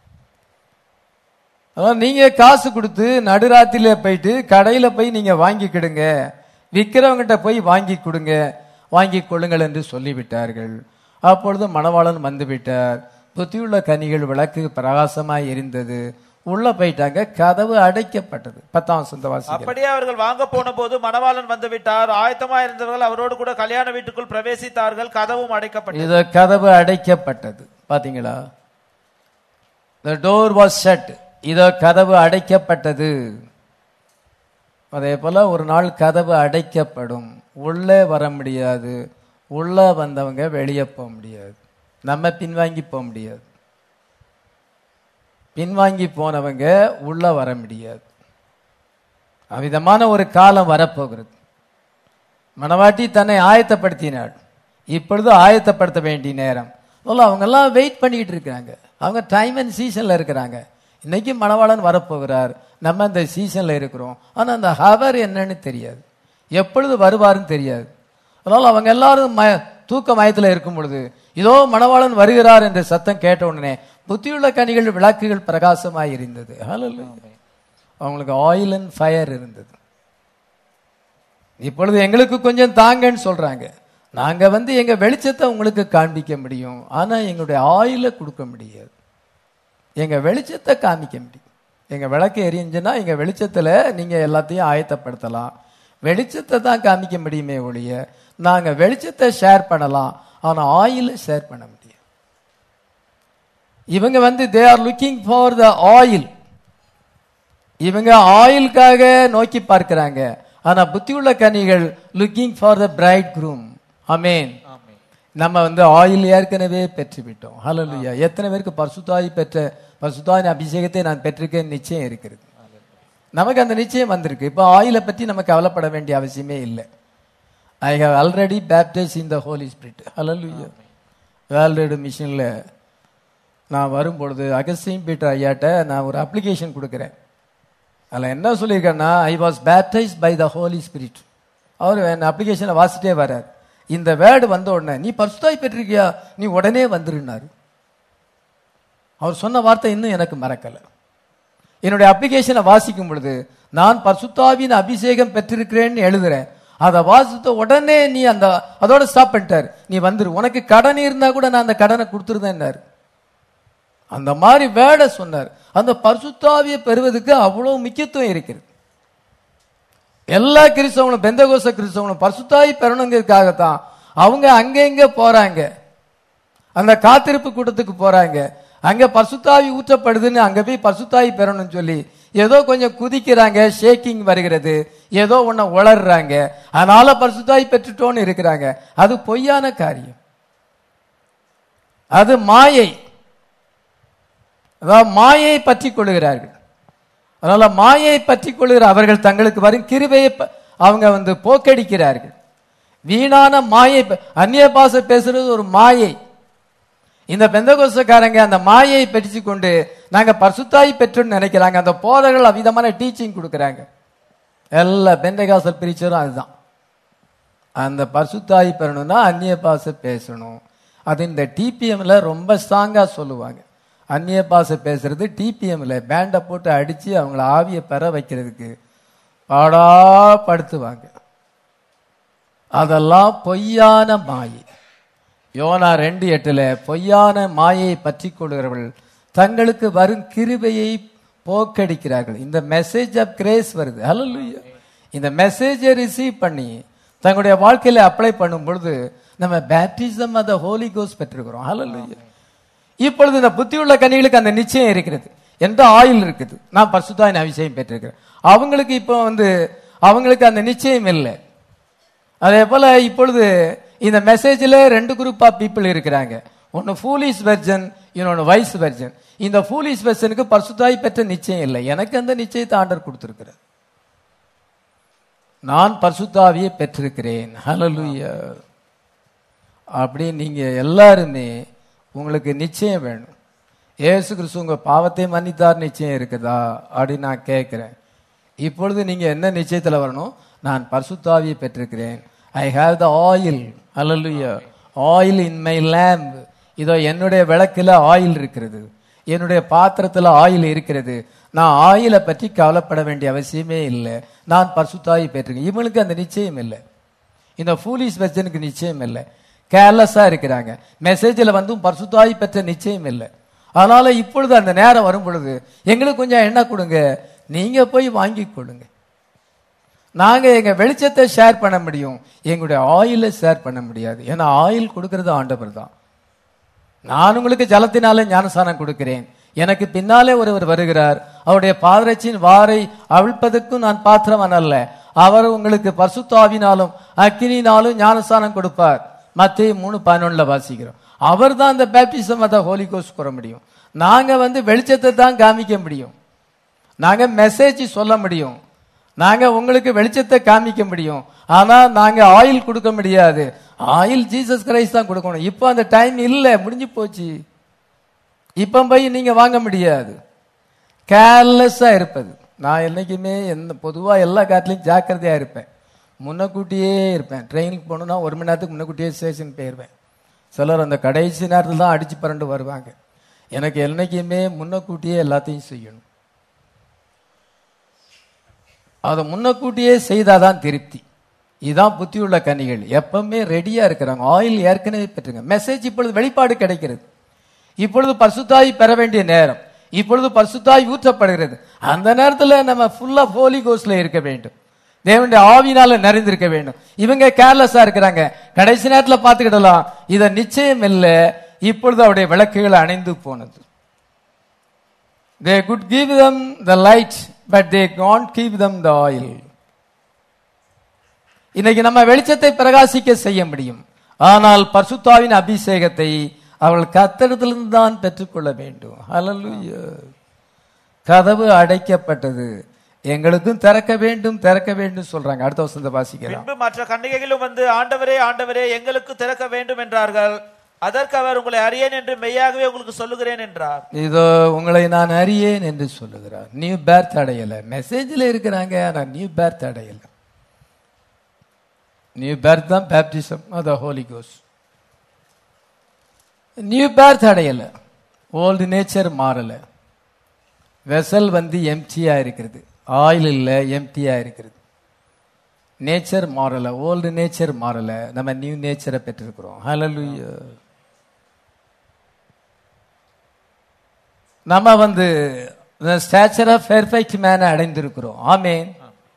அதான் நீங்க காசு கொடுத்து நடுராத்திரில போயிட்டு கடையில போய் நீங்க வாங்கிக்கிடுங்க விற்கிறவங்கிட்ட போய் வாங்கி கொடுங்க வாங்கி கொள்ளுங்கள் என்று சொல்லிவிட்டார்கள் அப்பொழுது மணவாளன் வந்து விட்டார் புத்தியுள்ள கனிகள் விளக்கு பிரகாசமாய் எரிந்தது உள்ள போயிட்டாங்க கதவு அடைக்கப்பட்டது பத்தாம் சொந்த வாசி அப்படியே அவர்கள் வாங்க போன போது மணவாளன் வந்து விட்டார் ஆயத்தமா இருந்தவர்கள் அவரோடு கூட கல்யாண வீட்டுக்குள் பிரவேசித்தார்கள் கதவும் அடைக்கப்பட்டது இது கதவு அடைக்கப்பட்டது பாத்தீங்களா the door was shut இதோ கதவு அடைக்கப்பட்டது அதே போல ஒரு நாள் கதவு அடைக்கப்படும் உள்ளே வர முடியாது உள்ள வந்தவங்க வெளியே போக முடியாது நம்ம பின்வாங்கி போக முடியாது பின்வாங்கி போனவங்க உள்ள வர முடியாது அவ்விதமான ஒரு காலம் வரப்போகிறது மணவாட்டி தன்னை ஆயத்தப்படுத்தினாள் இப்பொழுது ஆயத்தப்படுத்த வேண்டிய நேரம் முதல்ல அவங்க எல்லாம் வெயிட் பண்ணிக்கிட்டு இருக்காங்க அவங்க டைம் அண்ட் சீசன்ல இருக்கிறாங்க இன்னைக்கு மணவாளன் வரப்போகிறார் நம்ம அந்த சீசன்ல இருக்கிறோம் ஆனா அந்த ஹவர் என்னன்னு தெரியாது எப்பொழுது வருவாருன்னு தெரியாது அதனால அவங்க எல்லாரும் மய தூக்க மயத்துல இருக்கும் பொழுது இதோ மணவாளன் வருகிறார் என்ற சத்தம் கேட்ட உடனே புத்தியுள்ள கனிகள் விளக்குகள் பிரகாசமாய் இருந்தது ஹalleluya. அவங்களுக்கு ஆயில் அண்ட் ஃபயர் இருந்தது இப்பொழுது எங்களுக்கு கொஞ்சம் தாங்கன்னு சொல்றாங்க நாங்க வந்து எங்க வெளிச்சத்தை உங்களுக்கு காண்பிக்க முடியும் ஆனா எங்களுடைய ஆயில கொடுக்க முடியாது எங்க வெளிச்சத்தை காமிக்க முடியும் எங்க விளக்கு எரிஞ்சுன்னா எங்க வெளிச்சத்துல நீங்க எல்லாத்தையும் ஆயத்தப்படுத்தலாம் வெளிச்சத்தை தான் காமிக்க முடியுமே ஒழிய நாங்க வெளிச்சத்தை ஷேர் பண்ணலாம் ஆனா ஆயில ஷேர் பண்ண முடியாது இவங்க வந்து they are looking for the oil இவங்க ஆயிலுக்காக நோக்கி பார்க்கிறாங்க ஆனா புத்தியுள்ள கனிகள் looking for the bridegroom அமேன் நம்ம வந்து ஆயில் ஏற்கனவே பெற்று விட்டோம் ஹalleluya எத்தனை பேருக்கு பரிசுத்தாய் பெற்ற பரிசுத்தாயின் அபிஷேகத்தை நான் பெற்றிருக்கேன் நிச்சயம் இருக்கிறது நமக்கு அந்த நிச்சயம் வந்திருக்கு இப்போ ஆயிலை பற்றி நம்ம கவலைப்பட வேண்டிய அவசியமே இல்லை I have already baptize in the holy spirit ஹalleluya வேல்ரேடு மிஷினில் நான் வரும்பொழுது அகஸ்டின் பீட்டர் ஐயாட்ட நான் ஒரு அப்ளிகேஷன் கொடுக்குறேன் அதில் என்ன சொல்லியிருக்கேன்னா I was baptize by the holy spirit அவர் என் அப்ளிகேஷனை வாசிட்டே வர்றார் இந்த வேர்டு வந்த உடனே நீ பரிசுத்தாய் பெற்றிருக்கியா நீ உடனே வந்துருன்னாரு அவர் சொன்ன வார்த்தை இன்னும் எனக்கு மறக்கலை என்னுடைய அப்ளிகேஷனை வாசிக்கும் பொழுது நான் பரிசுத்தாவின் அபிஷேகம் பெற்றிருக்கிறேன்னு எழுதுறேன் அதை வாசித்த உடனே நீ அந்த அதோட ஸ்டாப் பண்ணிட்டார் நீ வந்துரு உனக்கு கடன் இருந்தா கூட நான் அந்த கடனை கொடுத்துருந்தேன்னாரு அந்த மாதிரி வேட சொன்னார் அந்த பரிசுத்தாவியை பெறுவதற்கு அவ்வளவு முக்கியத்துவம் இருக்கிறது எல்லா கிறிஸ்தவங்களும் பெந்தகோச கிறிஸ்தவங்களும் பரிசுத்தாவி பெறணுங்கிறதுக்காகத்தான் அவங்க அங்க இங்க போறாங்க அந்த காத்திருப்பு கூட்டத்துக்கு போறாங்க அங்க பரிசுத்தாவி ஊற்றப்படுதுன்னு அங்க போய் பரிசுத்தாவி பெறணும்னு சொல்லி ஏதோ கொஞ்சம் குதிக்கிறாங்க ஷேக்கிங் வருகிறது ஏதோ ஒன்ன உளர்றாங்க அதனால பரிசுத்தாவி பெற்றுட்டோன்னு இருக்கிறாங்க அது பொய்யான காரியம் அது மாயை அதாவது மாயை பற்றி கொள்ளுகிறார்கள் அதனால மாயை பற்றி கொள்ளுகிற அவர்கள் தங்களுக்கு வரும் கிருபையை ப- அவங்க வந்து போக்கடிக்கிறார்கள் வீணான மாயை ப- அந்நிய பாசை பேசுறது ஒரு மாயை இந்த பெந்தகோசக்காரங்க அந்த மாயை பெற்று கொண்டு நாங்க பரிசுத்தாய் பெற்றுன்னு நினைக்கிறாங்க அந்த போதர்கள் அவிதமான டீச்சிங் கொடுக்கறாங்க எல்லா பெந்தகாசல் பிரிச்சரும் அதுதான் அந்த பரிசுத்தாய் பெறணும்னா அந்நிய பாசை பேசணும் அது இந்த டிபிஎம்ல ரொம்ப ஸ்ட்ராங்கா சொல்லுவாங்க அந்நிய பாசை பேசுறது டிபிஎம்ல பேண்டை போட்டு அடிச்சு அவங்கள ஆவியை பெற வைக்கிறதுக்கு பாடாப்படுத்துவாங்க அதெல்லாம் பொய்யான மாயை யோனா ரெண்டு எட்டுல பொய்யான மாயை பற்றி கொள்கிறவர்கள் தங்களுக்கு வரும் கிருபையை போக்கடிக்கிறார்கள் இந்த மெசேஜ் ஆஃப் கிரேஸ் வருது ஹalleluya இந்த மெசேஜை ரிசீவ் பண்ணி தங்களுடைய வாழ்க்கையில அப்ளை பண்ணும் பொழுது நம்ம பேப்டிசம் அந்த ஹோலி கோஸ் பெற்றிருக்கிறோம் ஹalleluya இப்பொழுது இந்த புத்தியுள்ள கனிகளுக்கு அந்த நிச்சயம் இருக்கிறது எந்த ஆயில் இருக்குது நான் பரிசுத்தாயின் அபிஷேகம் பெற்றிருக்கிறேன் அவங்களுக்கு இப்போ வந்து அவங்களுக்கு அந்த நிச்சயம் இல்லை அதே போல இப்பொழுது இந்த மெசேஜ்ல ரெண்டு குரூப் ஆஃப் பீப்புள் இருக்கிறாங்க ஒன்னு ஃபூலிஸ் வெர்ஜன் இன்னொன்னு வைஸ் வெர்ஜன் இந்த ஃபூலிஸ் வெர்ஜனுக்கு பரிசுத்தாய் பெற்ற நிச்சயம் இல்லை எனக்கு அந்த நிச்சயத்தை ஆண்டர் கொடுத்திருக்கிறார் நான் பரிசுத்தாவியை பெற்றிருக்கிறேன் ஹalleluya அப்படி நீங்க எல்லாருமே உங்களுக்கு நிச்சயம் வேணும் இயேசு கிறிஸ்து உங்க பாவத்தை மன்னித்தார் நிச்சயம் இருக்குதா அப்படின்னு நான் கேட்கிறேன் இப்பொழுது நீங்க என்ன நிச்சயத்துல வரணும் நான் பரிசுத்தாவியை பெற்றிருக்கிறேன் ஐ ஹாவ் த ஆயில் ஹalleluya ஆயில் இன் மை லேம்ப் இதோ என்னுடைய விளக்குல ஆயில் இருக்கிறது என்னுடைய பாத்திரத்துல ஆயில் இருக்கிறது நான் ஆயிலை பற்றி கவலைப்பட வேண்டிய அவசியமே இல்லை நான் பரிசுத்தாவி பெற்றிருக்கேன் இவனுக்கு அந்த நிச்சயம் இல்லை இந்த ஃபூலிஸ் வெர்ஜனுக்கு நிச்சயம் இல்லை கேர்லெஸ்ஸா இருக்கிறாங்க மெசேஜில் வந்து பரிசுத்தாவி பெற்ற நிச்சயம் இல்லை அதனால இப்பொழுது அந்த நேரம் வரும் பொழுது எங்களுக்கு கொஞ்சம் என்ன கொடுங்க நீங்க போய் வாங்கி கொடுங்க நாங்க எங்க வெளிச்சத்தை ஷேர் பண்ண முடியும் எங்களுடைய ஆயிலை ஷேர் பண்ண முடியாது ஏன்னா ஆயில் கொடுக்கறது ஆண்டவர் தான் நான் உங்களுக்கு ஜலத்தினாலே ஞானசானம் கொடுக்கிறேன் எனக்கு பின்னாலே ஒருவர் வருகிறார் அவருடைய பாதரட்சியின் வாரை அவிழ்ப்பதற்கும் நான் பாத்திரவன் அல்ல அவர் உங்களுக்கு பரிசுத்தாவினாலும் அக்கினினாலும் ஞானசானம் கொடுப்பார் மத்திய மூணு பதினொன்னுல வாசிக்கிறோம் அவர் தான் அந்த பேப்டிசம் அதை ஹோலி கோஸ்ட் கூற முடியும் நாங்க வந்து வெளிச்சத்தை தான் காமிக்க முடியும் நாங்க மெசேஜ் சொல்ல முடியும் நாங்க உங்களுக்கு வெளிச்சத்தை காமிக்க முடியும் ஆனா நாங்க ஆயில் கொடுக்க முடியாது ஆயில் ஜீசஸ் கிரைஸ்ட் தான் கொடுக்கணும் இப்போ அந்த டைம் இல்ல முடிஞ்சு போச்சு இப்ப போய் நீங்க வாங்க முடியாது கேர்லெஸ்ஸா இருப்பது நான் என்னைக்குமே எந்த பொதுவா எல்லா காட்டிலையும் ஜாக்கிரதையா இருப்பேன் முன்னக்கூட்டியே இருப்பேன் ட்ரெயினுக்கு போகணும்னா ஒரு மணி நேரத்துக்கு முன்னக்கூட்டியே ஸ்டேஷன் போயிருவேன் சிலர் அந்த கடைசி நேரத்தில் தான் அடிச்சு பரண்டு வருவாங்க எனக்கு என்னைக்குமே முன்னக்கூட்டியே எல்லாத்தையும் செய்யணும் அதை முன்னக்கூட்டியே செய்தாதான் திருப்தி இதுதான் புத்தியுள்ள கனிகள் எப்பவுமே ரெடியா இருக்கிறாங்க ஆயில் ஏற்கனவே பெற்றுங்க மெசேஜ் இப்பொழுது வெளிப்பாடு கிடைக்கிறது இப்பொழுது பரிசுத்தாய் பெற வேண்டிய நேரம் இப்பொழுது பரிசுத்தாய் ஊற்றப்படுகிறது அந்த நேரத்துல நம்ம ஃபுல்லா ஹோலி கோஸ்ட்ல இருக்க வேண்டும் தேவனுடைய ஆவினால நிறைந்திருக்க வேண்டும் இவங்க கேர்லெஸ்ஸா இருக்கிறாங்க கடைசி நேரத்துல பார்த்துக்கிடலாம் இத நிச்சயம் இல்லை இப்பொழுது அவருடைய விளக்குகள் அணைந்து போனது they could give them the light but they can't give them the oil இன்னைக்கு நம்ம வெளிச்சத்தை பிரகாசிக்க செய்ய முடியும் ஆனால் பரிசுத்தாவின் அபிஷேகத்தை அவள் கத்தடத்திலிருந்து தான் பெற்றுக்கொள்ள வேண்டும் ஹalleluya கதவு அடைக்கப்பட்டது எங்களுக்கும் திறக்க வேண்டும் திறக்க வேண்டும் சொல்றாங்க அடுத்த வசந்த வாசிக்கலாம் பின்பு மற்ற கன்னிகைகளும் வந்து ஆண்டவரே ஆண்டவரே எங்களுக்கு திறக்க வேண்டும் என்றார்கள் அதற்கு அவர் உங்களை அறியேன் என்று மெய்யாகவே உங்களுக்கு சொல்லுகிறேன் என்றார் இதோ உங்களை நான் அறியேன் என்று சொல்லுகிறார் நியூ பேர்த் அடையல மெசேஜ்ல இருக்கிறாங்க ஆனா நியூ பேர்த் அடையல நியூ பேர்த் தான் பேப்டிசம் அத ஹோலி கோஸ் நியூ பேர்த் அடையல ஓல்டு நேச்சர் மாறல வெசல் வந்து எம்டியா இருக்கிறது ஆயில் இல்ல எம்டியா இருக்கிறது நேச்சர் மாறல ஓல்டு நேச்சர் மாறல நம்ம நியூ நேச்சரை பெற்றிருக்கிறோம் ஹalleluya நம்ம வந்து ஸ்டாச்சர் ஆஃப் பெர்ஃபெக்ட் மேனை அடைந்திருக்கிறோம் ஆமென்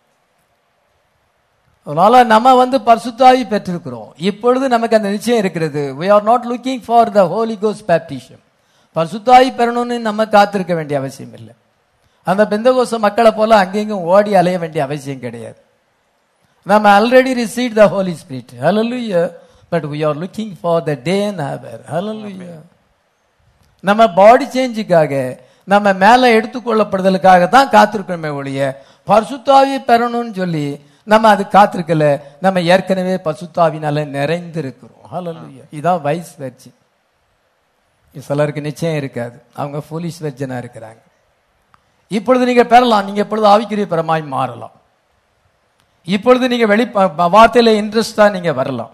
அதனால நம்ம வந்து பரிசுத்தாவி பெற்றிருக்கிறோம் இப்பொழுது நமக்கு அந்த நிச்சயம் இருக்கிறது we are not looking for the holy ghost baptism பரிசுத்தாவி பெறணும்னு நம்ம காத்திருக்க வேண்டிய அவசியம் இல்லை அந்த பெந்தகோச மக்களை போல அங்கெங்கும் ஓடி அலைய வேண்டிய அவசியம் கிடையாது நம்ம already receive the holy spirit hallelujah but we are looking for the day and hour hallelujah நம்ம பாடி சேஞ்சுக்காக நம்ம மேல எடுத்துக்கொள்ளப்படுதலுக்காக தான் காத்திருக்கணுமே ஒழிய பரிசுத்தாவியை பெறணும்னு சொல்லி நம்ம அது காத்திருக்கல நம்ம ஏற்கனவே பரிசுத்தாவினால நிறைந்திருக்கிறோம் ஹalleluya இதான் வைஸ் வெர்ஜின் சிலருக்கு நிச்சயம் இருக்காது அவங்க போலீஸ் வெர்ஜனா இருக்கிறாங்க இப்பொழுது நீங்க பெறலாம் நீங்க இப்பொழுது ஆவிக்குரிய பெறமாய் மாறலாம் இப்பொழுது நீங்க வெளி ப- வார்த்தையில இன்ட்ரெஸ்டா நீங்க வரலாம்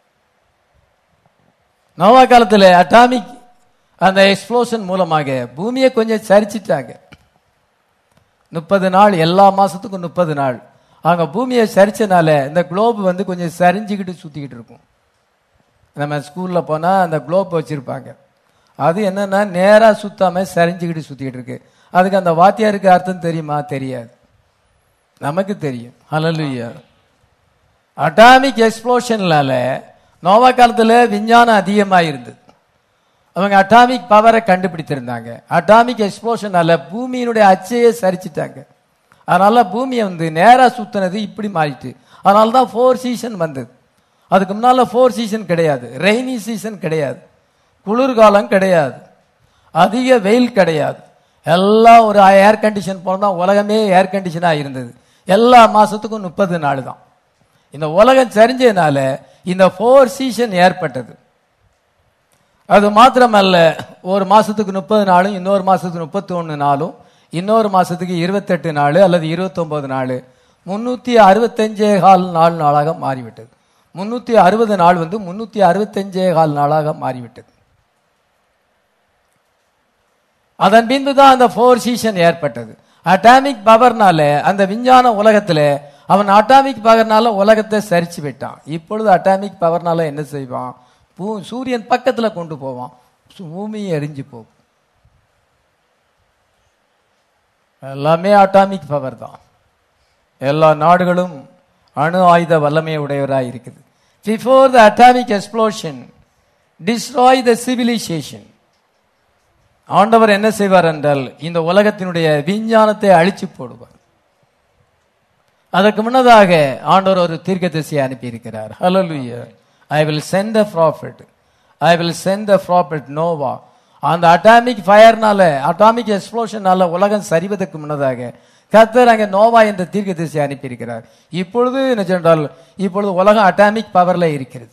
நோவா காலத்துல அட்டாமிக் அந்த எக்ஸ்ப்ளோஷன் மூலமாக பூமியை கொஞ்சம் சரிச்சிட்டாங்க முப்பது நாள் எல்லா மாசத்துக்கும் முப்பது நாள் அவங்க பூமியை சரிச்சனால இந்த குளோப் வந்து கொஞ்சம் சரிஞ்சுக்கிட்டு சுத்திக்கிட்டு இருக்கும் நம்ம ஸ்கூல்ல போனா அந்த குளோப் வச்சிருப்பாங்க அது என்னன்னா நேரா சுத்தாம சரிஞ்சுக்கிட்டு சுத்திக்கிட்டு இருக்கு அதுக்கு அந்த வாத்தியாருக்கு அர்த்தம் தெரியுமா தெரியாது நமக்கு தெரியும் ஹalleluya அட்டாமிக் எக்ஸ்ப்ளோஷன்னால நோவா காலத்துல விஞ்ஞானம் அதிகமாக இருந்தது அவங்க அட்டாமிக் பவரை கண்டுபிடித்திருந்தாங்க அட்டாமிக் எக்ஸ்ப்ளோஷனால பூமியினுடைய அச்சையே சரிச்சிட்டாங்க அதனால பூமியை வந்து நேரா சுத்தினது இப்படி மாறிட்டு அதனால தான் ஃபோர் சீசன் வந்தது அதுக்கு முன்னால ஃபோர் சீசன் கிடையாது ரெய்னி சீசன் கிடையாது குளிர்காலம் கிடையாது அதிக வெயில் கிடையாது எல்லாம் ஒரு ஏர் கண்டிஷன் போல தான் உலகமே ஏர் கண்டிஷனாக இருந்தது எல்லா மாசத்துக்கும் முப்பது நாள் தான் இந்த உலகம் சரிஞ்சதுனால இந்த ஃபோர் சீசன் ஏற்பட்டது அது மாத்திரமல்ல ஒரு மாசத்துக்கு முப்பது நாளும் இன்னொரு மாசத்துக்கு முப்பத்தி ஒன்று நாளும் இன்னொரு மாசத்துக்கு இருபத்தெட்டு நாள் அல்லது இருபத்தொன்பது நாள் முன்னூத்தி அறுபத்தஞ்சே கால் நாள் நாளாக மாறிவிட்டது முன்னூத்தி அறுபது நாள் வந்து முன்னூத்தி அறுபத்தஞ்சே கால் நாளாக மாறிவிட்டது அதன் பின்பு தான் அந்த ஃபோர் சீசன் ஏற்பட்டது அட்டாமிக் பவர்னால அந்த விஞ்ஞான உலகத்துல அவன் அட்டாமிக் பவர்னால உலகத்தை சரிச்சு விட்டான் இப்பொழுது அட்டாமிக் பவர்னால என்ன செய்வான் பூ சூரியன் பக்கத்துல கொண்டு போவான் சு- பூமியை எரிஞ்சு போகும் எல்லாமே அட்டாமிக் பவர் தான் எல்லா நாடுகளும் அணு ஆயுத வல்லமை உடையவராக இருக்குது before the atomic explosion destroy the civilisation ஆண்டவர் என்ன செய்வார் என்றால் இந்த உலகத்தினுடைய விஞ்ஞானத்தை அழிச்சு போடுவார் அதற்கு முன்னதாக ஆண்டவர் ஒரு தீர்க்கதரிசியை அனுப்பியிருக்கிறார் ஹalleluya I will send a prophet I will send a prophet நோவா அந்த அட்டாமிக் ஃபயர்னால அட்டாமிக் எக்ஸ்ப்ளோஷனால உலகம் சரிவதற்கு முன்னதாக கர்த்தர் அங்கே நோவா என்ற தீர்க்கதரிசியை அனுப்பியிருக்கிறார் இப்பொழுது என்ன சொன்னால் இப்பொழுது உலகம் அட்டாமிக் பவர்ல இருக்கிறது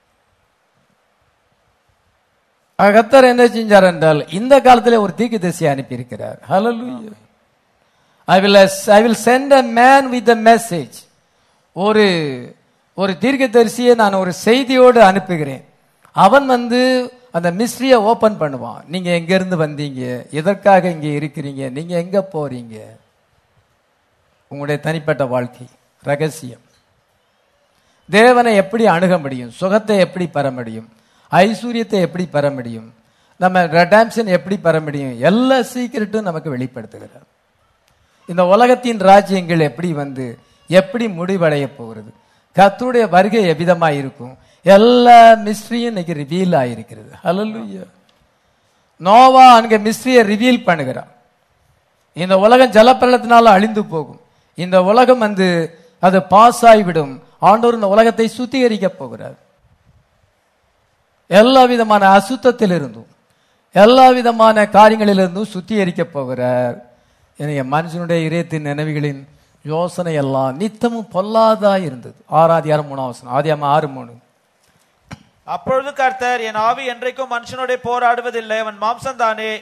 கர்த்தர் என்ன செஞ்சார் என்றால் இந்த காலத்திலே ஒரு தீர்க்கதரிசியை அனுப்பியிருக்கிறார் ஹalleluya I will I will send a man with a message ஒரு ஒரு தீர்க்கதரிசியை நான் ஒரு செய்தியோடு அனுப்புகிறேன் அவன் வந்து அந்த மிஸ்ட்ரியை ஓபன் பண்ணுவான் நீங்க எங்க இருந்து வந்தீங்க எதற்காக இங்க இருக்கிறீங்க நீங்க எங்க போறீங்க உங்களுடைய தனிப்பட்ட வாழ்க்கை ரகசியம் தேவனை எப்படி அணுக முடியும் சுகத்தை எப்படி பெற முடியும் ஐஸ்வர்யத்தை எப்படி பெற முடியும் நம்ம ரெடாம்ஷன் எப்படி பெற முடியும் எல்லா சீக்கிரட்டும் நமக்கு வெளிப்படுத்துகிறார் இந்த உலகத்தின் ராஜ்யங்கள் எப்படி வந்து எப்படி முடிவடைய போகிறது கர்த்தருடைய வருகை எவ்விதமாய் இருக்கும் எல்லா மிஸ்ட்ரியும் இன்னைக்கு ரிவீல் ஆயிருக்கிறது ஹalleluya நோவா அங்க மிஸ்ட்ரியை ரிவீல் பண்ணுகிறான் இந்த உலகம் ஜலப்பிரளத்தினால அழிந்து போகும் இந்த உலகம் வந்து அது பாஸ் ஆகிவிடும் ஆண்டவர் இந்த உலகத்தை சுத்திகரிக்க போகிறார் எல்லா விதமான அசுத்தத்திலிருந்தும் எல்லா விதமான காரியங்களிலிருந்தும் சுத்திகரிக்க போகிறார் எனக்கு மனுஷனுடைய இதயத்தின் நினைவுகளின் யோசனை எல்லாம் நித்தமும் பொல்லாதா இருந்தது ஆறாதிகாரம் மூணாம் வசனம் ஆதியாம ஆறு மூணு அப்பொழுது கர்த்தர் என் ஆவி என்றைக்கும் மனுஷனோட போராடுவதில்லை அவன் மாம்சம்தானே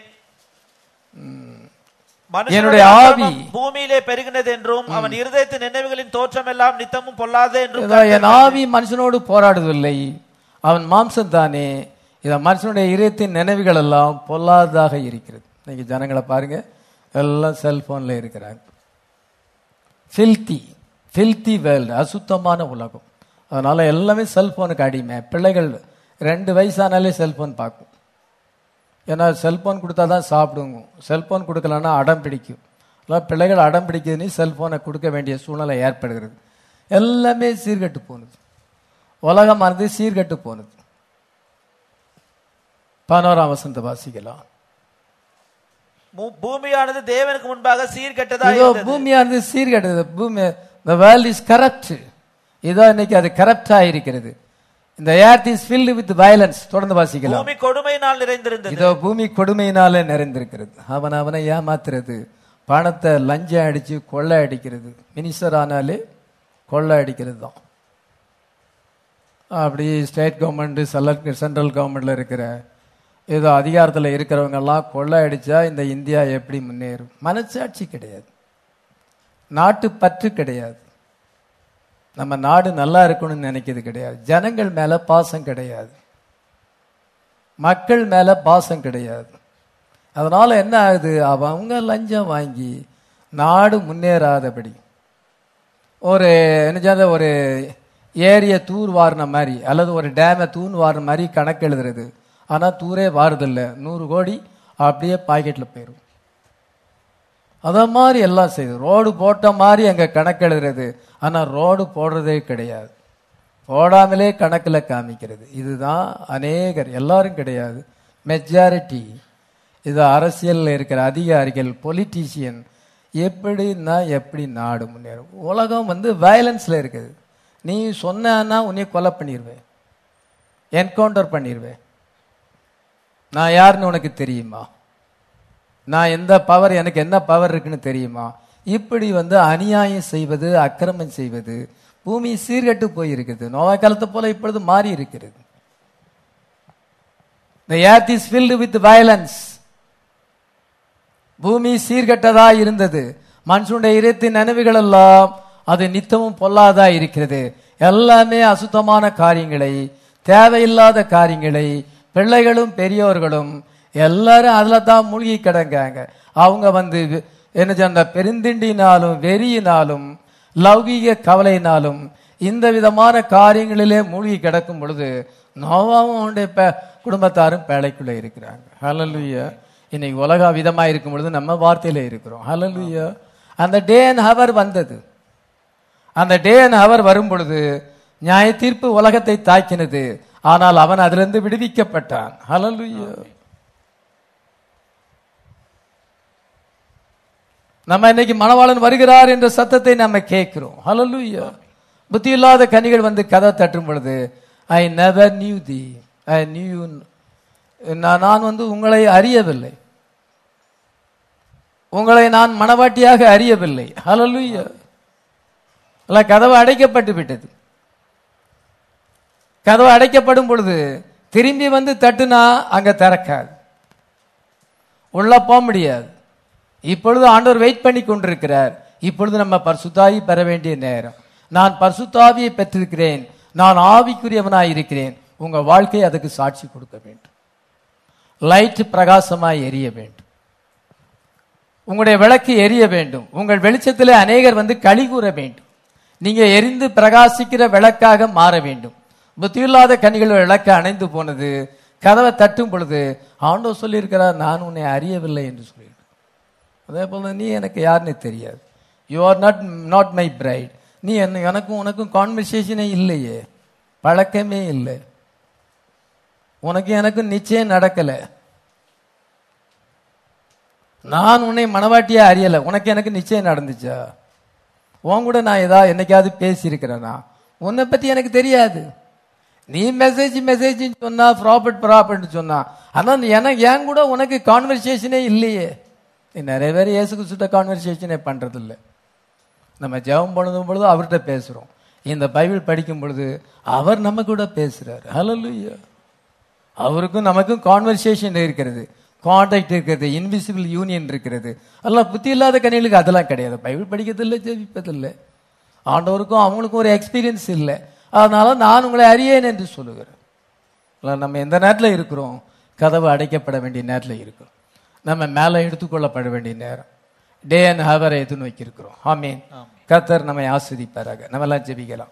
மனுஷனுடைய என்னுடைய ஆவி அக்கிரமம் பூமியிலே பெருகினது என்றும் அவன் இருதயத்தின் நினைவுகளின் தோற்றம் எல்லாம் நித்தமும் பொல்லாதே என்றும் இதோ என் ஆவி மனுஷனோடு போராடுவதில்லை அவன் மாம்சம் தானே இத மனுஷனுடைய இதயத்தின் நினைவுகள் எல்லாம் பொல்லாததாக இருக்கிறது இன்னைக்கு ஜனங்களை பாருங்க எல்லாம் செல்போன்ல இருக்கிறாங்க ஃபில்தி ஃபில்தி வேர்ல்டு அசுத்தமான உலகம் அதனால எல்லாமே செல்போனுக்கு அடிமை பிள்ளைகள் ரெண்டு வயசானாலே செல்போன் பார்க்கும் ஏன்னா செல்போன் கொடுத்தா தான் சாப்பிடுங்க செல்போன் கொடுக்கலன்னா அடம் பிடிக்கும் அதான் பிள்ளைகள் அடம் பிடிக்குதுன்னு செல்போனை கொடுக்க வேண்டிய சூழ்நிலை ஏற்படுகிறது எல்லாமே சீர்கெட்டு போனது உலகமானது சீர்கெட்டு போனது பதினோராம் வசந்த வாசிக்கலாம் பூ- பூமியானது தேவனுக்கு முன்பாக சீர்கெட்டதா இதோ இருந்தது பூமியானது சீர்கெட்டது பூமி the world is corrupt இதோ இன்னைக்கு அது கரப்டா இருக்கிறது இந்த earth is filled with violence தொடர்ந்து வாசிக்கலாம் பூமி கொடுமையினால் நிறைந்திருந்தது இதோ பூமி கொடுமையினால நிறைந்திருக்கிறது அவன் அவனை ஏமாத்துறது பணத்தை லஞ்சம் அடிச்சு கொள்ளை அடிக்கிறது மினிஸ்டர் ஆனாலே கொள்ளை அடிக்கிறது தான் அப்படி ஸ்டேட் கவர்மெண்ட் செலக்ட் சென்ட்ரல் கவர்மெண்ட்ல இருக்கிற ஏதோ அதிகாரத்தில் இருக்கிறவங்க எல்லாம் கொள்ளை அடிச்சா இந்த இந்தியா எப்படி முன்னேறும் மனசாட்சி கிடையாது நாட்டு பற்று கிடையாது நம்ம நாடு நல்லா இருக்கணும்னு நினைக்கிறது கிடையாது ஜனங்கள் மேல பாசம் கிடையாது மக்கள் மேல பாசம் கிடையாது அதனால என்ன ஆகுது அவங்க லஞ்சம் வாங்கி நாடு முன்னேறாதபடி ஒரு என்ன சொல்றது, ஒரு ஏரிய தூர் வாரின மாதிரி அல்லது ஒரு டேமை தூண் வாரின மாதிரி கணக்கு எழுதுறது ஆனா தூரே வாருதில்ல நூறு கோடி அப்படியே பாக்கெட்ல போயிடும் அத மாதிரி எல்லாம் செய்யுது ரோடு போட்ட மாதிரி அங்க கணக்கு எழுதுறது ஆனா ரோடு போடுறதே கிடையாது போடாமலே கணக்குல காமிக்கிறது இதுதான் அநேகர் எல்லாரும் கிடையாது மெஜாரிட்டி இது அரசியல்ல இருக்கிற அதிகாரிகள் பொலிட்டீஷியன் எப்படின்னா எப்படி நாடு முன்னேறும் உலகம் வந்து வயலன்ஸ்ல இருக்குது நீ சொன்னா உன்னை கொலை பண்ணிடுவேன் என்கவுண்டர் பண்ணிடுவேன் நான் யாருன்னு உனக்கு தெரியுமா நான் எந்த பவர் எனக்கு என்ன பவர் இருக்குன்னு தெரியுமா இப்படி வந்து அநியாயம் செய்வது அக்கிரமம் செய்வது பூமி சீர்கெட்டு போயிருக்குது நோவா காலத்தை போல இப்பொழுது மாறி இருக்கிறது The earth is filled with violence. பூமி சீர்கெட்டதா இருந்தது மனுஷனுடைய இதயத்தின் நினைவுகள் எல்லாம் அது நித்தமும் பொல்லாதா இருக்கிறது எல்லாமே அசுத்தமான காரியங்களை தேவையில்லாத காரியங்களை பிள்ளைகளும் பெரியோர்களும் எல்லாரும் அதுல தான் மூழ்கி கிடங்காங்க அவங்க வந்து என்ன சொன்ன பெருந்திண்டினாலும் வெறியினாலும் லௌகீக கவலையினாலும் இந்த விதமான காரியங்களிலே மூழ்கி கிடக்கும் பொழுது நோவாவும் அவனுடைய பே- குடும்பத்தாரும் பேழைக்குள்ள இருக்கிறாங்க ஹalleluya இன்னைக்கு உலக விதமா இருக்கும் பொழுது நம்ம வார்த்தையில இருக்கிறோம் ஹalleluya அந்த டே அண்ட் ஹவர் வந்தது அந்த டே அண்ட் ஹவர் வரும் பொழுது நியாய தீர்ப்பு உலகத்தை தாக்கினது ஆனால் அவன் அதிலிருந்து விடுவிக்கப்பட்டான் ஹalleluya நம்ம இன்னைக்கு மணவாளன் வருகிறார் என்ற சத்தத்தை நம்ம கேட்கிறோம் ஹalleluya புத்தி இல்லாத கனிகள் வந்து கதை தட்டும் பொழுது I never knew the I knew நான் வந்து உங்களை அறியவில்லை உங்களை நான் மணவாட்டியாக அறியவில்லை ஹalleluya அல்ல கதவு அடைக்கப்பட்டு விட்டது கதவு அடைக்கப்படும் பொழுது திரும்பி வந்து தட்டுனா அங்க திறக்காது உள்ள போக முடியாது இப்பொழுது ஆண்டவர் வெயிட் பண்ணி கொண்டிருக்கிறார் இப்பொழுது நம்ம பரிசுத்தாவி பெற வேண்டிய நேரம் நான் பரிசுத்தாவியை பெற்றிருக்கிறேன் நான் ஆவிக்குரியவனாய் இருக்கிறேன் உங்க வாழ்க்கை அதுக்கு சாட்சி கொடுக்க வேண்டும் லைட் பிரகாசமாய் எரிய வேண்டும் உங்களுடைய விளக்கு எரிய வேண்டும் உங்கள் வெளிச்சத்திலே அநேகர் வந்து களி கூற வேண்டும் நீங்க எரிந்து பிரகாசிக்கிற விளக்காக மாற வேண்டும் புத்தியில்லாத கனிகள் விளக்கு அணைந்து போனது கதவை தட்டும் பொழுது ஆண்டவர் சொல்லியிருக்கிறார் நான் உன்னை அறியவில்லை என்று சொல்லியிருக்கிறார் அதே போல நீ எனக்கு யாருன்னு தெரியாது you are not not my bride நீ என்ன எனக்கும் உனக்கும் கான்வர்சேஷனே இல்லையே பழக்கமே இல்லை உனக்கு எனக்கும் நிச்சயம் நடக்கல நான் உன்னை மனவாட்டியா அறியல உனக்கு எனக்கு நிச்சயம் நடந்துச்சா உன் கூட நான் ஏதா என்னைக்காவது பேசியிருக்கிறேனா உன்னை பத்தி எனக்கு தெரியாது நீ மெசேஜ் மெசேஜ் சொன்னா ப்ராப்பர்ட் ப்ராப்பர்ட் சொன்னா ஆனா நீ எனக்கு என் கூட உனக்கு கான்வர்சேஷனே இல்லையே நீ நிறைய பேர் இயேசு கிறிஸ்துட்ட கான்வர்சேஷனே பண்றது இல்ல நம்ம ஜெபம் பண்ணும் பொழுது அவர்கிட்ட பேசுறோம் இந்த பைபிள் படிக்கும் பொழுது அவர் நம்ம கூட பேசுறாரு ஹalleluya அவருக்கும் நமக்கும் கான்வர்சேஷன் இருக்கிறது கான்டாக்ட் இருக்கிறது இன்விசிபிள் யூனியன் இருக்கிறது அதெல்லாம் புத்தி இல்லாத கனிகளுக்கு அதெல்லாம் கிடையாது பைபிள் படிக்கிறதில்லை ஜெபிப்பதில்லை ஆண்டவருக்கும் அவங்களுக்கும் ஒரு எக்ஸ்பீரியன்ஸ் இல்லை அதனால நான் உங்களை அறியேன் என்று சொல்லுகிறேன் இல்ல, நம்ம எந்த நேரத்தில் இருக்கிறோம் கதவு அடைக்கப்பட வேண்டிய நேரத்தில் இருக்கிறோம் நம்ம மேலே எடுத்துக்கொள்ளப்பட வேண்டிய நேரம் டே அண்ட் ஹவரை எது நோக்கி இருக்கிறோம் ஆமீன் கத்தர் நம்மை ஆஸ்வதிப்பாராக நம்ம எல்லாம் ஜெபிக்கலாம்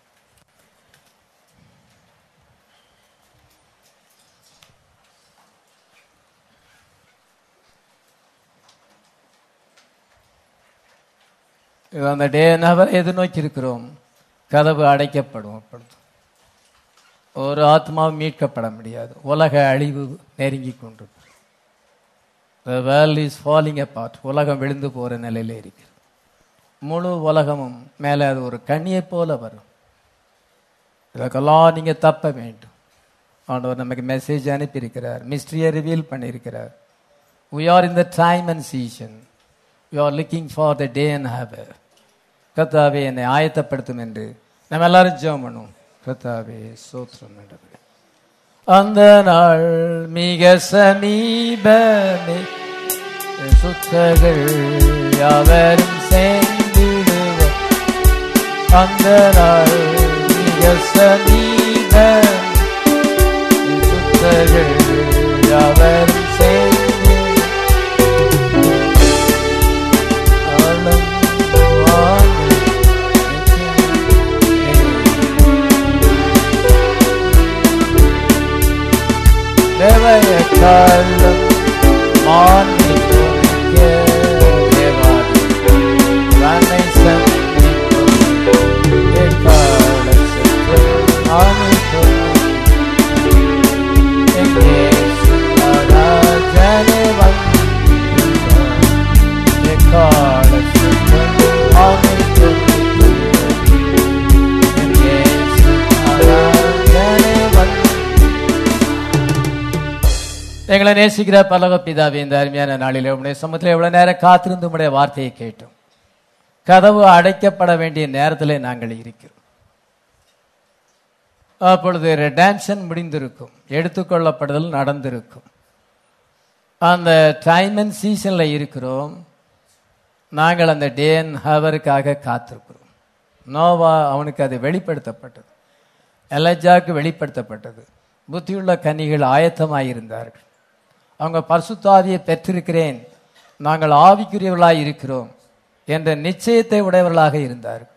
இது அந்த டே நபரை எதிர்நோக்கி இருக்கிறோம் கதவு அடைக்கப்படும் அப்பொழுது ஒரு ஆத்மாவும் மீட்கப்பட முடியாது உலக அழிவு நெருங்கி கொண்டு The world is falling apart உலகம் விழுந்து போற நிலையில இருக்கிறது முழு உலகமும் மேலே அது ஒரு கண்ணியை போல வரும் இதற்கெல்லாம் நீங்க தப்ப வேண்டும் ஆண்டவர் நமக்கு மெசேஜ் அனுப்பியிருக்கிறார் மிஸ்ட்ரியை ரிவீல் பண்ணியிருக்கிறார் we are in the time and season we are looking for the day and hour கத்தாவே என்னை ஆயத்தப்படுத்தும் என்று நம்ம எல்லாரும் ஜெபம் பண்ணுவோம் கத்தாவே சோத்திரம் ஆண்டவரே. அந்த நாள் மிக சமீபமே சுத்தர்கள் யாவரும் சேர்ந்திடுவோம் அந்த நாள் மிக சமீபம் சுத்தர்கள் யாவரும் சேர்ந்து ஆழம் வாங்கி தேவய காலம் மாறி துணிக்க தேவாதி தன்னை சந்திக்கும் எக்கால சத்தம் ஆணி எங்கே ராஜனே வந்தார் எக்கால சத்தம் ஆணி எங்கே ராஜனே வந்தார் எங்களை நேசிக்கிற பல்லவ பிதாவே இந்த அருமையான நாளில் உடைய சமூகத்தில் எவ்வளவு நேரம் காத்திருந்து உடைய வார்த்தையை கேட்டோம் கதவு அடைக்கப்பட வேண்டிய நேரத்தில் நாங்கள் இருக்கிறோம் அப்பொழுது ரெடான்ஷன் முடிந்திருக்கும் எடுத்துக்கொள்ளப்படுதல் நடந்திருக்கும் அந்த டைம் அண்ட் சீசன்ல இருக்கிறோம் நாங்கள் அந்த டே அண்ட் ஹவருக்காக காத்திருக்கிறோம் நோவா அவனுக்கு அது வெளிப்படுத்தப்பட்டது எலஜாக்கு வெளிப்படுத்தப்பட்டது புத்தியுள்ள கன்னிகள் ஆயத்தமாயிருந்தார்கள் அவங்க பரிசுத்தாவியை பெற்றிருக்கிறேன் நாங்கள் ஆவிக்குரியவர்களாய் இருக்கிறோம் என்ற நிச்சயத்தை உடையவர்களாக இருந்தார்கள்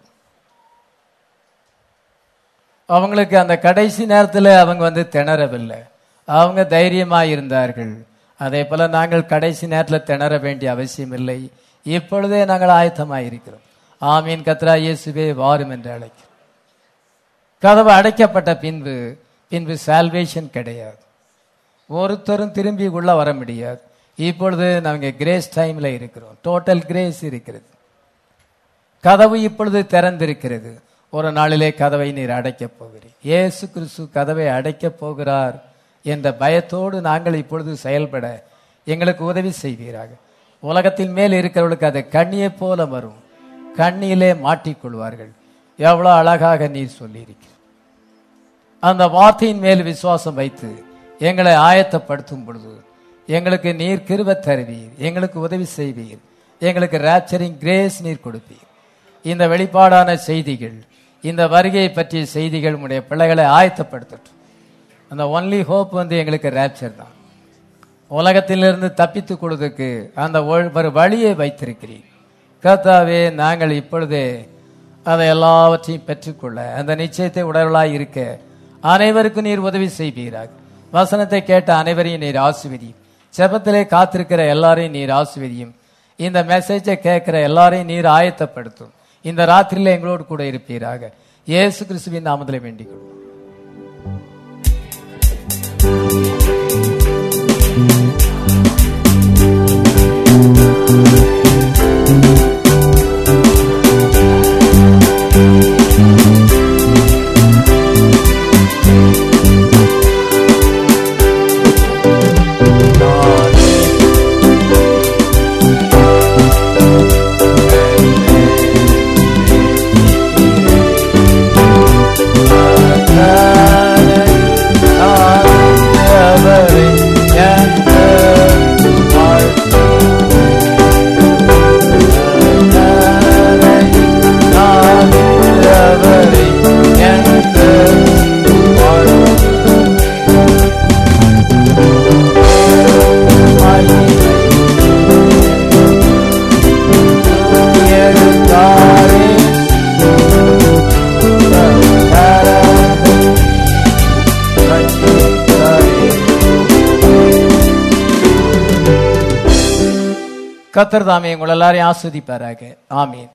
அவங்களுக்கு அந்த கடைசி நேரத்தில் அவங்க வந்து திணறவில்லை அவங்க தைரியமாக இருந்தார்கள் அதே போல நாங்கள் கடைசி நேரத்தில் திணற வேண்டிய அவசியம் இல்லை இப்பொழுதே நாங்கள் ஆயத்தமாக இருக்கிறோம் ஆமீன் கத்ரா இயேசுவே வாரும் என்று அழைக்கிறோம் கதவு அடைக்கப்பட்ட பின்பு பின்பு சால்வேஷன் கிடையாது ஒருத்தரும் திரும்பி உள்ள வர முடியாது இப்பொழுது நாங்க கிரேஸ் டைம்ல இருக்கிறோம் டோட்டல் கிரேஸ் இருக்கிறது கதவு இப்பொழுது திறந்திருக்கிறது ஒரு நாளிலே கதவை நீர் அடைக்கப் போகிறீர் இயேசு கிறிஸ்து கதவை அடைக்கப் போகிறார் என்ற பயத்தோடு நாங்கள் இப்பொழுது செயல்பட எங்களுக்கு உதவி செய்வீராக உலகத்தின் மேல் இருக்கிறவர்களுக்கு அது கண்ணியைப் போல வரும் கண்ணியிலே மாட்டிக்கொள்வார்கள் எவ்வளவு அழகாக நீர் சொல்லியிருக்கிறீர் அந்த வார்த்தையின் மேல் விசுவாசம் வைத்து எங்களை ஆயத்தப்படுத்தும் பொழுது எங்களுக்கு நீர் கிருப தருவீர் எங்களுக்கு உதவி செய்வீர் எங்களுக்கு ரேப்சரிங் கிரேஸ் நீர் கொடுப்பீர் இந்த வெளிப்பாடான செய்திகள் இந்த வருகையை பற்றிய செய்திகள் உடைய பிள்ளைகளை ஆயத்தப்படுத்தட்டும் அந்த ஒன்லி ஹோப் வந்து எங்களுக்கு ரேப்சர் தான் உலகத்திலிருந்து தப்பித்துக் கொள்வதற்கு அந்த ஒ- ஒரு வழியை வைத்திருக்கிறீர் கர்த்தாவே நாங்கள் இப்பொழுதே அதை எல்லாவற்றையும் பெற்றுக்கொள்ள அந்த நிச்சயத்தை உடலாய் இருக்க அனைவருக்கும் நீர் உதவி செய்வீராக வசனத்தை கேட்ட அனைவரையும் நீர் ஆசிர்வதியும் செபத்திலே காத்திருக்கிற எல்லாரையும் நீர் ஆசிர்வதியும் இந்த மெசேஜை கேட்கிற எல்லாரையும் நீர் ஆயத்தப்படுத்தும் இந்த ராத்திரியில எங்களோடு கூட இருப்பீராக இயேசு கிறிஸ்துவின் நாமத்திலே வேண்டிக் கொள்வோம் கத்தர் தாமே உங்கள் எல்லாரையும் ஆஸ்வதிப்பாராக ஆமீன்